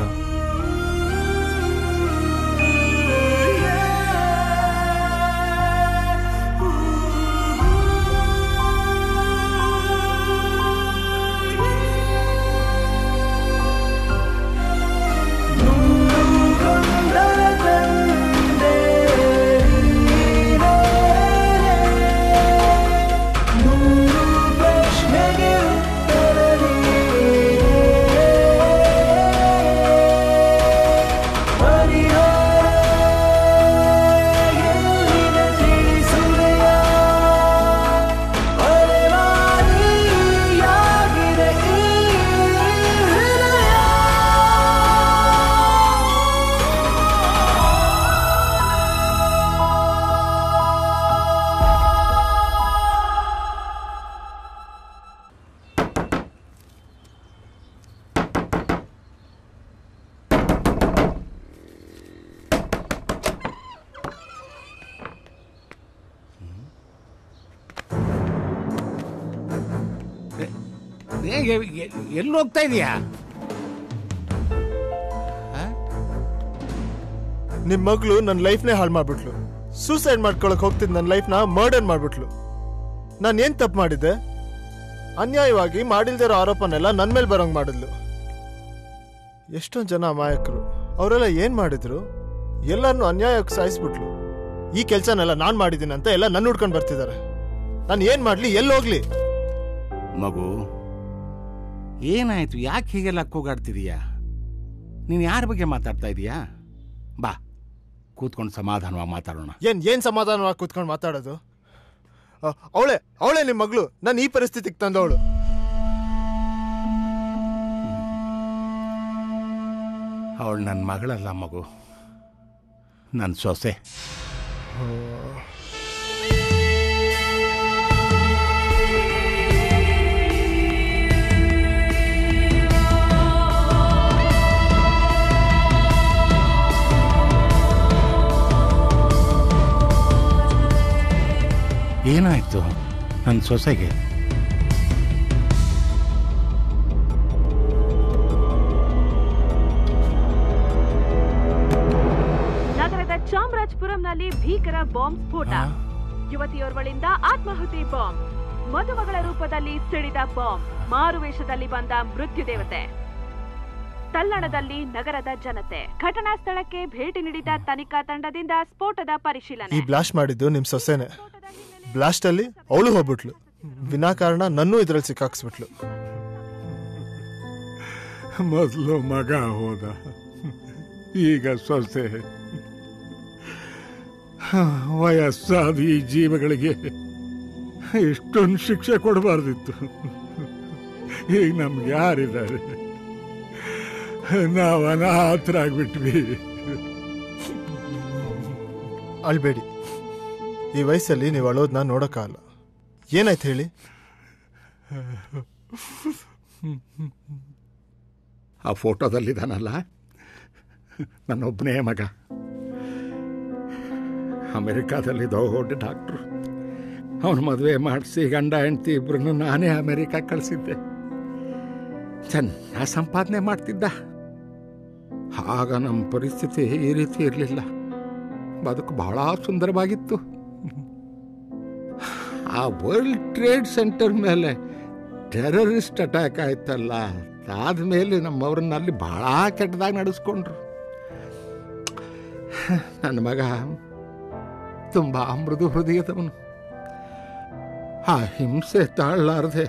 ಎಲ್ಲಿ ಹೋಗ್ತಾ ಇದೀಯಾ ನಿಮ್ ಮಗಳು ನನ್ನ ಲೈಫ್ನೇ ಹಾಳು ಮಾಡ್ಬಿಟ್ಲು ಸೂಸೈಡ್ ಮಾಡ್ಕೊಳಕ್ ಹೋಗ್ತಿದ್ ನನ್ನ ಲೈಫ್ನ ಮರ್ಡರ್ ಮಾಡ್ಬಿಟ್ಲು ನಾನು ಏನ್ ತಪ್ಪು ಮಾಡಿದ್ದೆ ಅನ್ಯಾಯವಾಗಿ ಮಾಡಿಲ್ದಿರೋ ಆರೋಪನೆಲ್ಲ ನನ್ನ ಮೇಲೆ ಬರೋಂಗ್ ಮಾಡಿದ್ಲು ಎಷ್ಟೊಂದ್ ಜನ ಅಮಾಯಕರು ಅವರೆಲ್ಲ ಏನ್ ಮಾಡಿದ್ರು ಎಲ್ಲರನ್ನು ಅನ್ಯಾಯಕ್ಕೆ ಸಾಯಿಸ್ಬಿಟ್ಲು ಈ ಕೆಲ್ಸನೆಲ್ಲ ನಾನ್ ಮಾಡಿದ್ದೀನಿ ಅಂತ ಎಲ್ಲ ನನ್ನ ಹುಡ್ಕೊಂಡ್ ಬರ್ತಿದ್ದಾರೆ ನಾನು ಏನ್ ಮಾಡ್ಲಿ ಎಲ್ಲಿ ಹೋಗ್ಲಿ ಮಗು ಏನಾಯ್ತು ಯಾಕೆ ಹೀಗೆಲ್ಲ ಕೂಗಾಡ್ತಿದೀಯಾ ನೀನು ಯಾರ ಬಗ್ಗೆ ಮಾತಾಡ್ತಾ ಇದೀಯಾ ಬಾ ಕೂತ್ಕೊಂಡು ಸಮಾಧಾನವಾಗಿ ಮಾತಾಡೋಣ ಏನ್ ಏನ್ ಸಮಾಧಾನವಾಗಿ ಕೂತ್ಕೊಂಡು ಮಾತಾಡೋದು ಅವಳೆ ಅವಳೆ ನಿಮ್ ಮಗಳು ನಾನು ಈ ಪರಿಸ್ಥಿತಿಗೆ ತಂದವಳು ಅವಳು ನನ್ನ ಮಗಳಲ್ಲ ಮಗು ನನ್ನ ಸೊಸೆ ಏನಾಯ್ತು ನನ್ನ ಸೊಸೆಗೆ ನಗರದ ಚಾಮರಾಜಪುರಂನಲ್ಲಿ ಭೀಕರ ಬಾಂಬ್ ಸ್ಫೋಟ ಯುವತಿಯೋರ್ವಳಿಂದ ಆತ್ಮಾಹುತಿ ಬಾಂಬ್ ಮದುಮಗಳ ರೂಪದಲ್ಲಿ ಸಿಡಿದ ಬಾಂಬ್ ಮಾರುವೇಷದಲ್ಲಿ ಬಂದ ಮೃತ್ಯು ದೇವತೆ ತಲ್ಲಣದಲ್ಲಿ ನಗರದ ಜನತೆ ಘಟನಾ ಸ್ಥಳಕ್ಕೆ ಭೇಟಿ ನೀಡಿದ ತನಿಖಾ ತಂಡದಿಂದ ಸ್ಫೋಟದ ಈ ಪರಿಶೀಲನೆ ಬ್ಲಾಸ್ಟ್ ಮಾಡಿದ್ದು ನಿಮ್ ಸೊಸೆನೆ ಬ್ಲಾಸ್ಟ್ ಅಲ್ಲಿ ಅವಳು ಹೋಗ್ಬಿಟ್ಲು ವಿನಾಕಾರಣ ನನ್ನೂ ಇದ್ರಲ್ಲಿ ಸಿಕ್ಕಾಕ್ಸ್ಬಿಟ್ಲು ಮೊದಲು ಮಗ ಹೋದ ಈಗ ಸೊಸೆ ವಯಸ್ಸಾದ ಈ ಜೀವಗಳಿಗೆ ಇಷ್ಟೊಂದು ಶಿಕ್ಷೆ ಕೊಡಬಾರ್ದಿತ್ತು ಈಗ ನಮ್ಗೆ ಯಾರಿದ್ದಾರೆ ನಾವು ಅನಾಥರಾಗ್ಬಿಟ್ವಿ ಅಳ್ಬೇಡಿ ಈ ವಯಸ್ಸಲ್ಲಿ ನೀವು ಅಳೋದನ್ನ ನೋಡೋಕ್ಕಾಗಲ್ಲ ಏನಾಯ್ತು ಹೇಳಿ ಆ ಫೋಟೋದಲ್ಲಿದ್ದಾನಲ್ಲ ನನ್ನೊಬ್ಬನೇ ಮಗ ಅಮೆರಿಕಾದಲ್ಲಿ ದೊಡ್ಡ ಡಾಕ್ಟ್ರು ಅವನ ಮದುವೆ ಮಾಡಿಸಿ ಗಂಡ ಹೆಂಡತಿ ಇಬ್ಬರನ್ನು ನಾನೇ ಅಮೆರಿಕ ಕಳಿಸಿದ್ದೆ ಚೆನ್ನಾಗಿ ಸಂಪಾದನೆ ಮಾಡ್ತಿದ್ದ ಆಗ ನಮ್ಮ ಪರಿಸ್ಥಿತಿ ಈ ರೀತಿ ಇರಲಿಲ್ಲ ಬದುಕು ಬಹಳ ಸುಂದರವಾಗಿತ್ತು ಆ ವರ್ಲ್ಡ್ ಟ್ರೇಡ್ ಸೆಂಟರ್ ಮೇಲೆ ಟೆರರಿಸ್ಟ್ ಅಟ್ಯಾಕ್ ಆಯ್ತಲ್ಲ ಆದ್ಮೇಲೆ ನಮ್ಮವ್ರನ್ನ ಅಲ್ಲಿ ಬಹಳ ಕೆಟ್ಟದಾಗಿ ನಡೆಸ್ಕೊಂಡ್ರು ನನ್ನ ಮಗ ತುಂಬ ಮೃದು ಹೃದಯದವನು ಆ ಹಿಂಸೆ ತಾಳಲಾರ್ದೆ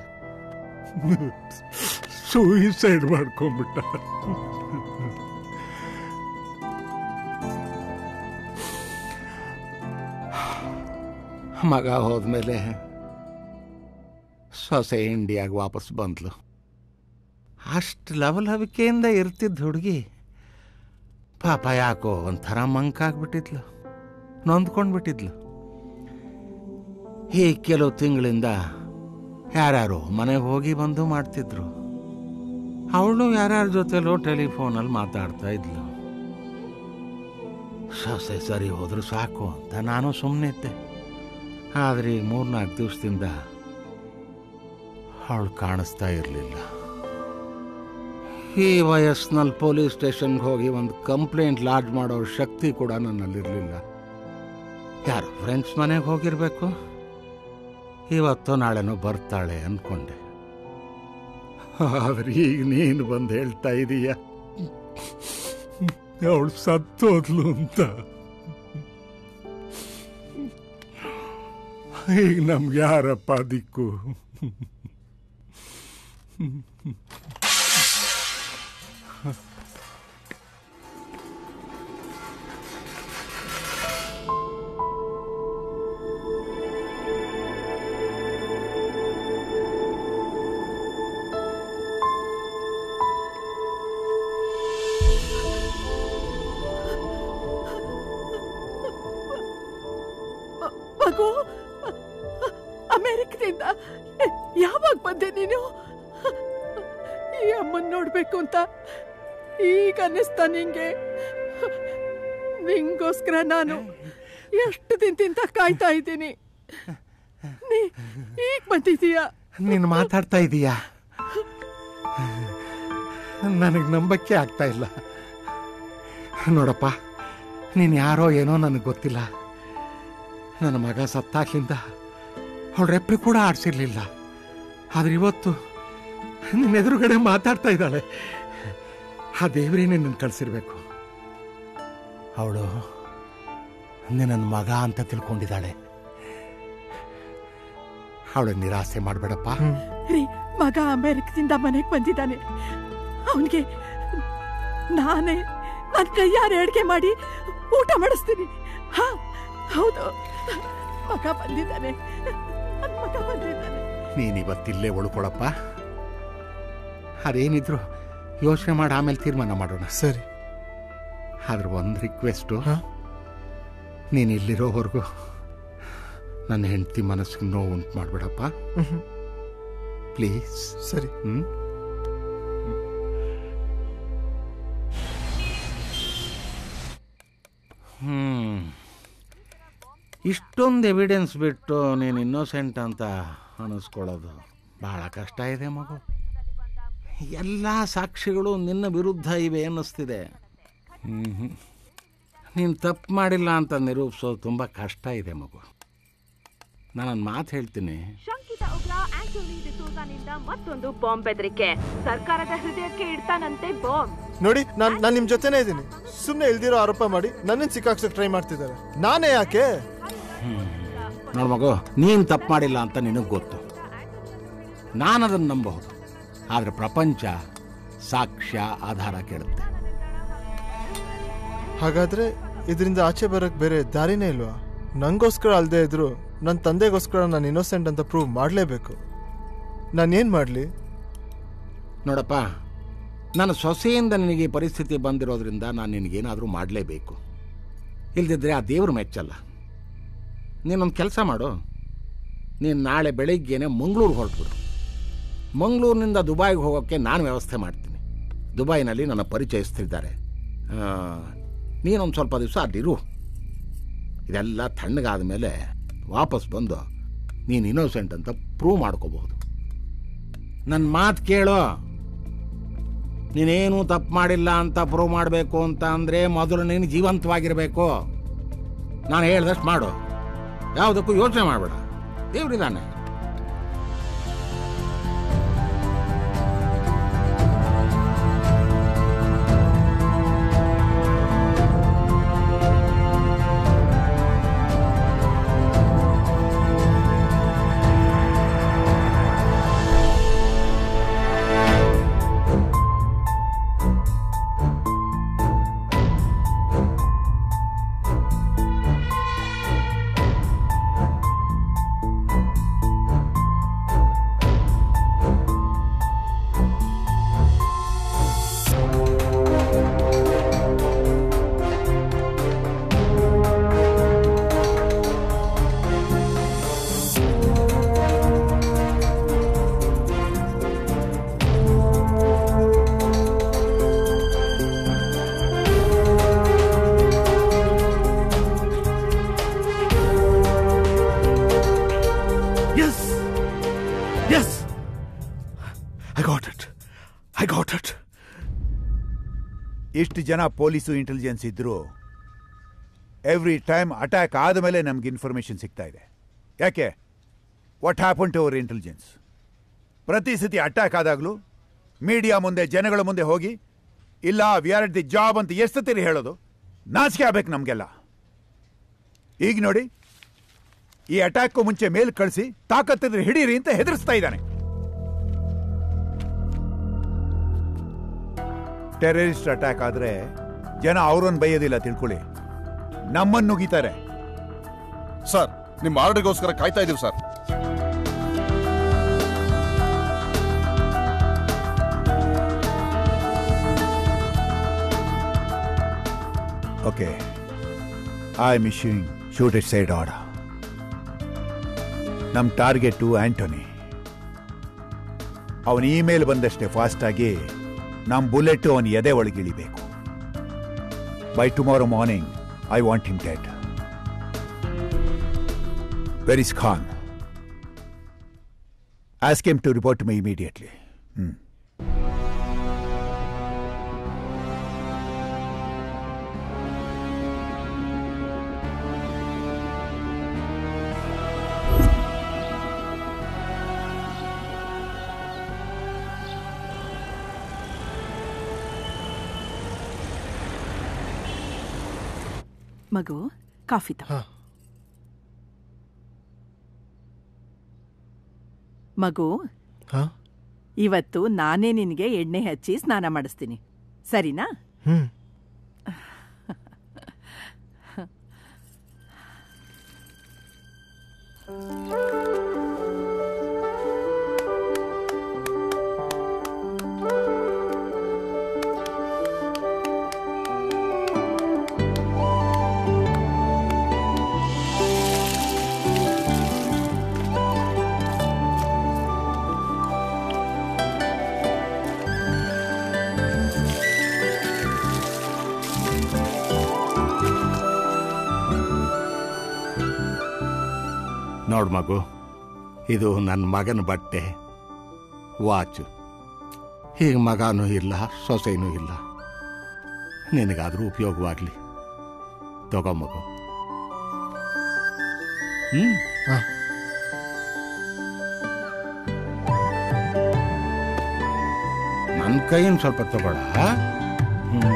ಸೂಯಿಸೈಡ್ ಮಾಡ್ಕೊಂಡ್ಬಿಟ್ಟ ಮಗ ಹೋದ್ಮೇಲೆ ಸೊಸೆ ಇಂಡಿಯಾಗೆ ವಾಪಸ್ ಬಂದ್ಲು ಅಷ್ಟು ಲವಲವಿಕೆಯಿಂದ ಇರ್ತಿದ್ದ ಹುಡುಗಿ ಪಾಪ ಯಾಕೋ ಒಂಥರ ಮಂಕಾಗ್ಬಿಟ್ಟಿದ್ಲು ನೊಂದ್ಕೊಂಡ್ಬಿಟ್ಟಿದ್ಲು ಈ ಕೆಲವು ತಿಂಗಳಿಂದ ಯಾರ್ಯಾರೋ ಮನೆಗೆ ಹೋಗಿ ಬಂದು ಮಾಡ್ತಿದ್ರು ಅವಳು ಯಾರ್ಯಾರ ಜೊತೆಲೋ ಟೆಲಿಫೋನಲ್ಲಿ ಮಾತಾಡ್ತಾ ಇದ್ಲು ಸೊಸೆ ಸರಿ ಹೋದ್ರು ಸಾಕು ಅಂತ ನಾನು ಸುಮ್ಮನೆ ಇದ್ದೆ ಆದರೆ ಈಗ ಮೂರ್ನಾಲ್ಕು ದಿವಸದಿಂದ ಅವಳು ಕಾಣಿಸ್ತಾ ಇರಲಿಲ್ಲ ಈ ವಯಸ್ಸಿನಲ್ಲಿ ಪೊಲೀಸ್ ಸ್ಟೇಷನ್ಗೆ ಹೋಗಿ ಒಂದು ಕಂಪ್ಲೇಂಟ್ ಲಾಡ್ಜ್ ಮಾಡೋ ಶಕ್ತಿ ಕೂಡ ನನ್ನಲ್ಲಿರಲಿಲ್ಲ ಯಾರು ಫ್ರೆಂಡ್ಸ್ ಮನೆಗೆ ಹೋಗಿರಬೇಕು ಇವತ್ತು ನಾಳೆನೋ ಬರ್ತಾಳೆ ಅಂದ್ಕೊಂಡೆ ಆದ್ರೆ ಈಗ ನೀನು ಬಂದು ಹೇಳ್ತಾ ಇದೀಯ ಅವಳು ಸತ್ತೋದ್ಲು ಅಂತ ಈಗ ನಮ್ಗೆ ಯಾರಪ್ಪ ದಿಕ್ಕು ಮಗು ಅಮೆರಿಕದಿಂದ ಯಾವಾಗ ಬಂದೆ ನೀನು ಈ ಅಮ್ಮನ್ ನೋಡ್ಬೇಕು ಅಂತ ಈಗ ಅನ್ನಿಸ್ತಾ ನಿಂಗೆ ನಿಂಗೋಸ್ಕರ ನಾನು ಎಷ್ಟು ದಿನದಿಂದ ಕಾಯ್ತಾ ಇದ್ದೀನಿ ನೀ ಈಗ ಬಂದಿದೀಯ ನೀನು ಮಾತಾಡ್ತಾ ಇದೀಯಾ ನನಗೆ ನಂಬಕ್ಕೆ ಆಗ್ತಾ ಇಲ್ಲ ನೋಡಪ್ಪ ನೀನು ಯಾರೋ ಏನೋ ನನಗೆ ಗೊತ್ತಿಲ್ಲ ನನ್ನ ಮಗ ಸತ್ತಾಗ್ಲಿಂದ ಅವಳ ರೆಪ್ಪೆ ಕೂಡ ಆಡ್ಸಿರ್ಲಿಲ್ಲ ಆದ್ರೆ ಇವತ್ತು ನಿನ್ನ ಎದುರುಗಡೆ ಮಾತಾಡ್ತಾ ಇದ್ದಾಳೆ ಆ ದೇವರೇ ನಿನ್ನ ಕಳಿಸಿರ್ಬೇಕು ಅವಳು ನಿನ್ನ ಮಗ ಅಂತ ತಿಳ್ಕೊಂಡಿದ್ದಾಳೆ ಅವಳು ನಿರಾಸೆ ಮಾಡಬೇಡಪ್ಪ ರೀ ಮಗ ಅಮೆರಿಕದಿಂದ ಮನೆಗೆ ಬಂದಿದ್ದಾನೆ ಅವನಿಗೆ ನಾನೇ ನನ್ನ ಕೈಯಾರೆ ಅಡುಗೆ ಮಾಡಿ ಊಟ ಮಾಡಿಸ್ತೀನಿ ಹಾ ಹೌದು ಮಗ ಬಂದಿದ್ದಾನೆ ನನ್ನ ಮಗ ಬಂದಿದ್ದಾನೆ ನೀನಿವತ್ತಿಲ್ಲೇ ಉಳ್ಕೊಳಪ್ಪ ಅದೇನಿದ್ರು ಯೋಚನೆ ಮಾಡಿ ಆಮೇಲೆ ತೀರ್ಮಾನ ಮಾಡೋಣ ಸರಿ ಆದ್ರೆ ಒಂದು ರಿಕ್ವೆಸ್ಟು ನೀನು ಇಲ್ಲಿರೋವರೆಗೂ ನನ್ನ ಹೆಂಡತಿ ಮನಸ್ಸಿಗೆ ನೋವು ಉಂಟು ಮಾಡಬೇಡಪ್ಪ ಮ್ಹೂ. ಪ್ಲೀಸ್ ಸರಿ ಹ್ಞೂ ಹ್ಮ್ ಇಷ್ಟೊಂದು ಎವಿಡೆನ್ಸ್ ಬಿಟ್ಟು ನೀನು ಇನ್ನೋಸೆಂಟ್ ಅಂತ ಅನ್ನಿಸ್ಕೊಳ್ಳೋದು ಭಾಳ ಕಷ್ಟ ಇದೆ ಮಗು ಎಲ್ಲ ಸಾಕ್ಷಿಗಳು ನಿನ್ನ ವಿರುದ್ಧ ಇವೆ ಅನ್ನಿಸ್ತಿದೆ ಹ್ಮ್ ನೀನು ತಪ್ಪು ಮಾಡಿಲ್ಲ ಅಂತ ನಿರೂಪಿಸೋದು ತುಂಬ ಕಷ್ಟ ಇದೆ ಮಗು ನಾನೊಂದು ಮಾತು ಹೇಳ್ತೀನಿ ಶಂಕಿತ ಉಗ್ರ ಆಂಟೋನಿ ಡಿಸೋಜಾನಿಂದ ಮತ್ತೊಂದು ಬಾಂಬ್ ಬೆದರಿಕೆ ಸರ್ಕಾರದ ಹೃದಯಕ್ಕೆ ಇಡ್ತಾನಂತೆ ಬಾಂಬ್ ನೋಡಿ ನಾನು ನಾನು ನಿಮ್ಮ ಜೊತೆನೇ ಇದ್ದೀನಿ ಸುಮ್ಮನೆ ಇಲ್ದಿರೋ ಆರೋಪ ಮಾಡಿ ನನ್ನನ್ನು ಸಿಕ್ಕಾಕ್ಸೋಕೆ ಟ್ರೈ ಮಾಡ್ತಿದ್ದಾರೆ ನಾನೇ ಯಾಕೆ ನೋಡು ಮಗು ನೀನು ತಪ್ಪು ಮಾಡಿಲ್ಲ ಅಂತ ನಿನಗೆ ಗೊತ್ತು ನಾನು ಅದನ್ನು ನಂಬಬಹುದು ಆದರೆ ಪ್ರಪಂಚ ಸಾಕ್ಷ್ಯ ಆಧಾರ ಕೇಳುತ್ತೆ ಹಾಗಾದ್ರೆ ಇದರಿಂದ ಆಚೆ ಬರಕ್ ಬೇರೆ ದಾರಿನೇ ಇಲ್ವಾ ನಂಗೋಸ್ಕರ ಅಲ್ಲದೆ ಇದ್ರು ನನ್ನ ತಂದೆಗೋಸ್ಕರ ನಾನು ಇನ್ನೋಸೆಂಟ್ ಅಂತ ಪ್ರೂವ್ ಮಾಡಲೇಬೇಕು ನಾನೇನು ಮಾಡಲಿ ನೋಡಪ್ಪ ನನ್ನ ಸೊಸೆಯಿಂದ ನಿನಗೆ ಈ ಪರಿಸ್ಥಿತಿ ಬಂದಿರೋದ್ರಿಂದ ನಾನು ನಿನಗೇನಾದರೂ ಮಾಡಲೇಬೇಕು ಇಲ್ದಿದ್ರೆ ಆ ದೇವರು ಮೆಚ್ಚಲ್ಲ ನೀನೊಂದು ಕೆಲಸ ಮಾಡು ನೀನು ನಾಳೆ ಬೆಳಿಗ್ಗೆನೆ ಮಂಗಳೂರು ಹೊರಟ್ಬಿಡು ಮಂಗಳೂರಿನಿಂದ ದುಬೈಗೆ ಹೋಗೋಕ್ಕೆ ನಾನು ವ್ಯವಸ್ಥೆ ಮಾಡ್ತೀನಿ ದುಬೈನಲ್ಲಿ ನನ್ನ ಪರಿಚಯಿಸ್ತಿದ್ದಾರೆ ಆ, ನೀನೊಂದು ಸ್ವಲ್ಪ ದಿವಸ ಅಲ್ಲಿರು ಇದೆಲ್ಲ ತಣ್ಣಗಾದ ಮೇಲೆ ವಾಪಸ್ ಬಂದು ನೀನು ಇನ್ನೋಸೆಂಟ್ ಅಂತ ಪ್ರೂವ್ ಮಾಡ್ಕೋಬಹುದು ನನ್ನ ಮಾತು ಕೇಳು ನೀನೇನು ತಪ್ಪು ಮಾಡಿಲ್ಲ ಅಂತ ಪ್ರೂವ್ ಮಾಡಬೇಕು ಅಂತ ಅಂದರೆ ಮೊದಲು ನೀನು ಜೀವಂತವಾಗಿರಬೇಕು ನಾನು ಹೇಳ್ದಷ್ಟು ಮಾಡು ಯಾವುದಕ್ಕೂ ಯೋಚನೆ ಮಾಡಬೇಡ ದೇವ್ರಿದ್ದಾನೆ ಐ ಗಾಟ್ ಇಟ್ ಇಷ್ಟು ಜನ ಪೊಲೀಸು ಇಂಟೆಲಿಜೆನ್ಸ್ ಇದ್ರು ಎವ್ರಿ ಟೈಮ್ ಅಟ್ಯಾಕ್ ಆದಮೇಲೆ ನಮ್ಗೆ ಇನ್ಫಾರ್ಮೇಷನ್ ಸಿಗ್ತಾ ಇದೆ ಯಾಕೆ what happen to our intelligence ಪ್ರತಿ ಸತಿ ಅಟ್ಯಾಕ್ ಆದಾಗಲೂ ಮೀಡಿಯಾ ಮುಂದೆ ಜನಗಳ ಮುಂದೆ ಹೋಗಿ ಇಲ್ಲ we are at the job ಅಂತ ಎಷ್ಟು ಸತಿ ಹೇಳೋದು ನಾಚಿಕೆ ಆಗ್ಬೇಕು ನಮಗೆಲ್ಲ ಈಗ ನೋಡಿ ಈ ಅಟ್ಯಾಕ್ಗೂ ಮುಂಚೆ ಮೇಲ್ ಕಳಿಸಿ ತಾಕತ್ತಿದ್ರೆ ಹಿಡೀರಿ ಅಂತ ಹೆದರ್ಸ್ತಾ ಇದ್ದಾನೆ ಟೆರರಿಸ್ಟ್ ಅಟ್ಯಾಕ್ ಆದ್ರೆ ಜನ ಅವ್ರನ್ನ ಬೈಯೋದಿಲ್ಲ ತಿಳ್ಕೊಳ್ಳಿ ನಮ್ಮನ್ನು ನುಗ್ಗಿತಾರೆ ಸರ್ ನಿಮ್ಮ ಆರ್ಡರ್ಗೋಸ್ಕರ ಕಾಯ್ತಾ ಇದೀವಿ sir okay I am issuing shoot at sight order ನಮ್ಮ ಟಾರ್ಗೆಟು ಆಂಟೋನಿ ಅವನ ಇಮೇಲ್ ಬಂದಷ್ಟೇ ಫಾಸ್ಟಾಗಿ ನಮ್ಮ ಬುಲೆಟ್ ಅವನ ಎದೆ ಒಳಗಿಳಿಬೇಕು by tomorrow morning I want him dead where is Khan ask him to report my immediately hmm ಮಗು ಕಾಫಿ ತ ಮಗು ಹಾ ಇವತ್ತು ನಾನೇ ನಿನಗೆ ಎಣ್ಣೆ ಹಚ್ಚಿ ಸ್ನಾನ ಮಾಡಿಸ್ತೀನಿ ಸರಿನಾ ಹ್ಮ್ ನೋಡು ಮಗು ಇದು ನನ್ನ ಮಗನ ಬಟ್ಟೆ ವಾಚು ಈಗ ಮಗನೂ ಇಲ್ಲ ಸೊಸೆನೂ ಇಲ್ಲ ನಿನಗಾದ್ರೂ ಉಪಯೋಗವಾಗಲಿ ತಗೋ ಮಗು ಹ್ಮ್ ನನ್ನ ಕೈಯಿಂದ ಸ್ವಲ್ಪ ತಗೊಳ ಹ್ಮ್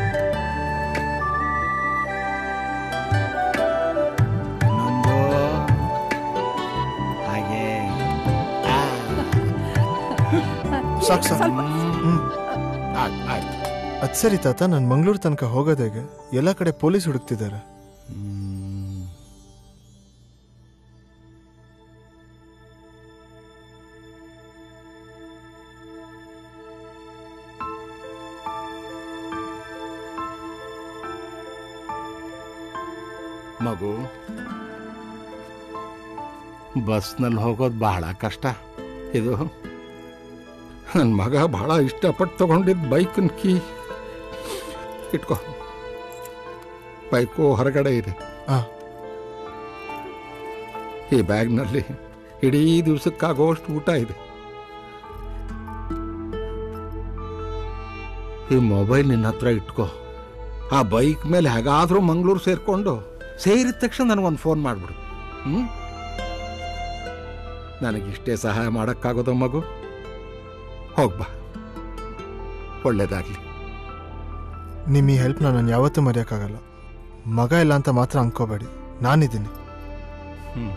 ಇನ್ನೊಂದು ಹಾಗೆ ಆ. ಸಾಕು ಸಾಕು ಹ್ಮ್ ಆಯ್ತ್, ಆಯ್ತು ಅದ್ ಸರಿ ತಾತ ನಾನು ಮಂಗಳೂರು ತನಕ ಹೋಗೋದೇಗೆ ಎಲ್ಲ ಕಡೆ ಪೊಲೀಸ್ ಹುಡುಕ್ತಿದ್ದಾರೆ ಮಗು ಬಸ್ನಲ್ಲಿ ಹೋಗೋದು ಬಹಳ ಕಷ್ಟ ಇದು ನನ್ನ ಮಗ ಬಹಳ ಇಷ್ಟಪಟ್ಟು ತಗೊಂಡಿದ್ದ ಬೈಕನ್ ಕೀ ಇಟ್ಕೋ ಬೈಕು ಹೊರಗಡೆ ಇದೆ ಆ. ಈ ಬ್ಯಾಗ್ನಲ್ಲಿ ಇಡೀ ದಿವಸಕ್ಕಾಗೋಷ್ಟು ಊಟ ಇದೆ ಈ ಮೊಬೈಲ್ ನಿನ್ನ ಹತ್ರ ಇಟ್ಕೋ ಆ ಬೈಕ್ ಮೇಲೆ ಹೇಗಾದ್ರೂ ಮಂಗಳೂರು ಸೇರ್ಕೊಂಡು ಸೇರಿದ ತಕ್ಷಣ ನನಗೊಂದು ಫೋನ್ ಮಾಡಿಬಿಡು ಹ್ಞೂ ನನಗಿಷ್ಟೇ ಸಹಾಯ ಮಾಡೋಕ್ಕಾಗೋದು ಮಗು ಹೋಗ್ಬಾ ಒಳ್ಳೇದಾಗಲಿ ನಿಮ್ಮ ಈ ಹೆಲ್ಪ್ನ ನಾನು ಯಾವತ್ತೂ ಮರೆಯೋಕ್ಕಾಗಲ್ಲ ಮಗ ಇಲ್ಲ ಅಂತ ಮಾತ್ರ ಅನ್ಕೋಬೇಡಿ ನಾನಿದ್ದೀನಿ ಹ್ಞೂ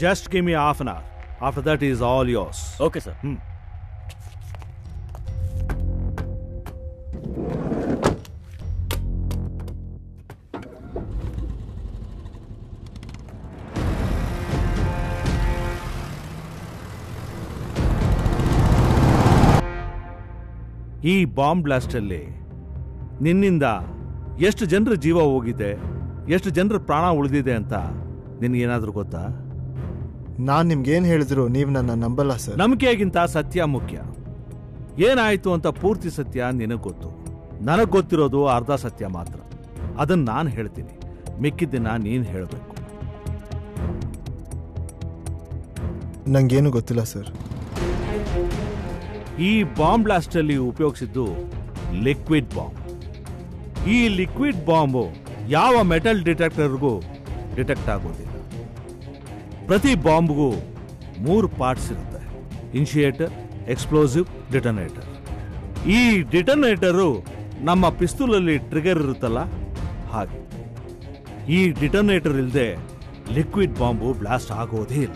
just give me half an hour after that is all yours okay sir hmm ಈ ಬಾಂಬ್ ಬ್ಲಾಸ್ಟಲ್ಲಿ ನಿನ್ನಿಂದ ಎಷ್ಟು ಜನರ ಜೀವ ಹೋಗಿದೆ ಎಷ್ಟು ಜನರ ಪ್ರಾಣ ಉಳಿದಿದೆ ಅಂತ ನಿನಗೇನಾದ್ರೂ ಗೊತ್ತಾ ನಾನು ನಿಮ್ಗೇನು ಹೇಳಿದ್ರು ನೀವು ನನ್ನ ನಂಬಲ್ಲ ಸರ್ ನಂಬಿಕೆಗಿಂತ ಸತ್ಯ ಮುಖ್ಯ ಏನಾಯ್ತು ಅಂತ ಪೂರ್ತಿ ಸತ್ಯ ನಿನಗೆ ಗೊತ್ತು ನನಗೆ ಗೊತ್ತಿರೋದು ಅರ್ಧ ಸತ್ಯ ಮಾತ್ರ ಅದನ್ನ ನಾನು ಹೇಳ್ತೀನಿ ಮಿಕ್ಕಿದ್ದನ್ನ ನೀನು ಹೇಳಬೇಕು ನಂಗೇನು ಗೊತ್ತಿಲ್ಲ ಸರ್ ಈ ಬಾಂಬ್ ಬ್ಲಾಸ್ಟಲ್ಲಿ ಉಪಯೋಗಿಸಿದ್ದು ಲಿಕ್ವಿಡ್ ಬಾಂಬ್ ಈ ಲಿಕ್ವಿಡ್ ಬಾಂಬು ಯಾವ ಮೆಟಲ್ ಡಿಟೆಕ್ಟರ್ಗೂ ಡಿಟೆಕ್ಟ್ ಆಗೋದಿಲ್ಲ ಪ್ರತಿ ಬಾಂಬ್ಗೂ ಮೂರು ಪಾರ್ಟ್ಸ್ ಇರುತ್ತೆ ಇನ್ಶಿಯೇಟರ್ ಎಕ್ಸ್ಪ್ಲೋಸಿವ್ ಡಿಟನೇಟರ್ ಈ ಡಿಟನೇಟರು ನಮ್ಮ ಪಿಸ್ತೂಲಲ್ಲಿ ಟ್ರಿಗರ್ ಇರುತ್ತಲ್ಲ ಹಾಗೆ ಈ ಡಿಟನೇಟರ್ ಇಲ್ಲದೆ ಲಿಕ್ವಿಡ್ ಬಾಂಬು ಬ್ಲಾಸ್ಟ್ ಆಗೋದೇ ಇಲ್ಲ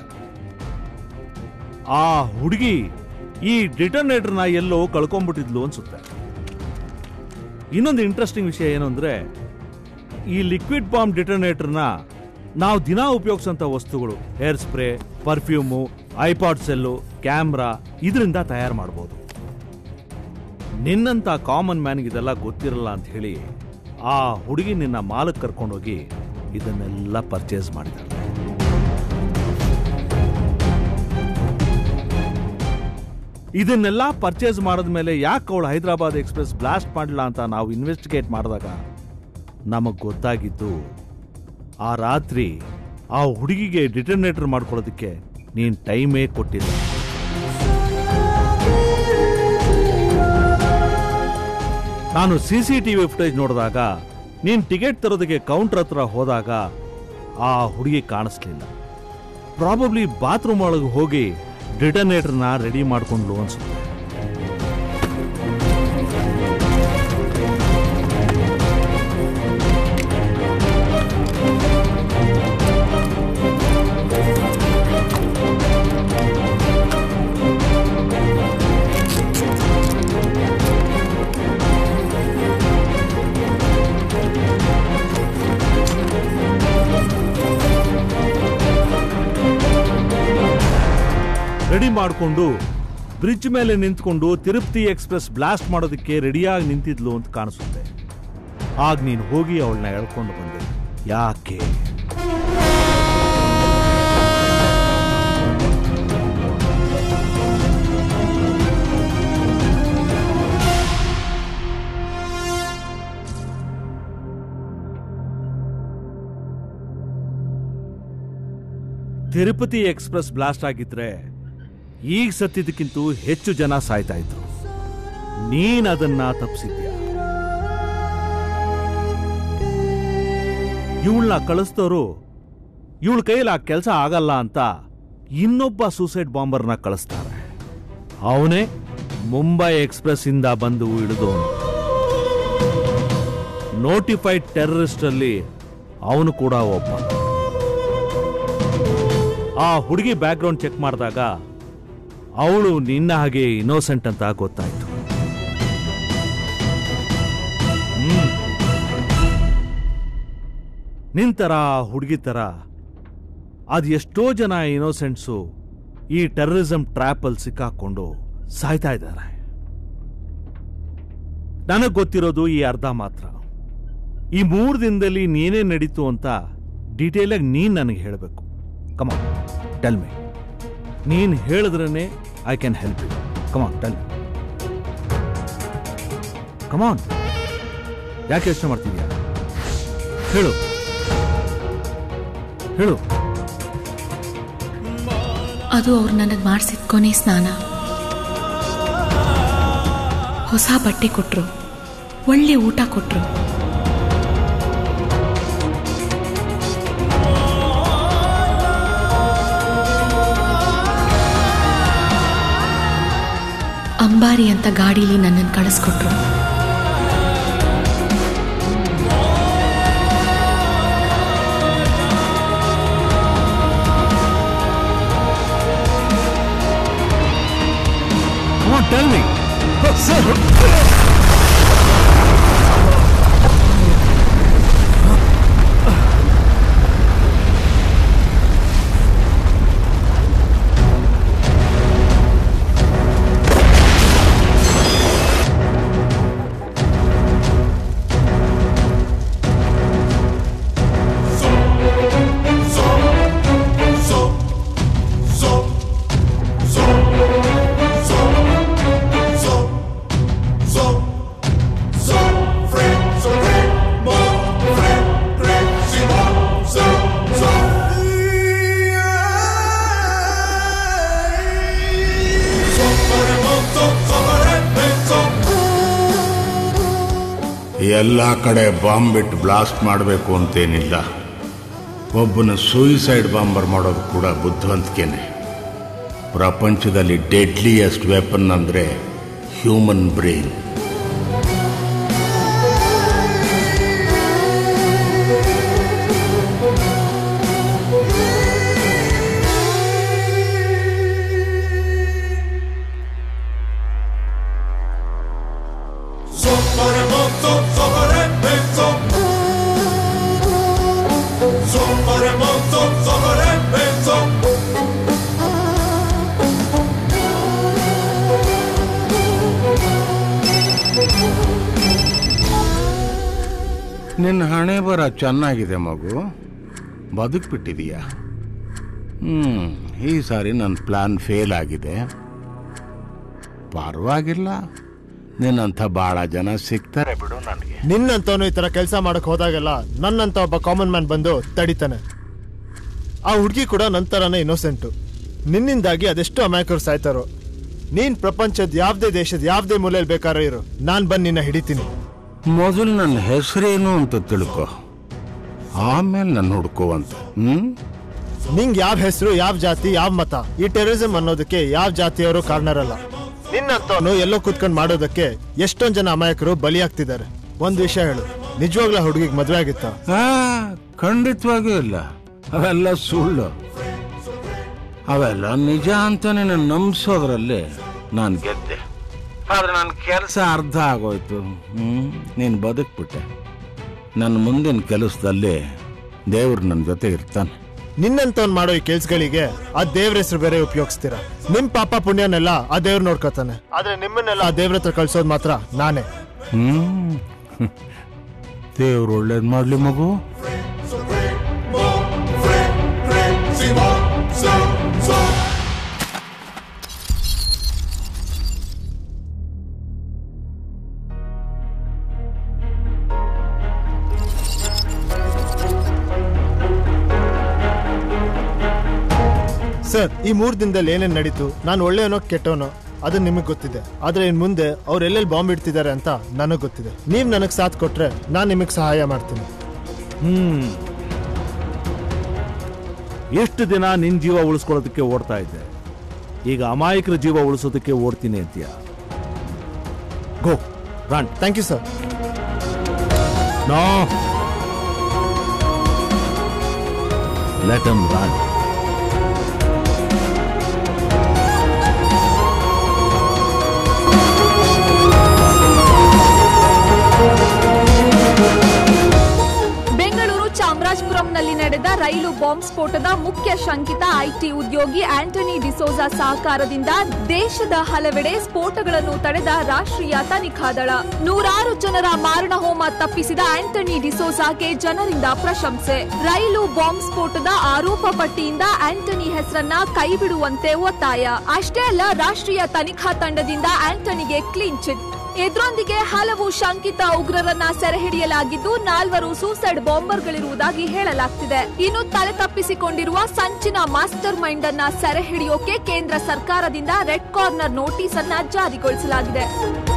ಆ ಹುಡುಗಿ ಈ ಡಿಟನೇಟರ್ನ ಎಲ್ಲೋ ಕಳ್ಕೊಂಡ್ಬಿಟ್ಟಿದ್ಲು ಅನ್ಸುತ್ತೆ ಇನ್ನೊಂದು ಇಂಟ್ರೆಸ್ಟಿಂಗ್ ವಿಷಯ ಏನು ಅಂದ್ರೆ ಈ ಲಿಕ್ವಿಡ್ ಬಾಂಬ್ ಡಿಟನೇಟರ್ನ ನಾವು ದಿನಾ ಉಪಯೋಗಿಸೋಂಥ ವಸ್ತುಗಳು hair spray perfume iPod cell camera ಇದರಿಂದ ತಯಾರು ಮಾಡ್ಬೋದು ನಿನ್ನಂತ ಕಾಮನ್ ಮ್ಯಾನ್ಗೆ ಇದೆಲ್ಲ ಗೊತ್ತಿರಲ್ಲ ಅಂತ ಹೇಳಿ ಆ ಹುಡುಗಿ ನಿನ್ನ ಮಾಲಕ್ಕೆ ಕರ್ಕೊಂಡೋಗಿ ಇದನ್ನೆಲ್ಲ ಪರ್ಚೇಸ್ ಮಾಡಿದಾಳೆ ಇದನ್ನೆಲ್ಲ ಪರ್ಚೇಸ್ ಮಾಡಿದ್ಮೇಲೆ ಯಾಕೆ ಅವಳು ಹೈದರಾಬಾದ್ ಎಕ್ಸ್ಪ್ರೆಸ್ ಬ್ಲಾಸ್ಟ್ ಮಾಡಲಿಲ್ಲ ಅಂತ ನಾವು ಇನ್ವೆಸ್ಟಿಗೇಟ್ ಮಾಡಿದಾಗ ನಮಗೆ ಗೊತ್ತಾಗಿದ್ದು ಆ ರಾತ್ರಿ ಆ ಹುಡುಗಿಗೆ ಡಿಟರ್ನೇಟರ್ ಮಾಡ್ಕೊಳ್ಳೋದಕ್ಕೆ ನೀನು ಟೈಮೇ ಕೊಟ್ಟಿಲ್ಲ ನಾನು C C T V footage ನೋಡಿದಾಗ ನೀನು ಟಿಕೆಟ್ ತರೋದಕ್ಕೆ ಕೌಂಟರ್ ಹತ್ರ ಹೋದಾಗ ಆ ಹುಡುಗಿ ಕಾಣಿಸ್ಲಿಲ್ಲ ಪ್ರಾಬಬ್ಲಿ ಬಾತ್ರೂಮ್ ಒಳಗೆ ಹೋಗಿ ಡಿಟನೇಟರ್ನ ರೆಡಿ ಮಾಡ್ಕೊಂಡ್ಲು ಅನ್ಸುತ್ತೆ ರೆಡಿ ಮಾಡಿಕೊಂಡು ಬ್ರಿಡ್ಜ್ ಮೇಲೆ ನಿಂತ್ಕೊಂಡು ತಿರುಪತಿ ಎಕ್ಸ್ಪ್ರೆಸ್ ಬ್ಲಾಸ್ಟ್ ಮಾಡೋದಕ್ಕೆ ರೆಡಿಯಾಗಿ ನಿಂತಿದ್ಲು ಅಂತ ಕಾಣಿಸುತ್ತೆ ಆಗ ನೀನು ಹೋಗಿ ಅವಳನ್ನ ಎಳ್ಕೊಂಡು ಬಂದೆ ಯಾಕೆ ತಿರುಪತಿ ಎಕ್ಸ್ಪ್ರೆಸ್ ಬ್ಲಾಸ್ಟ್ ಆಗಿದ್ರೆ ಈಗ ಸತ್ತಿದ್ದಕ್ಕಿಂತ ಹೆಚ್ಚು ಜನ ಸಾಯ್ತಾ ಇದ್ರು ನೀನ್ ಅದನ್ನ ತಪ್ಪಿಸಿದ್ಯಾ ಇವಳನ್ನ ಕಳಿಸ್ತವರು ಇವಳ ಕೈಯಲ್ಲಿ ಆ ಕೆಲಸ ಆಗಲ್ಲ ಅಂತ ಇನ್ನೊಬ್ಬ ಸೂಸೈಡ್ ಬಾಂಬರ್ನ ಕಳಿಸ್ತಾರೆ ಅವನೇ ಮುಂಬೈ ಎಕ್ಸ್ಪ್ರೆಸ್ ಇಂದ ಬಂದು ಇಳಿದವನು ನೋಟಿಫೈಡ್ ಟೆರರಿಸ್ಟ್ ಅಲ್ಲಿ ಅವನು ಕೂಡ ಒಬ್ಬ ಆ ಹುಡುಗಿ ಬ್ಯಾಕ್ಗ್ರೌಂಡ್ ಚೆಕ್ ಮಾಡಿದಾಗ ಅವಳು ನಿನ್ನ ಹಾಗೆ ಇನ್ನೋಸೆಂಟ್ ಅಂತ ಗೊತ್ತಾಯ್ತು ಹ್ಮ್. ನಿನ್ ತರ ಹುಡುಗಿ ತರ ಅದು ಎಷ್ಟೋ ಜನ ಇನ್ನೋಸೆಂಟ್ಸು ಈ ಟೆರರಿಸಂ ಟ್ರ್ಯಾಪಲ್ಲಿ ಸಿಕ್ಕಾಕೊಂಡು ಸಾಯ್ತಾ ಇದ್ದಾರೆ ನನಗೆ ಗೊತ್ತಿರೋದು ಈ ಅರ್ಧ ಮಾತ್ರ ಈ ಮೂರು ದಿನದಲ್ಲಿ ನೀನೇ ನಡೀತು ಅಂತ ಡೀಟೇಲ್ ಆಗಿ ನೀನ್ ನನಗೆ ಹೇಳಬೇಕು ಕಮಾನ್ ಟೆಲ್ ಮಿ ನೀನ್ ಹೇಳಿದ್ರೇ I can help you come on tell come on ಯಾಕೆ ಯೋಚನೆ ಮಾಡ್ತಿದ್ಯಾ ಹೇಳು ಹೇಳು ಅದು ಅವ್ರು ನನಗೆ ಮಾಡಿಸಿದ ಕೊನೆ ಸ್ನಾನ ಹೊಸ ಬಟ್ಟೆ ಕೊಟ್ರು ಒಳ್ಳೆ ಊಟ ಕೊಟ್ರು ಅಂಬಾರಿ ಅಂತ ಗಾಡೀಲಿ ನನ್ನನ್ನು ಕಳಿಸ್ಕೊಟ್ರು ಎಲ್ಲ ಕಡೆ ಬಾಂಬ್ ಬಿಟ್ಟು ಬ್ಲಾಸ್ಟ್ ಮಾಡಬೇಕು ಅಂತೇನಿಲ್ಲ ಒಬ್ಬನ ಸೂಯಿಸೈಡ್ ಬಾಂಬರ್ ಮಾಡೋದು ಕೂಡ ಬುದ್ಧಿವಂತಿಕೆನೆ ಪ್ರಪಂಚದಲ್ಲಿ ಡೆಡ್ಲಿಯೆಸ್ಟ್ ವೆಪನ್ ಅಂದರೆ ಹ್ಯೂಮನ್ ಬ್ರೈನ್ ನಿನ್ನ ಹಣೆ ಬರ ಚೆನ್ನಾಗಿದೆ ಮಗು ಬದುಕ್ಬಿಟ್ಟಿದೀಯ ಹ್ಞೂ ಈ ಸಾರಿ ನನ್ನ ಪ್ಲಾನ್ ಫೇಲ್ ಆಗಿದೆ ಪರವಾಗಿಲ್ಲ ನಿನ್ನಂಥ ಭಾಳ ಜನ ಸಿಗ್ತಾರೆ ಬಿಡು ನನಗೆ ನಿನ್ನಂತವನು ಈ ತರ ಕೆಲಸ ಮಾಡಕ್ ಹೋದಾಗೆಲ್ಲ ನನ್ನಂತ ಒಬ್ಬ ಕಾಮನ್ ಮ್ಯಾನ್ ಬಂದು ತಡಿತಾನೆ ಆ ಹುಡುಗಿ ಕೂಡ ನಂತರನೇ ಇನ್ನೋಸೆಂಟು ನಿನ್ನಿಂದಾಗಿ ಅದೆಷ್ಟು ಅಮಾಯಕರು ಸಾಯ್ತಾರೋ ನೀನ್ ಪ್ರಪಂಚದ ಯಾವ್ದೇ ದೇಶದ ಯಾವ್ದೇ ಮೂಲೆಯಲ್ಲಿ ಬೇಕಾದ್ರೂ ಇರು ನಾನ್ ಬಂದು ನಿನ್ನ ಹಿಡಿತೀನಿ ಮೊದಲು ನನ್ನ ಹೆಸರೇನು ಅಂತ ತಿಳ್ಕೊ ಆಮೇಲೆ ನನ್ನ ಹುಡ್ಕೋವಂತ ಹ್ಞೂ ನಿಂಗ್ ಯಾವ ಹೆಸರು ಯಾವ ಜಾತಿ ಯಾವ ಮತ ಈ ಟೆರರಿಸಂ ಅನ್ನೋದಕ್ಕೆ ಯಾವ ಜಾತಿಯವರು ಕಾರಣರಲ್ಲ ನಿನ್ನಂತವನು ಎಲ್ಲೋ ಕುತ್ಕೊಂಡು ಮಾಡೋದಕ್ಕೆ ಎಷ್ಟೊಂದ್ ಜನ ಅಮಾಯಕರು ಬಲಿಯಾಗ್ತಿದ್ದಾರೆ ಒಂದ್ ವಿಷಯ ಹೇಳು ನಿಜವಾಗ್ಲೂ ಹುಡುಗಿಗೆ ಮದ್ವೆ ಆಗಿತ್ತ ಆ, ಖಂಡಿತವಾಗಿಯೂ ಇಲ್ಲ ಅವೆಲ್ಲ ಸುಳ್ಳು ಅವೆಲ್ಲ ನಿಜ ಅಂತ ನೀನು ನಂಬಿಸೋದ್ರಲ್ಲಿ ನಾನು ಗೆದ್ದೆ ಆದ್ರೆ ನನ್ನ ಕೆಲಸ ಅರ್ಧ ಆಗೋಯ್ತು ಹ್ಮ್ ನೀನು ಬದುಕ್ಬಿಟ್ಟೆ ನನ್ನ ಮುಂದಿನ ಕೆಲಸದಲ್ಲಿ ದೇವ್ರು ನನ್ನ ಜೊತೆ ಇರ್ತಾನೆ ನಿನ್ನಂತವ್ನ್ ಮಾಡೋ ಈ ಕೆಲ್ಸಗಳಿಗೆ ಆ ದೇವ್ರ ಹೆಸರು ಬೇರೆ ಉಪಯೋಗಿಸ್ತೀರ ನಿಮ್ ಪಾಪ ಪುಣ್ಯನೆಲ್ಲ ಆ ದೇವ್ರು ನೋಡ್ಕೋತಾನೆ ಆದ್ರೆ ನಿಮ್ಮನ್ನೆಲ್ಲ ಆ ದೇವ್ರ ಹತ್ರ ಕಳ್ಸೋದ್ ಮಾತ್ರ ನಾನೇ ಹ್ಮ್ ದೇವ್ರು ಒಳ್ಳೇದು ಮಾಡ್ಲಿ ಮಗು ಸರ್ ಈ ಮೂರ್ ದಿನದಲ್ಲಿ ಏನೇನ್ ನಡೀತು ನಾನು ಒಳ್ಳೆಯವನೋ ಕೆಟ್ಟವನೋ ಅದು ನಿಮಗೆ ಗೊತ್ತಿದೆ ಆದ್ರೆ ಇನ್ ಮುಂದೆ ಅವ್ರು ಎಲ್ಲೆಲ್ಲಿ ಬಾಂಬ್ ಇಡ್ತಿದ್ದಾರೆ ಅಂತ ನನಗ್ ಗೊತ್ತಿದೆ ನೀವ್ ನನಗ್ ಸಾಥ್ ಕೊಟ್ರೆ ನಾನ್ ನಿಮಗ್ ಸಹಾಯ ಮಾಡ್ತೀನಿ ಹ್ಮ್ ಎಷ್ಟು ದಿನ ನಿನ್ ಜೀವ ಉಳಿಸ್ಕೊಳ್ಳೋದಕ್ಕೆ ಓಡ್ತಾ ಇದ್ದೆ ಈಗ ಅಮಾಯಕರ ಜೀವ ಉಳಿಸೋದಕ್ಕೆ ಓಡ್ತೀನಿ ಅಂತೀಯ go run thank you sir no let run Bengaluru ಚಾಮರಾಜಪುರಂನಲ್ಲಿ ನಡೆದ ರೈಲು ಬಾಂಬ್ ಸ್ಫೋಟದ ಮುಖ್ಯ ಶಂಕಿತ ಐಟಿ ಉದ್ಯೋಗಿ ಆಂಟನಿ ಡಿಸೋಜಾ ಸಹಕಾರದಿಂದ ದೇಶದ ಹಲವೆಡೆ ಸ್ಫೋಟಗಳನ್ನು ತಡೆದ ರಾಷ್ಟ್ರೀಯ ತನಿಖಾ ದಳ ನೂರಾರು ಜನರ ಮಾರಣ ಹೋಮ ತಪ್ಪಿಸಿದ ಆಂಟನಿ ಡಿಸೋಜಾಗೆ ಜನರಿಂದ ಪ್ರಶಂಸೆ ರೈಲು ಬಾಂಬ್ ಸ್ಫೋಟದ ಆರೋಪ ಪಟ್ಟಿಯಿಂದ ಆಂಟನಿ ಹೆಸರನ್ನ ಕೈಬಿಡುವಂತೆ ಒತ್ತಾಯ ಅಷ್ಟೇ ಅಲ್ಲ ರಾಷ್ಟ್ರೀಯ ತನಿಖಾ ತಂಡದಿಂದ ಆಂಟನಿಗೆ ಕ್ಲೀನ್ ಚಿಟ್ ಇದರೊಂದಿಗೆ ಹಲವು ಶಂಕಿತ ಉಗ್ರರನ್ನ ಸೆರೆ ಹಿಡಿಯಲಾಗಿದ್ದು ನಾಲ್ವರು ಸೂಸೈಡ್ ಬಾಂಬರ್ಗಳಿರುವುದಾಗಿ ಹೇಳಲಾಗ್ತಿದೆ ಇನ್ನು ತಲೆ ತಪ್ಪಿಸಿಕೊಂಡಿರುವ ಸಂಚಿನ ಮಾಸ್ಟರ್ ಮೈಂಡ್ ಅನ್ನ ಸೆರೆ ಹಿಡಿಯೋಕೆ ಕೇಂದ್ರ ಸರ್ಕಾರದಿಂದ ರೆಡ್ ಕಾರ್ನರ್ ನೋಟಿಸ್ ಅನ್ನ ಜಾರಿಗೊಳಿಸಲಾಗಿದೆ